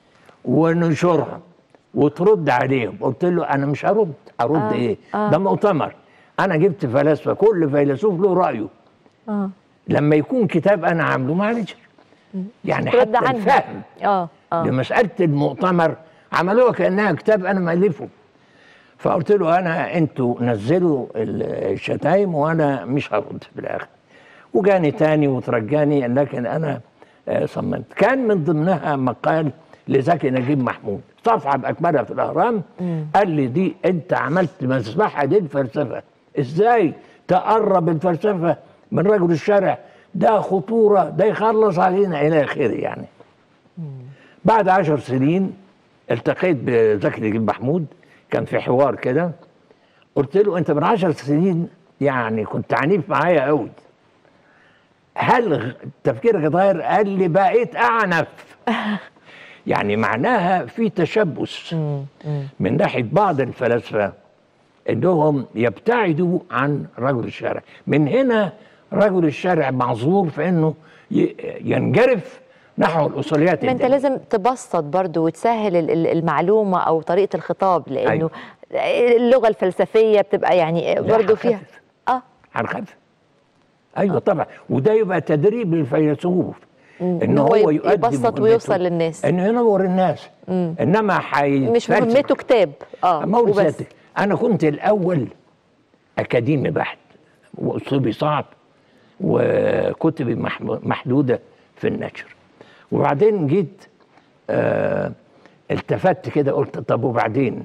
وننشرها وترد عليهم قلت له انا مش هرد ارد آه، آه ايه آه. ده مؤتمر انا جبت فلاسفه كل فيلسوف له رايه اه لما يكون كتاب انا عامله معلش يعني ترد حتى عنها. الفهم اه اه لمساله المؤتمر عملوها كانها كتاب انا مالفه فقلت له انا انتوا نزلوا ال- الشتايم وانا مش هرد في الاخر وجاني تاني وترجاني لكن انا آه، صممت كان من ضمنها مقال لزكي نجيب محمود صفحه باكملها في الاهرام قال لي دي انت عملت مذبحه للفلسفه ازاي تقرب الفلسفه من رجل الشارع ده خطوره ده يخلص علينا الى اخره يعني بعد عشر سنين التقيت بزكي نجيب محمود كان في حوار كده قلت له انت من عشر سنين يعني كنت عنيف معايا قوي هل غ- تفكيرك اتغير قال لي بقيت اعنف يعني معناها في تشبث من ناحيه بعض الفلاسفه انهم يبتعدوا عن رجل الشارع من هنا رجل الشارع معذور في انه ي- ينجرف نحو الاصوليات ما انت الدينية. لازم تبسط برضو وتسهل ال- ال- المعلومه او طريقه الخطاب لانه اللغه الفلسفيه بتبقى يعني برضو فيها اه هنخاف ايوه طبعا وده يبقى تدريب للفيلسوف إن ان هو هو يب- يؤدي يبسط مهمته. ويوصل للناس. انه ينور الناس انما حي مش مهمته كتاب اه ما هو وبس ذاته. انا كنت الاول اكاديمي بحت واسلوبي صعب وكتبي محم- محدوده في النشر وبعدين جيت آه التفت كده قلت طب وبعدين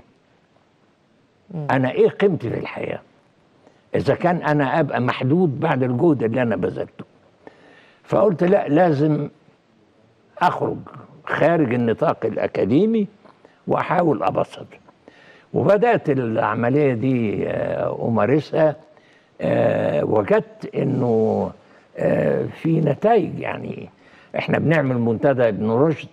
انا ايه قيمتي في الحياه اذا كان انا ابقى محدود بعد الجهد اللي انا بذلته فقلت لا لازم اخرج خارج النطاق الاكاديمي واحاول ابسط وبدات العمليه دي آه، امارسها آه، وجدت انه آه، في نتائج يعني احنا بنعمل منتدى ابن رشد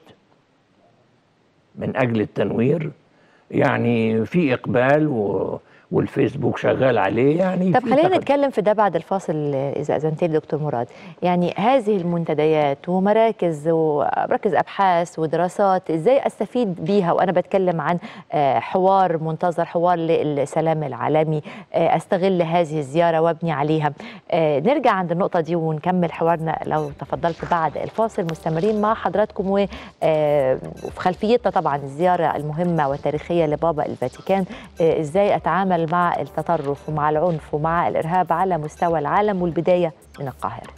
من اجل التنوير يعني في اقبال و والفيسبوك شغال عليه يعني طب في خلينا تقدم. نتكلم في ده بعد الفاصل اذا اذنت لي دكتور مراد يعني هذه المنتديات ومراكز ومراكز ابحاث ودراسات ازاي استفيد بيها وانا بتكلم عن آه، حوار منتظر حوار للسلام العالمي آه، استغل هذه الزياره وابني عليها آه، نرجع عند النقطه دي ونكمل حوارنا لو تفضلت بعد الفاصل مستمرين مع حضراتكم و- آه، وفي خلفيتنا طبعا الزياره المهمه والتاريخيه لبابا الفاتيكان آه، ازاي اتعامل مع التطرف ومع العنف ومع الارهاب على مستوى العالم والبدايه من القاهره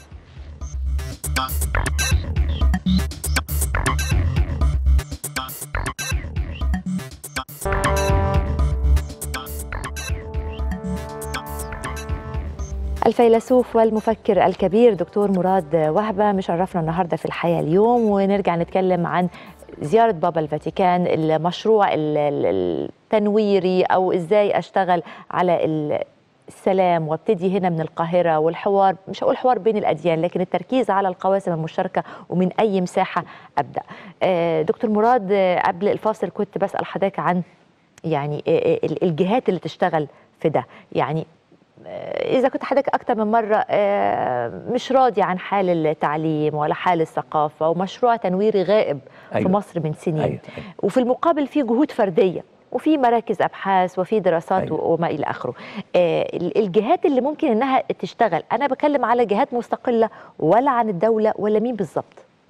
الفيلسوف والمفكر الكبير دكتور مراد وهبه مشرفنا النهارده في الحياه اليوم ونرجع نتكلم عن زياره بابا الفاتيكان المشروع ال- ال- التنويري او ازاي اشتغل على ال- السلام وابتدي هنا من القاهره والحوار مش هقول حوار بين الاديان لكن التركيز على القواسم المشتركه ومن اي مساحه ابدا. آه، دكتور مراد آه، قبل الفاصل كنت بسال حضرتك عن يعني آه، آه، الجهات اللي تشتغل في ده يعني آه، إذا كنت حضرتك أكتر من مرة آه، مش راضي عن حال التعليم ولا حال الثقافة ومشروع تنويري غائب في أيوة. مصر من سنين أيوة. وفي المقابل في جهود فردية وفي مراكز أبحاث وفي دراسات أيوة. وما إلى آخره آه، ال- الجهات اللي ممكن إنها تشتغل أنا بكلم على جهات مستقلة ولا عن الدولة ولا مين بالظبط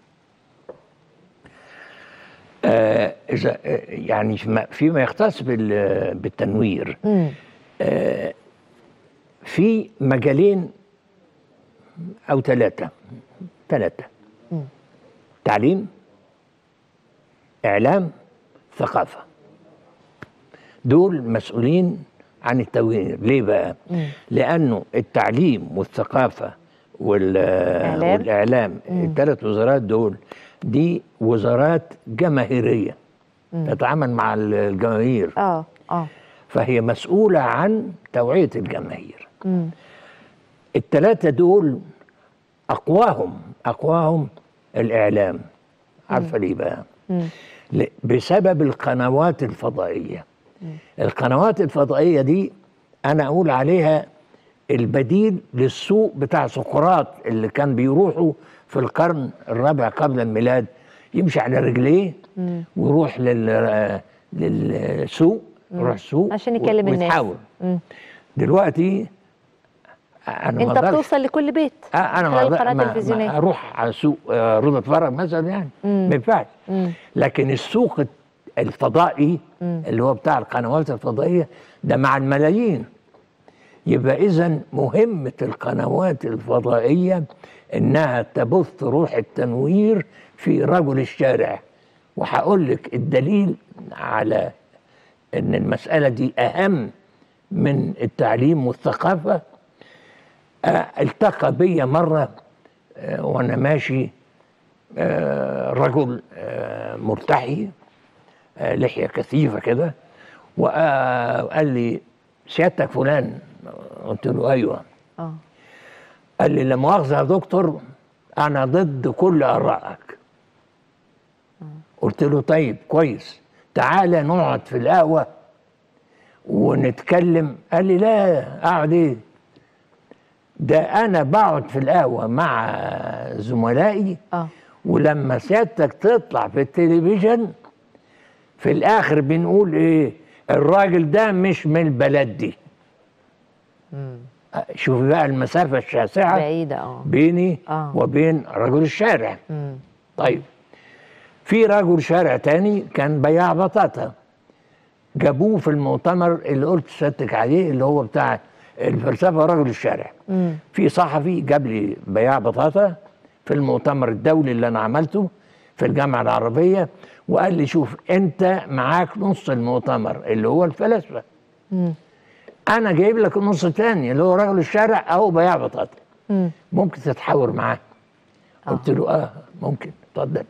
آه إذا آه، يعني فيما- فيما يختص بال- بالتنوير آه في مجالين أو ثلاثة ثلاثة تعليم إعلام ثقافة دول مسؤولين عن التنوير ليه بقى؟ لأنه التعليم والثقافة وال- إعلام. والإعلام مم. الثلاث وزارات دول دي وزارات جماهيرية مم. تتعامل مع الجماهير اه اه فهي مسؤولة عن توعية الجماهير مم. الثلاثة دول أقواهم أقواهم الإعلام عارفة ليه بقى؟ مم. ل- بسبب القنوات الفضائية القنوات الفضائية دي أنا أقول عليها البديل للسوق بتاع سقراط اللي كان بيروحوا في القرن الرابع قبل الميلاد يمشي على رجليه مم. ويروح لل للسوق يروح السوق عشان يكلم الناس ويتحاول مم. دلوقتي انا ما انت أقدرش- بتوصل لكل بيت آه، انا ما خلال أقدر- القناه ما- التلفزيونيه ما اروح على سوق آه، روضه فرج مثلا يعني مم. ما ينفعش مم. لكن السوق الفضائي مم. اللي هو بتاع القنوات الفضائيه ده مع الملايين يبقى اذا مهمه القنوات الفضائيه انها تبث روح التنوير في رجل الشارع وهقول لك الدليل على ان المساله دي اهم من التعليم والثقافه آه، التقى بي مره آه، وانا ماشي آه، رجل آه، مرتحي آه، لحيه كثيفه كده وقال لي سيادتك فلان قلت له ايوه اه قال لي لا مؤاخذه يا دكتور انا ضد كل ارائك قلت له طيب كويس تعالى نقعد في القهوه ونتكلم قال لي لا اقعد ايه ده انا بقعد في القهوه مع زملائي اه ولما سيادتك تطلع في التلفزيون في الاخر بنقول ايه الراجل ده مش من البلد دي شوفي بقى المسافه الشاسعه بعيده اه بيني آه. وبين رجل الشارع مم. طيب في رجل شارع تاني كان بياع بطاطا جابوه في المؤتمر اللي قلت سيادتك عليه اللي هو بتاع الفلسفه رجل الشارع مم. في صحفي جاب لي بياع بطاطا في المؤتمر الدولي اللي انا عملته في الجامعه العربيه وقال لي شوف انت معاك نص المؤتمر اللي هو الفلاسفه مم. انا جايب لك النص الثاني اللي هو رجل الشارع او بياع بطاطا مم. ممكن تتحاور معاه قلت له اه ممكن اتفضل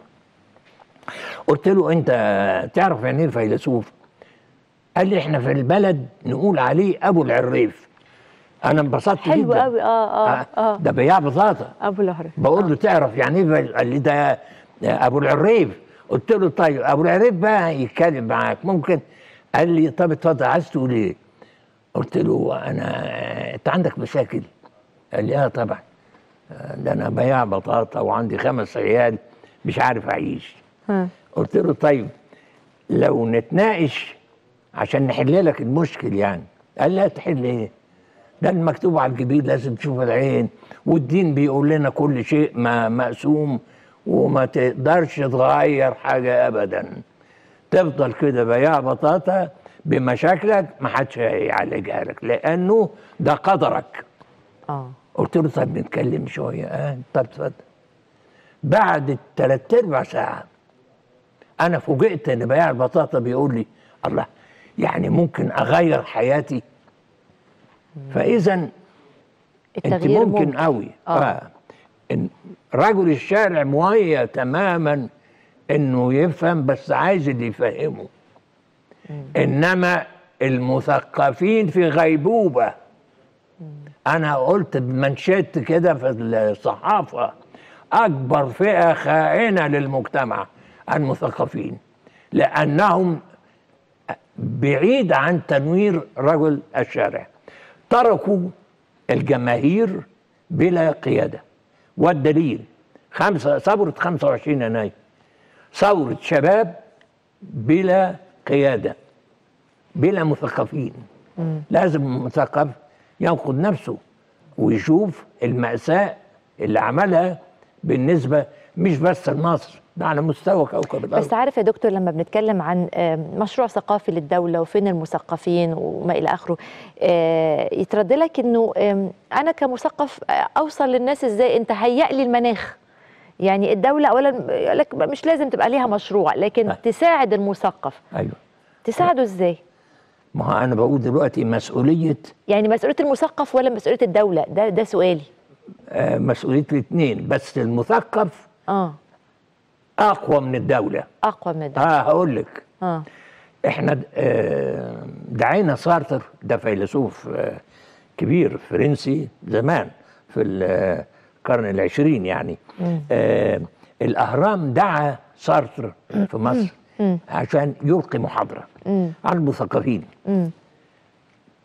قلت له انت تعرف يعني ايه فيلسوف قال لي احنا في البلد نقول عليه ابو العريف انا انبسطت حلو جدا قوي اه اه اه ده بياع بطاطا ابو الهرم بقول له تعرف يعني ايه فيل- قال لي ده ده ابو العريف قلت له طيب ابو العريف بقى يتكلم معاك ممكن قال لي طب اتفضل عايز تقول ايه قلت له انا انت عندك مشاكل قال لي اه طبعا آه، ده انا بياع بطاطا وعندي خمس عيال مش عارف اعيش ها. قلت له طيب لو نتناقش عشان نحل لك المشكل يعني قال لا تحل ايه ده المكتوب على الجبين لازم تشوف العين والدين بيقول لنا كل شيء ما مقسوم وما تقدرش تغير حاجة أبدا تفضل كده بياع بطاطا بمشاكلك ما حدش هيعالجها لك لأنه ده قدرك اه قلت له طب نتكلم شوية اه طب اتفضل بعد ثلاث ارباع ساعة أنا فوجئت إن بياع البطاطا بيقول لي الله يعني ممكن أغير حياتي فإذا أنت التغيير ممكن, ممكن. قوي آه. آه. إن رجل الشارع مهيأ تماما إنه يفهم بس عايز اللي يفهمه إنما المثقفين في غيبوبة أنا قلت بمنشط كده في الصحافة أكبر فئة خائنة للمجتمع المثقفين لأنهم بعيد عن تنوير رجل الشارع تركوا الجماهير بلا قيادة والدليل خمسة ثورة 25 يناير ثورة شباب بلا قيادة بلا مثقفين لازم المثقف ينقد نفسه ويشوف المأساة اللي عملها بالنسبة مش بس لمصر ده على مستوى كوكب الأرض بس عارف يا دكتور لما بنتكلم عن آم، مشروع ثقافي للدولة وفين المثقفين وما إلى آخره آه، يترد لك إنه آم، أنا كمثقف آه، أوصل للناس إزاي أنت هيئ لي المناخ يعني الدولة أولا يقول لك مش لازم تبقى ليها مشروع لكن تساعد المثقف أيوه تساعده إزاي؟ ما هو أنا بقول دلوقتي مسؤولية يعني مسؤولية المثقف ولا مسؤولية الدولة؟ ده ده سؤالي آه، مسؤولية الاثنين بس المثقف اه أقوى من الدولة أقوى من الدولة اه هقول لك اه احنا د- آه، دعينا سارتر ده فيلسوف آه، كبير فرنسي زمان في القرن العشرين يعني مم. آه الأهرام دعا سارتر في مصر مم. عشان يلقي محاضرة مم. عن المثقفين مم.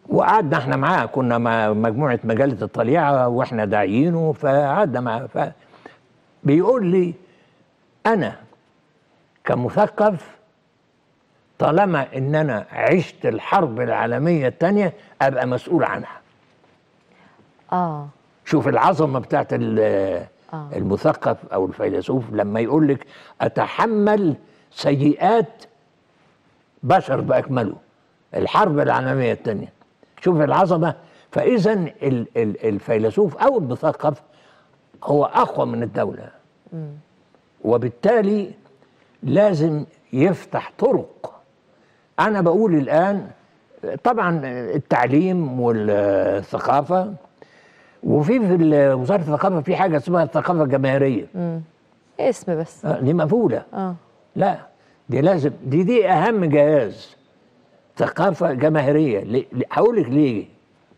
وقعدنا احنا معاه كنا مع مجموعه مجله الطليعه واحنا داعيينه فقعدنا معاه ف بيقول لي انا كمثقف طالما ان انا عشت الحرب العالميه الثانيه ابقى مسؤول عنها اه شوف العظمه بتاعت ال- آه. المثقف او الفيلسوف لما يقول لك اتحمل سيئات بشر باكمله الحرب العالميه الثانيه شوف العظمه فاذا ال- ال- الفيلسوف او المثقف هو اقوى من الدوله وبالتالي لازم يفتح طرق انا بقول الان طبعا التعليم والثقافه وفي في ال- وزاره الثقافه في حاجه اسمها الثقافه الجماهيريه مم. اسم بس آه، دي مقفوله اه لا دي لازم دي دي اهم جهاز ثقافه جماهيريه ليه- ليه- هقول لك ليه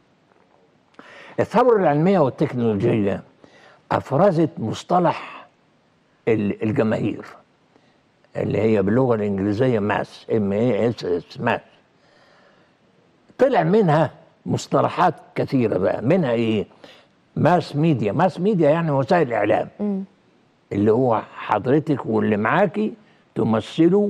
الثوره العلميه والتكنولوجيه افرزت مصطلح ال- الجماهير اللي هي باللغه الانجليزيه ماس ام اي اس اس ماس طلع منها مصطلحات كثيره بقى منها ايه ماس ميديا ماس ميديا يعني وسائل الاعلام مم. اللي هو حضرتك واللي معاكي تمثلوا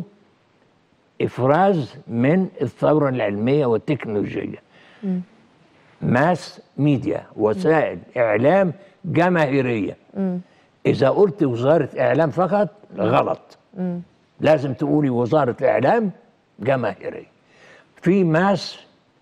افراز من الثوره العلميه والتكنولوجيه مم. ماس ميديا وسائل اعلام جماهيريه مم. اذا قلت وزاره اعلام فقط غلط مم. لازم تقولي وزاره اعلام جماهيريه في ماس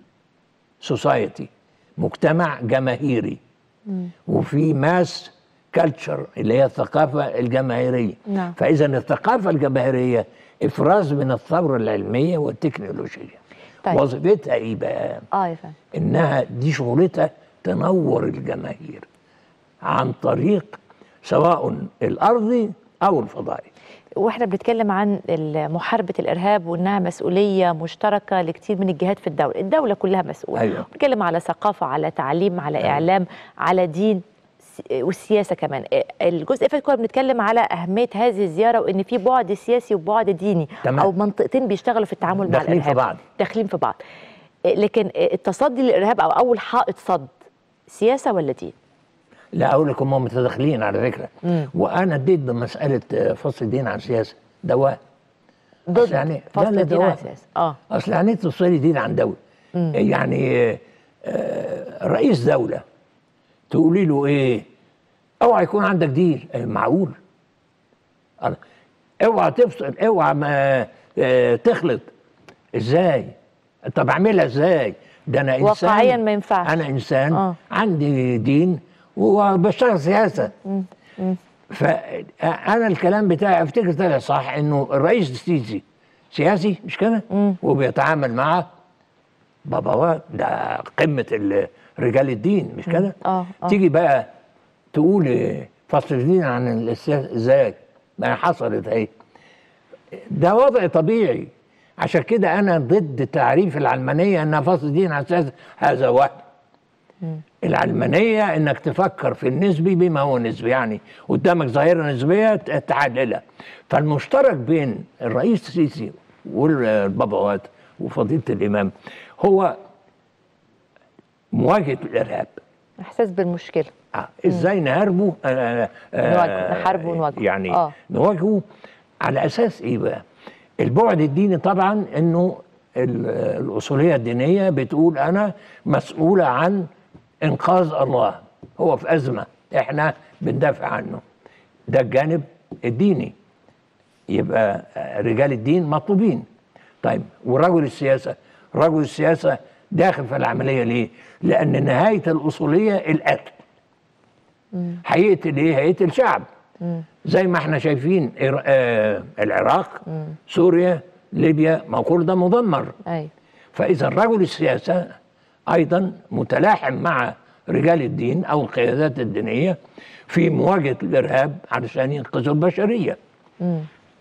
سوسايتي مجتمع جماهيري مم. وفي ماس كلتشر اللي هي الثقافه الجماهيريه نعم. فاذا الثقافه الجماهيريه افراز من الثوره العلميه والتكنولوجيه طيب. وظيفتها ايه بقى اه يا فندم انها دي شغلتها تنور الجماهير عن طريق سواء الارضي او الفضائي واحنا بنتكلم عن ال- محاربه الارهاب وانها مسؤوليه مشتركه لكثير من الجهات في الدوله، الدوله كلها مسؤوله. أيوة. بنتكلم على ثقافه، على تعليم، على أيوة. اعلام، على دين س- والسياسه كمان. الجزء اللي فات كنا بنتكلم على اهميه هذه الزياره وان في بعد سياسي وبعد ديني تمام. او منطقتين بيشتغلوا في التعامل مع داخلين في الارهاب. بعض. داخلين في بعض. لكن التصدي للارهاب او اول حائط صد سياسه ولا دين؟ لا اقول لك هم متداخلين على فكره مم. وانا ضد مساله آه، فصل الدين عن السياسه دواء ضد أصل يعني فصل لا لا الدين عن دواء. السياسه. اه اصل يعني إيه تفصلي دين عن دوله مم. يعني آه، آه، رئيس دوله تقولي له ايه اوعى يكون عندك دين آه، معقول الله. اوعى تفصل اوعى ما آه، تخلط ازاي طب اعملها ازاي ده انا انسان واقعيا ما ينفعش. انا انسان آه. آه. عندي دين وبشتغل سياسه مم. مم. فانا الكلام بتاعي افتكر طلع صح انه الرئيس السيسي سياسي مش كده وبيتعامل مع بابا ده قمه ال- رجال الدين مش كده اه اه تيجي بقى تقول فصل الدين عن السياسه ازاي ما هي حصلت اهي ده وضع طبيعي عشان كده انا ضد تعريف العلمانيه انها فصل الدين عن السياسه هذا وهم العلمانية انك تفكر في النسبي بما هو نسبي يعني قدامك ظاهرة نسبية ت- تعدلها فالمشترك بين الرئيس السيسي والبابوات وفضيلة الإمام هو مواجهة الإرهاب احساس بالمشكله آه. ازاي نهاربه آه نواجهه نحاربه ونواجهه يعني اه نواجهه على اساس ايه بقى؟ البعد الديني طبعا انه ال- الاصوليه الدينيه بتقول انا مسؤوله عن انقاذ الله هو في ازمه احنا بندافع عنه ده الجانب الديني يبقى آه، رجال الدين مطلوبين طيب ورجل السياسه رجل السياسه داخل في العمليه ليه؟ لان نهايه الاصوليه القتل هيقتل ايه؟ هيقتل شعب زي ما احنا شايفين إر- آه العراق سوريا ليبيا ما هو كل ده مدمر ايوه فاذا رجل السياسه ايضا متلاحم مع رجال الدين او القيادات الدينيه في مواجهه الارهاب علشان ينقذوا البشريه مم.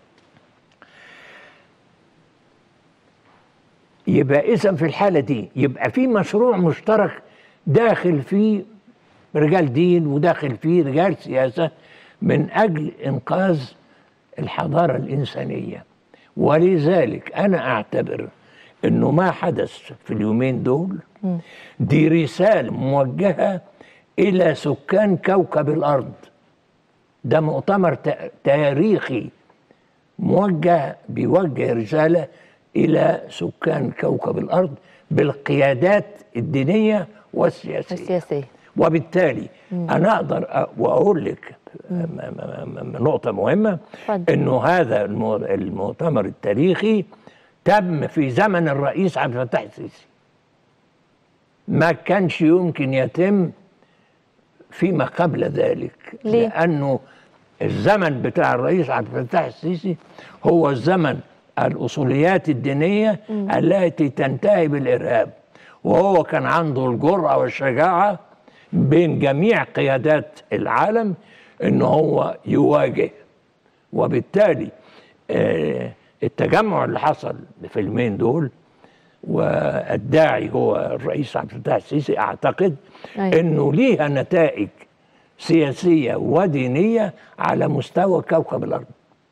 يبقى اذا في الحاله دي يبقى في مشروع مشترك داخل فيه رجال دين وداخل فيه رجال سياسه من اجل انقاذ الحضاره الانسانيه ولذلك انا اعتبر انه ما حدث في اليومين دول دي رسالة موجهة إلى سكان كوكب الأرض ده مؤتمر تا- تاريخي موجه بيوجه رسالة إلى سكان كوكب الأرض بالقيادات الدينية والسياسية السياسية وبالتالي مم. أنا أقدر أ- وأقول لك م- م- م- نقطة مهمة اتفضل. إنه هذا المو- المؤتمر التاريخي تم في زمن الرئيس عبد الفتاح السيسي ما كانش يمكن يتم فيما قبل ذلك ليه؟ لأنه الزمن بتاع الرئيس عبد الفتاح السيسي هو الزمن الأصوليات الدينية مم. التي تنتهي بالإرهاب وهو كان عنده الجرأة والشجاعة بين جميع قيادات العالم إن هو يواجه وبالتالي آه، التجمع اللي حصل في اليومين دول والداعي هو الرئيس عبد الفتاح السيسي اعتقد أيوة. انه ليها نتائج سياسيه ودينيه على مستوى كوكب الارض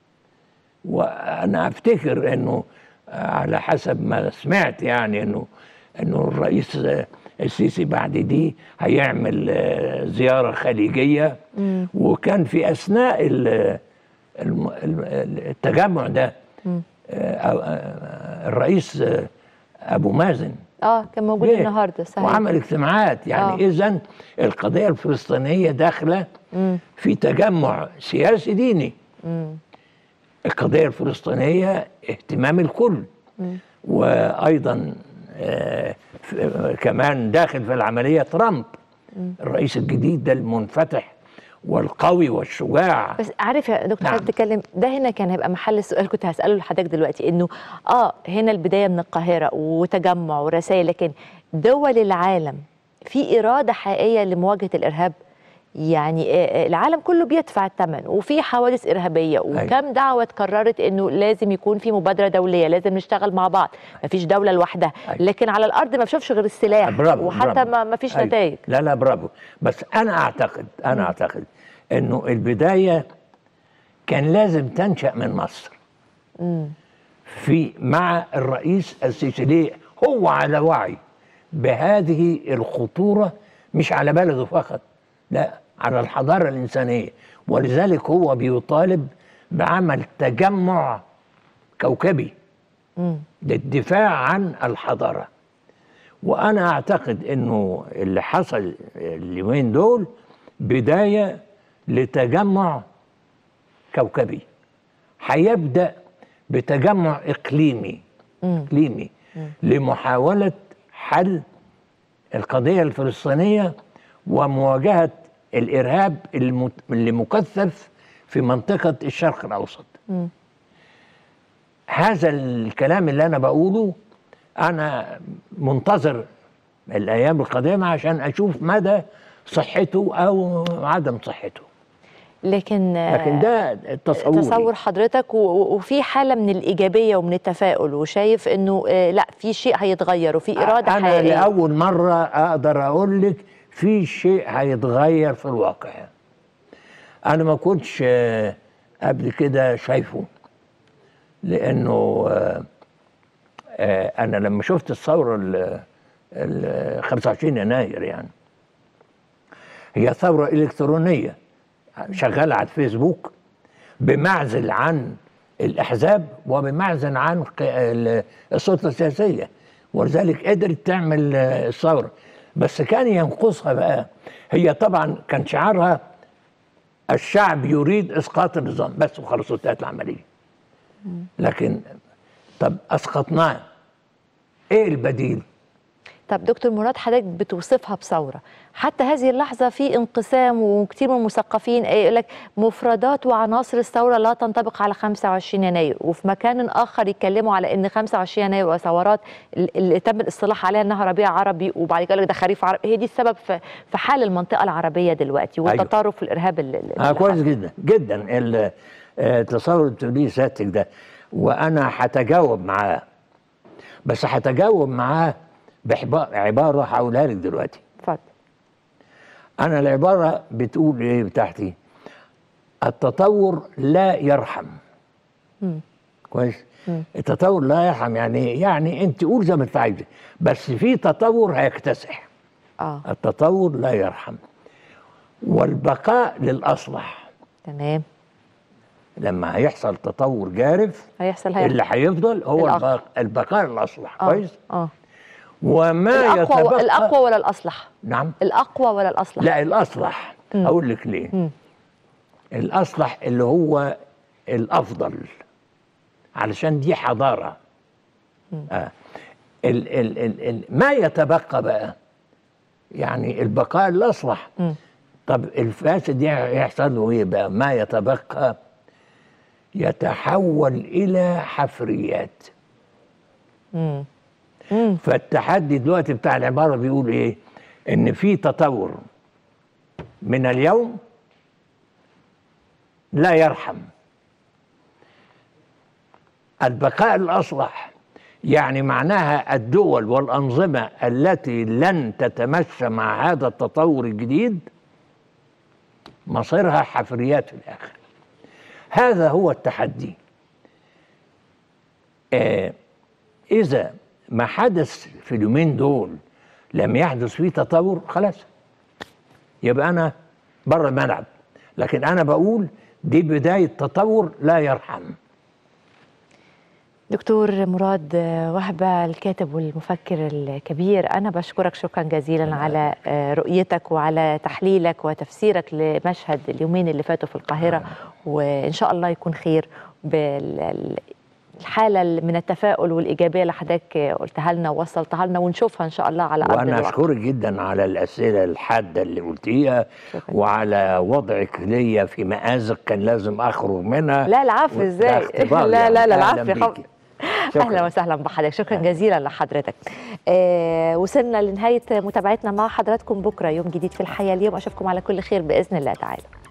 وانا افتكر انه على حسب ما سمعت يعني انه انه الرئيس السيسي بعد دي هيعمل آه، زياره خليجيه مم. وكان في اثناء ال- الم- الم- التجمع ده مم. آه، آه، الرئيس آه، ابو مازن اه كان موجود جه النهارده صحيح وعمل اجتماعات يعني آه. اذا القضيه الفلسطينيه داخله مم. في تجمع سياسي ديني مم. القضيه الفلسطينيه اهتمام الكل مم. وايضا آه، ف- آه، كمان داخل في العمليه ترامب مم. الرئيس الجديد ده المنفتح والقوي والشجاع بس عارف يا دكتور نعم. حضرتك بتتكلم ده هنا كان هيبقى محل السؤال كنت هساله لحضرتك دلوقتي انه اه هنا البدايه من القاهره وتجمع ورسائل لكن دول العالم في اراده حقيقيه لمواجهه الارهاب يعني آه، آه، العالم كله بيدفع الثمن وفي حوادث ارهابيه وكم دعوه اتكررت انه لازم يكون في مبادره دوليه لازم نشتغل مع بعض مفيش دوله لوحدها لكن على الارض ما بشوفش غير السلاح برافو وحتى برافو. ما ما فيش أيوة. نتائج لا لا برافو بس انا اعتقد انا مم. اعتقد انه البدايه كان لازم تنشا من مصر مم. في مع الرئيس السيسي ليه هو على وعي بهذه الخطوره مش على بلده فقط لا على الحضاره الانسانيه ولذلك هو بيطالب بعمل تجمع كوكبي مم. للدفاع عن الحضاره وانا اعتقد انه اللي حصل اليومين دول بدايه لتجمع كوكبي هيبدا بتجمع اقليمي مم. اقليمي لمحاوله حل القضيه الفلسطينيه ومواجهه الارهاب المت- اللي مكثف في منطقه الشرق الاوسط مم. هذا الكلام اللي انا بقوله انا منتظر الايام القادمه عشان اشوف مدى صحته او عدم صحته لكن لكن ده تصوري تصور حضرتك و- و- وفي حاله من الايجابيه ومن التفاؤل وشايف انه آه، لا في شيء هيتغير وفي اراده انا حقيقيه لاول مره اقدر اقول لك في شيء هيتغير في الواقع انا ما كنتش آه، قبل كده شايفه لانه آه، آه، انا لما شفت الثوره ال ال 25 يناير يعني هي ثوره الكترونيه شغاله على الفيسبوك بمعزل عن الاحزاب وبمعزل عن ق- ال- السلطه السياسيه ولذلك قدرت تعمل آه، الثوره بس كان ينقصها بقى هي طبعا كان شعارها الشعب يريد اسقاط النظام بس وخلاص انتهت العمليه لكن طب اسقطناه ايه البديل؟ طب دكتور مراد حضرتك بتوصفها بثوره حتى هذه اللحظه في انقسام وكثير من المثقفين يقول لك مفردات وعناصر الثوره لا تنطبق على 25 يناير وفي مكان اخر يتكلموا على ان 25 يناير وثورات ال- اللي تم الاصطلاح عليها انها ربيع عربي وبعد كده يقول لك ده خريف عربي هي دي السبب في في حال المنطقه العربيه دلوقتي أيوة. والتطرف في الارهاب اللي اللي اه كويس جدا جدا ال- آه، التصور التوليدي سيادتك ده وانا هتجاوب معاه بس هتجاوب معاه بعباره هقولها لك دلوقتي اتفضل انا العباره بتقول ايه بتاعتي التطور لا يرحم مم. كويس التطور لا يرحم يعني يعني انت قول زي ما انت عايزه بس في تطور هيكتسح اه التطور لا يرحم والبقاء للاصلح تمام لما هيحصل تطور جارف هيحصل هيحصل اللي هيفضل هو الأخ. البق- البقاء الاصلح آه. كويس اه وما الاقوى يتبقى الاقوى ولا الاصلح نعم الاقوى ولا الاصلح لا الاصلح مم. اقول لك ليه مم. الاصلح اللي هو الافضل علشان دي حضاره آه. ال ال ال ال ما يتبقى بقى يعني البقاء الاصلح مم. طب الفاسد يحصل له ايه بقى ما يتبقى يتحول الى حفريات مم. مم. فالتحدي دلوقتي بتاع العباره بيقول ايه ان في تطور من اليوم لا يرحم البقاء الاصلح يعني معناها الدول والانظمه التي لن تتمشى مع هذا التطور الجديد مصيرها حفريات في الاخر هذا هو التحدي آه اذا ما حدث في اليومين دول لم يحدث فيه تطور خلاص يبقى انا بره الملعب لكن انا بقول دي بدايه تطور لا يرحم دكتور مراد وهبة الكاتب والمفكر الكبير أنا بشكرك شكرا جزيلا على رؤيتك وعلى تحليلك وتفسيرك لمشهد اليومين اللي فاتوا في القاهرة وإن شاء الله يكون خير بالحالة من التفاؤل والإيجابية اللي حضرتك قلتها لنا ووصلتها لنا ونشوفها إن شاء الله على أرض وانا الواقع اشكرك جدا على الاسئله الحاده اللي قلتيها وعلى وضعك ليا في مآزق كان لازم اخرج منها لا العفو ده ازاي اختبار لا لا لا يعني. العفو أهلاً يا خم- بيكي. شكراً. اهلا وسهلا بحضرتك شكرا جزيلا لحضرتك آه وصلنا لنهايه متابعتنا مع حضراتكم بكره يوم جديد في الحياه اليوم اشوفكم على كل خير باذن الله تعالى